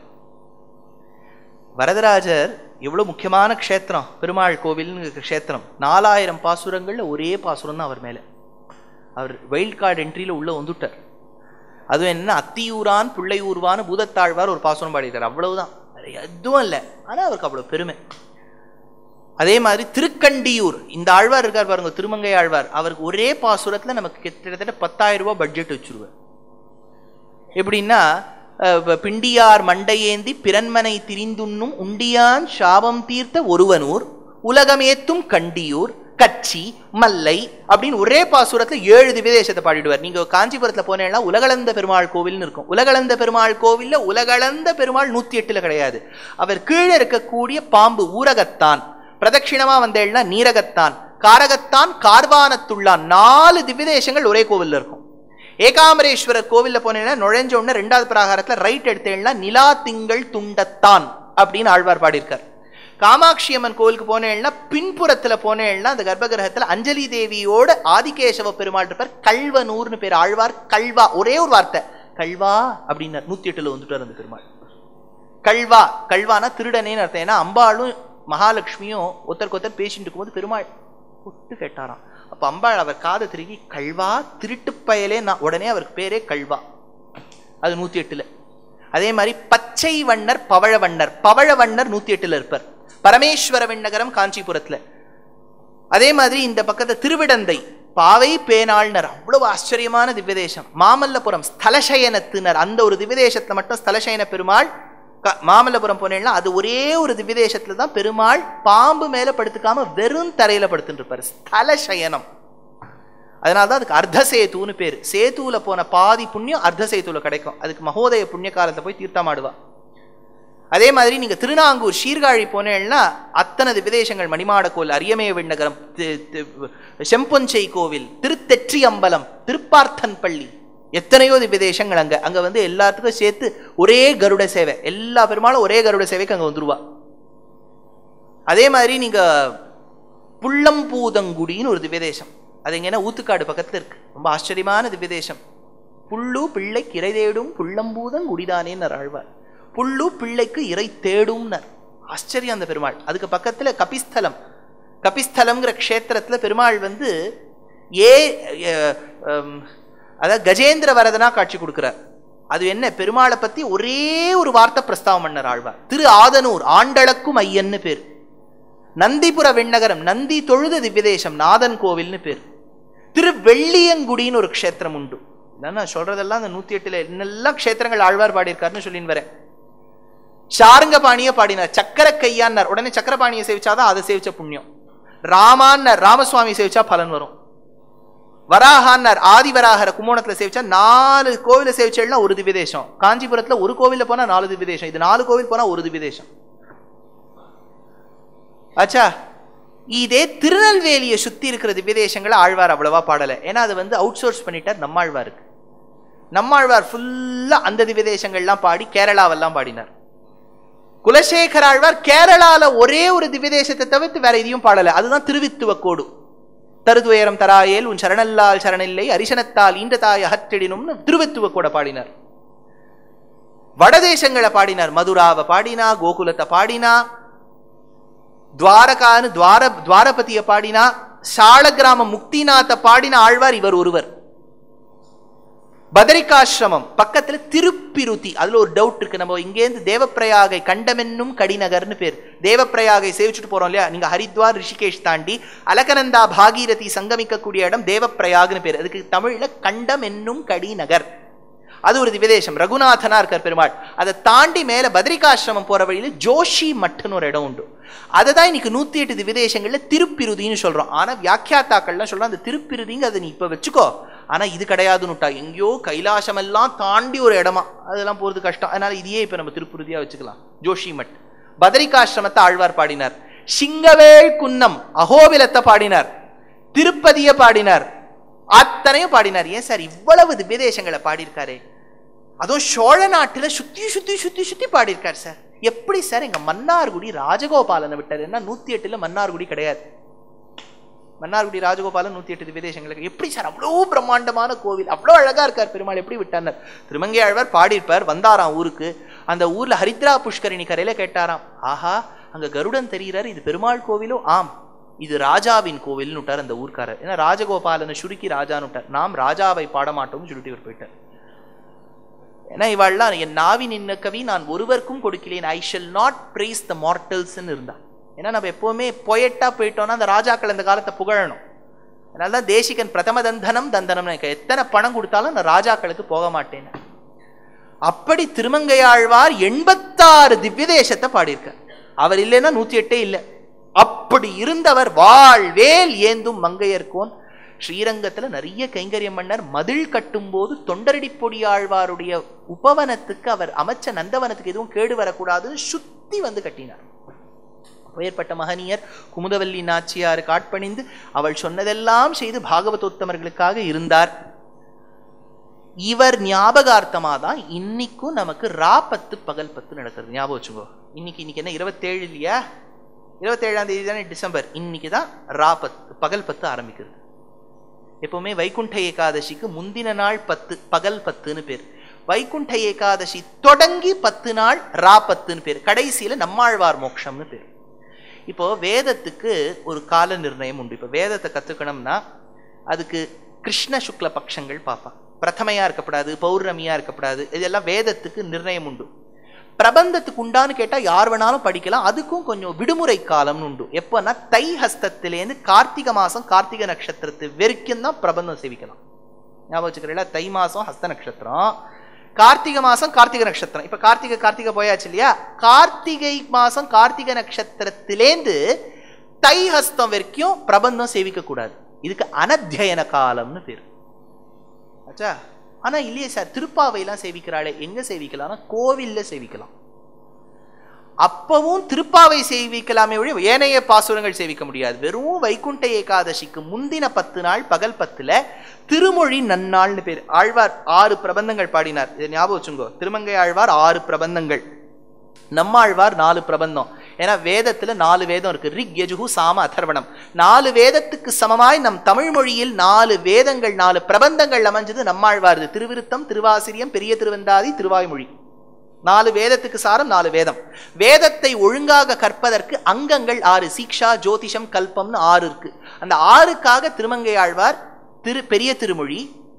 வரதராஜர் எவ்வளவு முக்கியமான க்ஷேத்திரம் பெருமாள் கோவில்னு க்ஷேத்திரம் நாலாயிரம் பாசுரங்கள்ல ஒரே பாசுரம் தான் அவர் மேல அவர் வைல்ட் கார்டு என்ட்ரியில உள்ள வந்துட்டார் அதுவும் என்ன அத்தியூரான் பிள்ளையூர்வான்னு பூதத்தாழ்வார் ஒரு பாசுரம் பாடிட்டார் அவ்வளவுதான் வேற எதுவும் இல்லை ஆனா அவருக்கு அவ்வளவு பெருமை அதே மாதிரி திருக்கண்டியூர் இந்த ஆழ்வார் இருக்கார் பாருங்க திருமங்கை ஆழ்வார் அவருக்கு ஒரே பாசுரத்துல நமக்கு கிட்டத்தட்ட பத்தாயிரம் ரூபாய் பட்ஜெட் வச்சிருவார் எப்படின்னா அஹ், ப- பிண்டியார் மண்டையேந்தி பிறன்மனை திரிந்துண்ணும் உண்டியான் சாபம் தீர்த்த ஒருவனூர் உலகமேத்தும் கண்டியூர் கச்சி மல்லை அப்படின்னு ஒரே பாசுரத்துல ஏழு திவ்யதேசத்தை பாடிடுவார் நீங்க காஞ்சிபுரத்துல போனேன்னா உலகளந்த பெருமாள் கோவில்னு இருக்கும் உலகளந்த பெருமாள் கோவில்ல உலகளந்த பெருமாள் நூத்தி எட்டுல கிடையாது அவர் கீழே இருக்கக்கூடிய பாம்பு ஊரகத்தான் பிரதட்சிணமா வந்தேன்னா நீரகத்தான் காரகத்தான் கார்வானத்துள்ளான் நாலு திவ்யதேசங்கள் ஒரே கோவில்ல இருக்கும் ஏகாம்பரேஸ்வரர் கோவில்ல போனீங்கன்னா நுழைஞ்ச உடனே ரெண்டாவது பிராகாரத்துல ரைட் எடுத்தேன்னா நிலா திங்கள் துண்டத்தான் அப்படின்னு ஆழ்வார் பாடியிருக்கார் காமாட்சி அம்மன் கோவிலுக்கு போனேன்னா பின்புறத்துல போனேன்னா அந்த கர்ப்பகிரகத்துல அஞ்சலி தேவியோட ஆதிகேசவ பெருமாள் இருப்பார் கல்வனூர்னு பேர் ஆழ்வார் கல்வா ஒரே ஒரு வார்த்தை கல்வா அப்படின்னார் நூத்தி எட்டுல வந்துட்டார் அந்த பெருமாள் கல்வா கல்வானா திருடனேன்னு அர்த்தம் ஏன்னா அம்பாளும் மகாலட்சுமியும் ஒருத்தருக்கு ஒருத்தர் பேசிட்டு இருக்கும்போது பெருமாள் ஒட்டு கேட்டாராம் அப்ப அம்பாள் அவர் காதை திருகி கல்வா திருட்டு பயலே நான் உடனே அவருக்கு பேரே கல்வா அது நூத்தி எட்டுல அதே மாதிரி பச்சை வண்ணர் பவழ வண்ணர் பவழ வண்ணர் நூத்தி எட்டுல இருப்பார் பரமேஸ்வர விண்ணகரம் காஞ்சிபுரத்துல அதே மாதிரி இந்த பக்கத்துல திருவிடந்தை பாவை பேனாள்னர் அவ்வளவு ஆச்சரியமான திவ்யதேசம் மாமல்லபுரம் ஸ்தலசயனத்தினர் அந்த ஒரு திவ்யதேசத்துல மட்டும் ஸ்தலசயன பெருமாள் க- மாமல்லபுரம் போனேன்னா அது ஒரே ஒரு திவ்யதேசத்துல தான் பெருமாள் பாம்பு மேல படுத்துக்காம வெறும் தரையில படுத்துட்டு இருப்பாரு ஸ்தலசயனம் அதனால தான் அதுக்கு அர்த்த சேத்துன்னு பேர் சேத்துவுல போன பாதி புண்ணியம் அர்த்த சேத்துவுல கிடைக்கும் அதுக்கு மகோதய புண்ணிய காலத்துல போய் தீர்த்தமாடுவா அதே மாதிரி நீங்க திருநாங்கூர் சீர்காழி போனேன்னா அத்தனை விதேசங்கள் மணிமாட கோவில் அரியமய விண்ணகரம் தி- தி- செம்பொஞ்சை கோவில் திருத்தெற்றி அம்பலம் திருப்பார்த்தன் பள்ளி எத்தனையோ விதேசங்கள் அங்க அங்க வந்து எல்லாத்துக்கும் சேர்த்து ஒரே கருட சேவை எல்லா பெருமாளும் ஒரே கருட சேவைக்கு அங்க வந்துருவா அதே மாதிரி நீங்க புள்ளம்பூதங்குடின்னு ஒரு திவ்யதேசம் அது எங்கன்னா ஊத்துக்காடு பக்கத்துல இருக்கு ரொம்ப ஆச்சரியமான திவ்யதேசம் புல்லு பிள்ளைக்கு இறை தேடும் புள்ளம்பூதங்குடிதானேன்னு ஆழ்வார் புல்லு பிள்ளைக்கு இறை தேடும்னர் ஆச்சரியம் அந்த பெருமாள் அதுக்கு பக்கத்துல கபிஸ்தலம் கபிஸ்தலம்ங்கிற க்ஷேத்திரத்துல பெருமாள் வந்து ஏ அஹ், ஹம், அதாவது கஜேந்திர வரதனா காட்சி கொடுக்கிறார் அது என்ன பெருமாளை பத்தி ஒரே ஒரு வார்த்தை பிரஸ்தாவம் பண்ணார் ஆழ்வார் திரு ஆதனூர் ஆண்டளக்கும் ஐயன்னு பேர் நந்திபுர விண்ணகரம் நந்தி தொழுத திவ்யதேசம் நாதன் கோவில்னு பேர் திரு வெள்ளியங்குடின்னு ஒரு க்ஷேத்திரம் உண்டு இதான் நான் சொல்றதெல்லாம் அந்த நூத்தி எட்டுல என்னெல்லாம் க்ஷேத்திரங்கள் ஆழ்வார் பாடியிருக்காருன்னு சொல்லின்னு வரேன் சாருங்கபாணிய பாடினார் சக்கர கையான்னார் உடனே சக்கரபாணியை சேவிச்சாதான் அதை சேவிச்ச புண்ணியம் ராமான்னார் ராமசுவாமி சேவிச்சா பலன் வரும் வராகான்னார் ஆதிவராகர கும்போணத்துல சேவிச்சா நாலு கோவில சேவிச்சேன்னா ஒரு திவ்யதேசம் காஞ்சிபுரத்துல ஒரு கோவில்ல போனா நாலு திவ்யதேசம் இது நாலு கோவில் போனா ஒரு திவ்யதேசம் ஆச்சா இதே திருநெல்வேலியை சுத்தி இருக்கிற திவ்யதேசங்களை ஆழ்வார் அவ்வளவா பாடல ஏன்னா அது வந்து அவுட் சோர்ஸ் பண்ணிட்டார் நம்மாழ்வாருக்கு நம்மாழ்வார் ஃபுல்லா அந்த திவ்யதேசங்கள்லாம் பாடி கேரளாவெல்லாம் பாடினார் குலசேகர ஆழ்வார் கேரளால ஒரே ஒரு திவ்யதேசத்தை தவிர்த்து வேற எதையும் பாடல அதுதான் திருவித்துவக்கோடு தருதுயரம் தராயேல் உன் சரணல்லால் சரணில்லை அரிசனத்தால் ஈன்றதாய் அகற்றிடினும்னு திருவத்துவ பாடினார் வடதேசங்களை பாடினார் மதுராவை பாடினா கோகுலத்தை பாடினா துவாரகான்னு துவார துவாரபதிய பாடினா சாளகிராம முக்திநாத்த பாடின ஆழ்வார் இவர் ஒருவர் பதரிகாசிரமம் பக்கத்துல திருப்பிருத்தி அதுல ஒரு டவுட் இருக்கு நம்ம இங்கேருந்து தேவப்பிரயாகை கண்டமென்னும் கடிநகர்னு பேர் தேவப்பிரயாகை சேவிச்சுட்டு போறோம் இல்லையா நீங்க ஹரித்வார் ரிஷிகேஷ் தாண்டி அலகநந்தா பாகீரதி சங்கமிக்கக்கூடிய இடம் தேவப்பிரயாக்னு பேர் அதுக்கு தமிழ்ல கண்டம் என்னும் கடிநகர் அது ஒரு திவ்யதேசம் ரகுநாதனா இருக்கார் பெருமாள் அதை தாண்டி மேல பத்ரிகாசிரமம் போற வழியில ஜோஷி மட்டுன்னு ஒரு இடம் உண்டு அதுதான் இன்னைக்கு நூத்தி எட்டு திவ்யதேசங்கள்ல திருப்பிருதின்னு சொல்றோம் ஆனா வியாக்கியாத்தாக்கள்லாம் சொல்றோம் அந்த திருப்பிருதிங்க அதை நீ இப்ப வச்சுக்கோ ஆனா இது கிடையாதுன்னுட்டா எங்கேயோ கைலாசம் எல்லாம் தாண்டி ஒரு இடமா அதெல்லாம் போறது கஷ்டம் அதனால இதையே இப்ப நம்ம திருப்பிருதியா வச்சுக்கலாம் ஜோஷி மட் பத்ரிகாசிரமத்தை ஆழ்வார் பாடினார் சிங்கவேள் குன்னம் அகோபிலத்தை பாடினார் திருப்பதியை பாடினார் அத்தனையும் பாடினார் ஏன் சார் இவ்வளவு திவ்யதேசங்களை பாடியிருக்காரே அதுவும் சோழ நாட்டுல சுத்தி சுத்தி சுத்தி சுத்தி பாடியிருக்கார் சார் எப்படி சார் எங்க மன்னார்குடி ராஜகோபாலனை விட்டார் என்ன நூத்தி எட்டுல மன்னார்குடி கிடையாது மன்னார்குடி ராஜகோபாலன் நூத்தி எட்டு திவ்யதேசங்களுக்கு எப்படி சார் அவ்வளோ பிரம்மாண்டமான கோவில் அவ்வளோ அழகா இருக்கார் பெருமாள் எப்படி விட்டார் திருமங்கை ஆழ்வார் பாடியிருப்பார் வந்தாராம் ஊருக்கு அந்த ஊர்ல ஹரித்ரா புஷ்கரிணி கரையில கேட்டாராம் ஆஹா அங்க கருடன் தெரிகிறார் இது பெருமாள் கோவிலோ ஆம் இது ராஜாவின் கோவில்னு விட்டார் அந்த ஊர்க்காரர் ஏன்னா ராஜகோபாலனை சுருக்கி ராஜான்னு விட்டார் நாம் ராஜாவை பாடமாட்டோம்னு சொல்லிட்டு இவர் போயிட்டார் ஏன்னா இவாள்லாம் என் நாவி நின்ன கவி நான் ஒருவருக்கும் கொடுக்கிறேன் I shall not praise the மார்டல்ஸ்ன்னு இருந்தா ஏன்னா நம்ம எப்பவுமே பொயட்டா போயிட்டோம்னா அந்த ராஜாக்கள் அந்த காலத்தை புகழணும் அதனால தான் தேசிகன் பிரதம தந்தனம் தந்தனம் எத்தனை பணம் கொடுத்தாலும் நான் ராஜாக்களுக்கு போக மாட்டேன் அப்படி திருமங்கையாழ்வார் எண்பத்தாறு திவ்யதேசத்தை பாடியிருக்கார் அவர் இல்லைன்னா நூத்தி எட்டே இல்லை அப்படி இருந்தவர் வாழ்வேல் ஏந்தும் மங்கையர்கோன் ஸ்ரீரங்கத்துல நிறைய கைங்கரியம் பண்ணார் மதில் கட்டும்போது தொண்டரடி பொடியாழ்வாருடைய உபவனத்துக்கு அவர் அமைச்ச நந்தவனத்துக்கு எதுவும் கேடு வரக்கூடாதுன்னு சுத்தி வந்து கட்டினார் பெயர்பட்ட மகனியர் குமுதவல்லி நாச்சியாருக்கு ஆட்பணிந்து அவள் சொன்னதெல்லாம் செய்து பாகவதோத்தமர்களுக்காக இருந்தார் இவர் ஞாபகார்த்தமா தான் இன்னைக்கும் நமக்கு ரா பத்து பகல் பத்து நடக்கிறது ஞாபகம் வச்சுக்கோ இன்னைக்கு இன்னைக்கு என்ன இருபத்தேழு இல்லையா இருபத்தேழாம் தேதி தானே டிசம்பர் இன்னைக்கு தான் ரா பத்து பகல் பத்து ஆரம்பிக்குது எப்பவுமே வைகுண்ட ஏகாதசிக்கு முந்தின நாள் பத்து பகல் பத்துன்னு பேர் வைகுண்ட ஏகாதசி தொடங்கி பத்து நாள் ரா பத்துன்னு பேர் கடைசியில நம்மாழ்வார் மோட்சம்னு பேர் இப்போ வேதத்துக்கு ஒரு கால நிர்ணயம் உண்டு இப்போ வேதத்தை கத்துக்கணும்னா அதுக்கு கிருஷ்ண சுக்ல பட்சங்கள் பார்ப்பான் பிரதமையா இருக்கப்படாது பௌர்ணமியா இருக்கப்படாது இதெல்லாம் வேதத்துக்கு நிர்ணயம் உண்டு பிரபந்தத்துக்கு உண்டான்னு கேட்டா யார் வேணாலும் படிக்கலாம் அதுக்கும் கொஞ்சம் விடுமுறை காலம்னு உண்டு எப்போன்னா தை ஹஸ்தத்திலேருந்து கார்த்திகை மாசம் கார்த்திகை நட்சத்திரத்து வரைக்கும் தான் பிரபந்தம் சேவிக்கலாம் ஞாபகம் வச்சுக்கிறீங்களா தை மாசம் ஹஸ்த நட்சத்திரம் கார்த்திகை மாசம் கார்த்திகை நட்சத்திரம் இப்ப கார்த்திகை கார்த்திகை போயாச்சு இல்லையா கார்த்திகை மாசம் கார்த்திகை நட்சத்திரத்திலேந்து தை ஹஸ்தம் வரைக்கும் பிரபந்தம் சேவிக்க கூடாது இதுக்கு அனத்தியன காலம்னு பேர் ஆச்சா ஆனா இல்லையே சார் திருப்பாவையெல்லாம் சேவிக்கிறாளே எங்க சேவிக்கலாம்னா கோவில்ல சேவிக்கலாம் அப்பவும் திருப்பாவை சேவிக்கலாமே ஒழிய ஏனைய பாசுரங்கள் சேவிக்க முடியாது வெறும் வைகுண்ட ஏகாதசிக்கு முந்தின பத்து நாள் பகல் பத்துல திருமொழி நன்னாள்னு பேர் ஆழ்வார் ஆறு பிரபந்தங்கள் பாடினார் இதை ஞாபகம் வச்சுங்கோ திருமங்கை ஆழ்வார் ஆறு பிரபந்தங்கள் நம்மாழ்வார் நாலு பிரபந்தம் ஏன்னா வேதத்துல நாலு வேதம் இருக்கு ரிக் யஜுகு சாம அதர்வணம் நாலு வேதத்துக்கு சமமாய் நம் தமிழ் மொழியில் நாலு வேதங்கள் நாலு பிரபந்தங்கள் அமைஞ்சது நம்மாழ்வார் திருவிருத்தம் திருவாசிரியம் பெரிய திருவந்தாதி திருவாய்மொழி நாலு வேதத்துக்கு சாரம் நாலு வேதம் வேதத்தை ஒழுங்காக கற்பதற்கு அங்கங்கள் ஆறு சீக்ஷா ஜோதிஷம் கல்பம்னு ஆறு இருக்கு அந்த ஆறுக்காக திருமங்கை ஆழ்வார் திரு பெரிய திருமொழி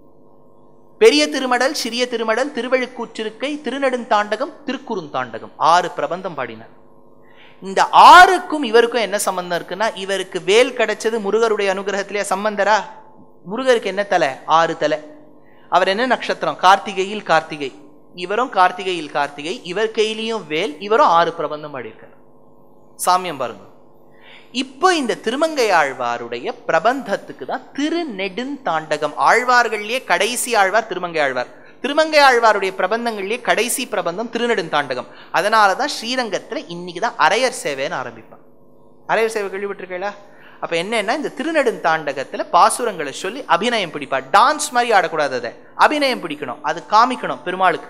பெரிய திருமடல் சிறிய திருமடல் திருவழுக்கூற்றிருக்கை திருநெடுந்தாண்டகம் திருக்குறுந்தாண்டகம் ஆறு பிரபந்தம் பாடினார் இந்த ஆறுக்கும் இவருக்கும் என்ன சம்பந்தம் இருக்குன்னா இவருக்கு வேல் கிடைச்சது முருகருடைய அனுகிரகத்திலே சம்பந்தரா முருகருக்கு என்ன தலை ஆறு தலை அவர் என்ன நட்சத்திரம் கார்த்திகையில் கார்த்திகை இவரும் கார்த்திகையில் கார்த்திகை இவர் கையிலையும் வேல் இவரும் ஆறு பிரபந்தம் பாடியிருக்கார் சாமியம் பாருங்க இப்போ இந்த திருமங்கை ஆழ்வாருடைய பிரபந்தத்துக்கு தான் திருநெடுந்தாண்டகம் ஆழ்வார்கள்லயே கடைசி ஆழ்வார் திருமங்கை ஆழ்வார் திருமங்கை ஆழ்வாருடைய பிரபந்தங்கள்லயே கடைசி பிரபந்தம் திருநெடுந்தாண்டகம் அதனால தான் ஸ்ரீரங்கத்துல இன்னைக்கு தான் அரையர் சேவைன்னு ஆரம்பிப்பான் அரையர் சேவை கேள்விப்பட்டிருக்கீங்களா அப்ப என்னன்னா இந்த திருநெடுந்தாண்டகத்துல பாசுரங்களை சொல்லி அபிநயம் பிடிப்பா டான்ஸ் மாதிரி ஆடக்கூடாது அதை அபிநயம் பிடிக்கணும் அது காமிக்கணும் பெருமாளுக்கு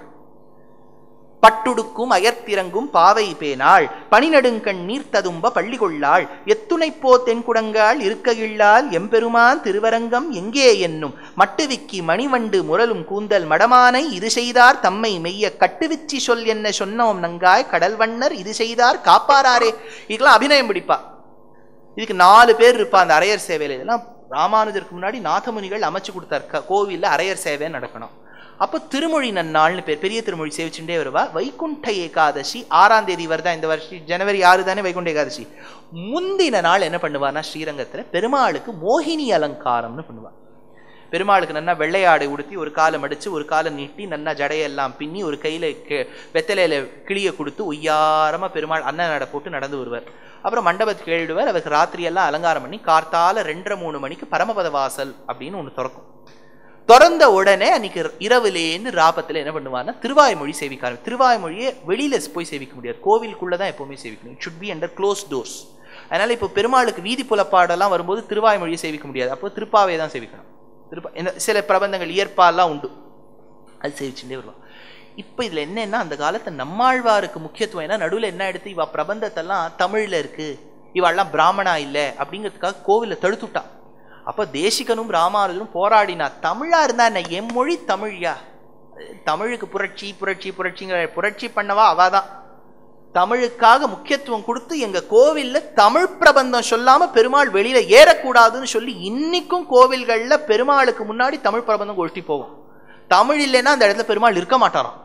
பட்டுடுக்கும் அயர்த்திறங்கும் பாவை பேனாள் பனிநடுங்கண் நீர்த்ததும்ப பள்ளி கொள்ளாள் எத்துணைப்போ தென்குடங்காள் இருக்ககிள்ளால் எம்பெருமான் திருவரங்கம் எங்கே என்னும் மட்டுவிக்கி மணிவண்டு முரலும் கூந்தல் மடமானை இது செய்தார் தம்மை மெய்ய கட்டுவிச்சி சொல் என்ன சொன்னோம் நங்காய் கடல் வண்ணர் இது செய்தார் காப்பாராரே இதுக்கெல்லாம் அபிநயம் பிடிப்பா இதுக்கு நாலு பேர் இருப்பா அந்த அரையர் சேவையில இதெல்லாம் ராமானுஜருக்கு முன்னாடி நாதமுனிகள் அமைச்சு கொடுத்தார் க- கோவில்ல அரையர் சேவை நடக்கணும் அப்போ திருமொழி நன்னாள்னு பேர் பெரிய திருமொழி சேவிச்சுட்டே வருவா வைகுண்ட ஏகாதசி ஆறாம் தேதி வருதா இந்த வருஷம் ஜனவரி ஆறு தானே வைகுண்ட ஏகாதசி முந்தின நாள் என்ன பண்ணுவான்னா ஸ்ரீரங்கத்துல பெருமாளுக்கு மோகினி அலங்காரம்னு பண்ணுவா பெருமாளுக்கு நன்னா வெள்ளையாடை உடுத்தி ஒரு காலை மடிச்சு ஒரு காலை நீட்டி நன்னா ஜடையெல்லாம் பின்னி ஒரு கையில கெ- வெத்தலையில கிளிய கொடுத்து உய்யாரமா பெருமாள் அண்ணன் நட போட்டு நடந்து வருவார் அப்புறம் மண்டபத்துக்கு எழுடுவார் அவருக்கு ராத்திரியெல்லாம் அலங்காரம் பண்ணி கார்த்தால ரெண்டரை மூணு மணிக்கு பரமபத வாசல் அப்படின்னு ஒண்ணு திறக்கும் திறந்த உடனே அன்னைக்கு இரவுலேன்னு ராபத்துல என்ன பண்ணுவார்னா திருவாய்மொழி சேவிக்க ஆரம்பி திருவாய்மொழியை வெளியில போய் சேவிக்க முடியாது கோவிலுக்குள்ள தான் எப்பவுமே சேவிக்கணும் it should be under close doors அதனால இப்போ பெருமாளுக்கு வீதி புலப்பாடெல்லாம் வரும்போது திருவாய்மொழியை சேவிக்க முடியாது அப்போ திருப்பாவை தான் சேவிக்கணும் திருப்பா இந்த சில பிரபந்தங்கள் இயற்பாலாம் உண்டு அது சேவிச்சுட்டே வருவா இப்போ இதுல என்னன்னா அந்த காலத்து நம்மாழ்வாருக்கு முக்கியத்துவம் என்ன நடுவுல என்ன எடுத்து இவ பிரபந்தத்தெல்லாம் தமிழ்ல இருக்கு இவாள்லாம் பிராமணா இல்ல அப்படிங்கிறதுக்காக கோவில தடுத்துட்டா அப்போ தேசிகனும் ராமானுஜரும் போராடினா தமிழா இருந்தா என்ன என் மொழி தமிழ்யா தமிழுக்கு புரட்சி புரட்சி புரட்சிங்கிற புரட்சி பண்ணவா அவாதான் தமிழுக்காக முக்கியத்துவம் கொடுத்து எங்க கோவில்ல தமிழ் பிரபந்தம் சொல்லாம பெருமாள் வெளியில ஏறக்கூடாதுன்னு சொல்லி இன்னைக்கும் கோவில்கள்ல பெருமாளுக்கு முன்னாடி தமிழ் பிரபந்தம் கோஷ்டி போகும் தமிழ் இல்லைன்னா அந்த இடத்துல பெருமாள் இருக்க மாட்டாராம்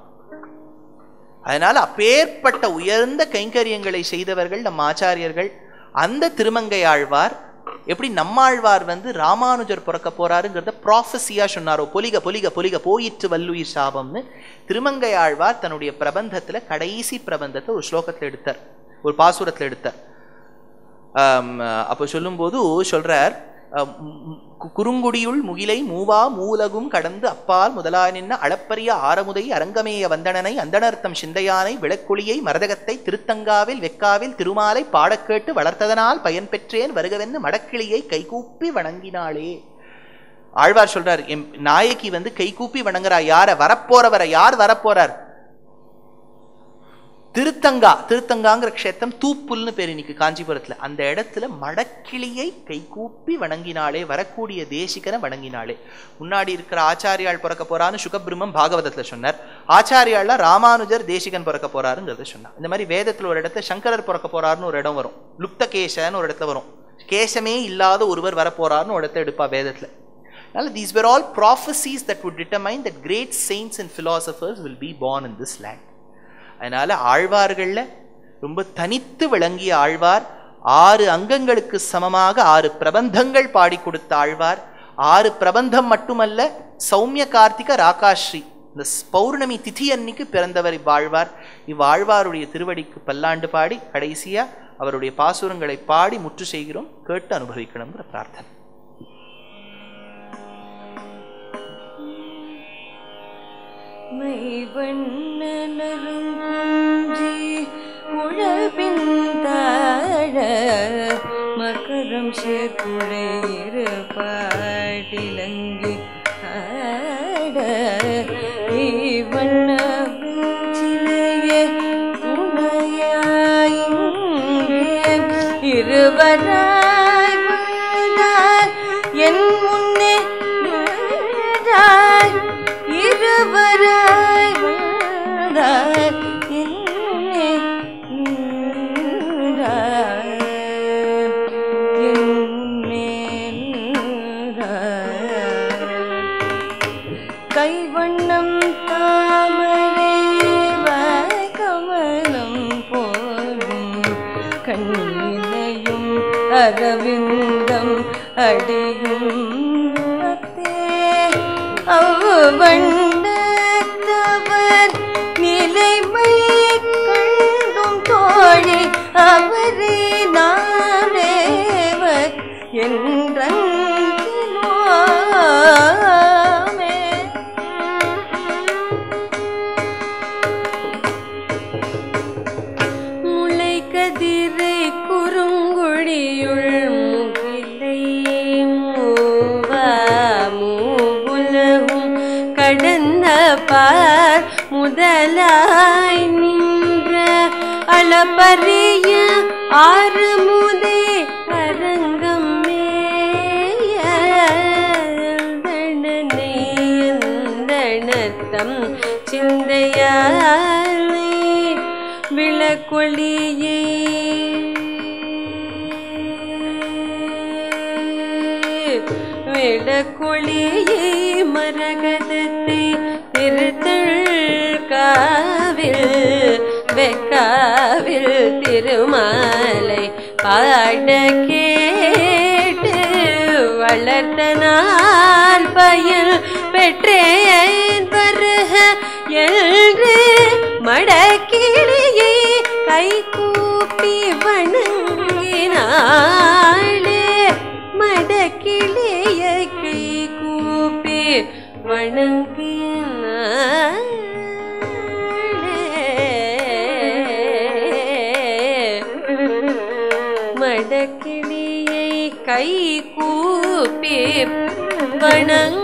அதனால அப்பேற்பட்ட உயர்ந்த கைங்கரியங்களை செய்தவர்கள் நம் ஆச்சாரியர்கள் அந்த திருமங்கை ஆழ்வார் எப்படி நம்மாழ்வார் வந்து ராமானுஜர் பிறக்க போறாருங்கிறத ப்ராஃபஸியா சொன்னாரோ பொலிக பொலிக பொலிக போயிற்று வல்லுயிர் சாபம்னு திருமங்கை ஆழ்வார் தன்னுடைய பிரபந்தத்துல கடைசி பிரபந்தத்தை ஒரு ஸ்லோகத்துல எடுத்தார் ஒரு பாசுரத்துல எடுத்தார் ஆம், அப்போ சொல்லும்போது சொல்றார் அஹ், ம், கு- குறுங்குடியுள் முகிலை மூவா மூலகும் கடந்து அப்பால் முதலா நின்ன அளப்பரிய ஆரமுதை அரங்கமேய வந்தனனை அந்தனர்த்தம் சிந்தையானை விளக்குழியை மரதகத்தை திருத்தங்காவில் வெக்காவில் திருமாலை பாடக்கேட்டு வளர்த்ததனால் பயன் பெற்றேன் வருகவென்னு மடக்கிளியை கைகூப்பி வணங்கினாளே ஆழ்வார் சொல்றார் என் நாயகி வந்து கைகூப்பி வணங்குறா யார வரப்போறவரை யார் வரப்போறார் திருத்தங்கா திருத்தங்காங்கிற க்ஷேத்திரம் தூப்புல்னு பேர் இன்னைக்கு காஞ்சிபுரத்துல அந்த இடத்துல மடக்கிளியை கைகூப்பி வணங்கினாளே வரக்கூடிய தேசிகனை வணங்கினாளே முன்னாடி இருக்கிற ஆச்சாரியாள் பிறக்க போறான்னு சுகபிரம்மம் பாகவதத்துல சொன்னார் ஆச்சாரியாள்ல ராமானுஜர் தேசிகன் பிறக்க போறாருங்கிறத சொன்னார் இந்த மாதிரி வேதத்துல ஒரு இடத்துல சங்கரர் பிறக்க போறாருன்னு ஒரு இடம் வரும் லுப்த கேசன்னு ஒரு இடத்துல வரும் கேசமே இல்லாத ஒருவர் வரப்போறாருன்னு ஒரு இடத்த எடுப்பா வேதத்துல அதனால these were all prophecies that would determine that great saints and philosophers will be born in this land அதனால ஆழ்வார்கள்ல ரொம்ப தனித்து விளங்கிய ஆழ்வார் ஆறு அங்கங்களுக்கு சமமாக ஆறு பிரபந்தங்கள் பாடி கொடுத்த ஆழ்வார் ஆறு பிரபந்தம் மட்டுமல்ல சௌமிய கார்த்திக ராகாஸ்ரீ இந்த ஸ்- பௌர்ணமி திதி அன்னைக்கு பிறந்தவர் இவ்வாழ்வார் இவ்வாழ்வாருடைய திருவடிக்கு பல்லாண்டு பாடி கடைசியா அவருடைய பாசுரங்களை பாடி முற்று செய்கிறோம் கேட்டு அனுபவிக்கணுங்கிற பிரார்த்தனை மைவண்ணலருஞ்சி உழபின் தாழ மகரம் சேர்க்குழையிரு பாட்டிலங்கி ஆட இவண்ண சிலையே உனையாயிங்கே இருவராய் வாழ்ந்தார் என் முன்னே நின்றாய் இருவராய் வாழ்ந்தார் என் முன்னே நின்றாய் என் முன்னே நின்றாய் கைவண்ணம் தாமரை கமலம் போலும் கண்ணிலையும் அரவிந்தம் அடியும் அவ்வண்ணத்தவர் நிலைமை கண்டும் தோழி அவரே நாரேவர் என்றே முளை கதிரை குறுங்குழியுள் முகிலை மூவா மூவுலகும் கடந்த பார் முதலாய் நின்ற அளப்பரிய ஆறு முதே அரங்கம் மேயந்தனத்தம் சிந்தையாலை விளக்கொளியை விளக்கொளியை மரகதத்தை திருத்தள் காவில் வெக்காவில் திருமாலை பாட கேட்டு வளர்த்த நாள் பயல் பெற்றேன் வருக என்று மடக்கிளியை கை கூப்பி வணங்கினாளே மடக்கிளிய கை கூப்பி வணங்கினாளே மடக்கிளியை கை கூப்பி வணங்க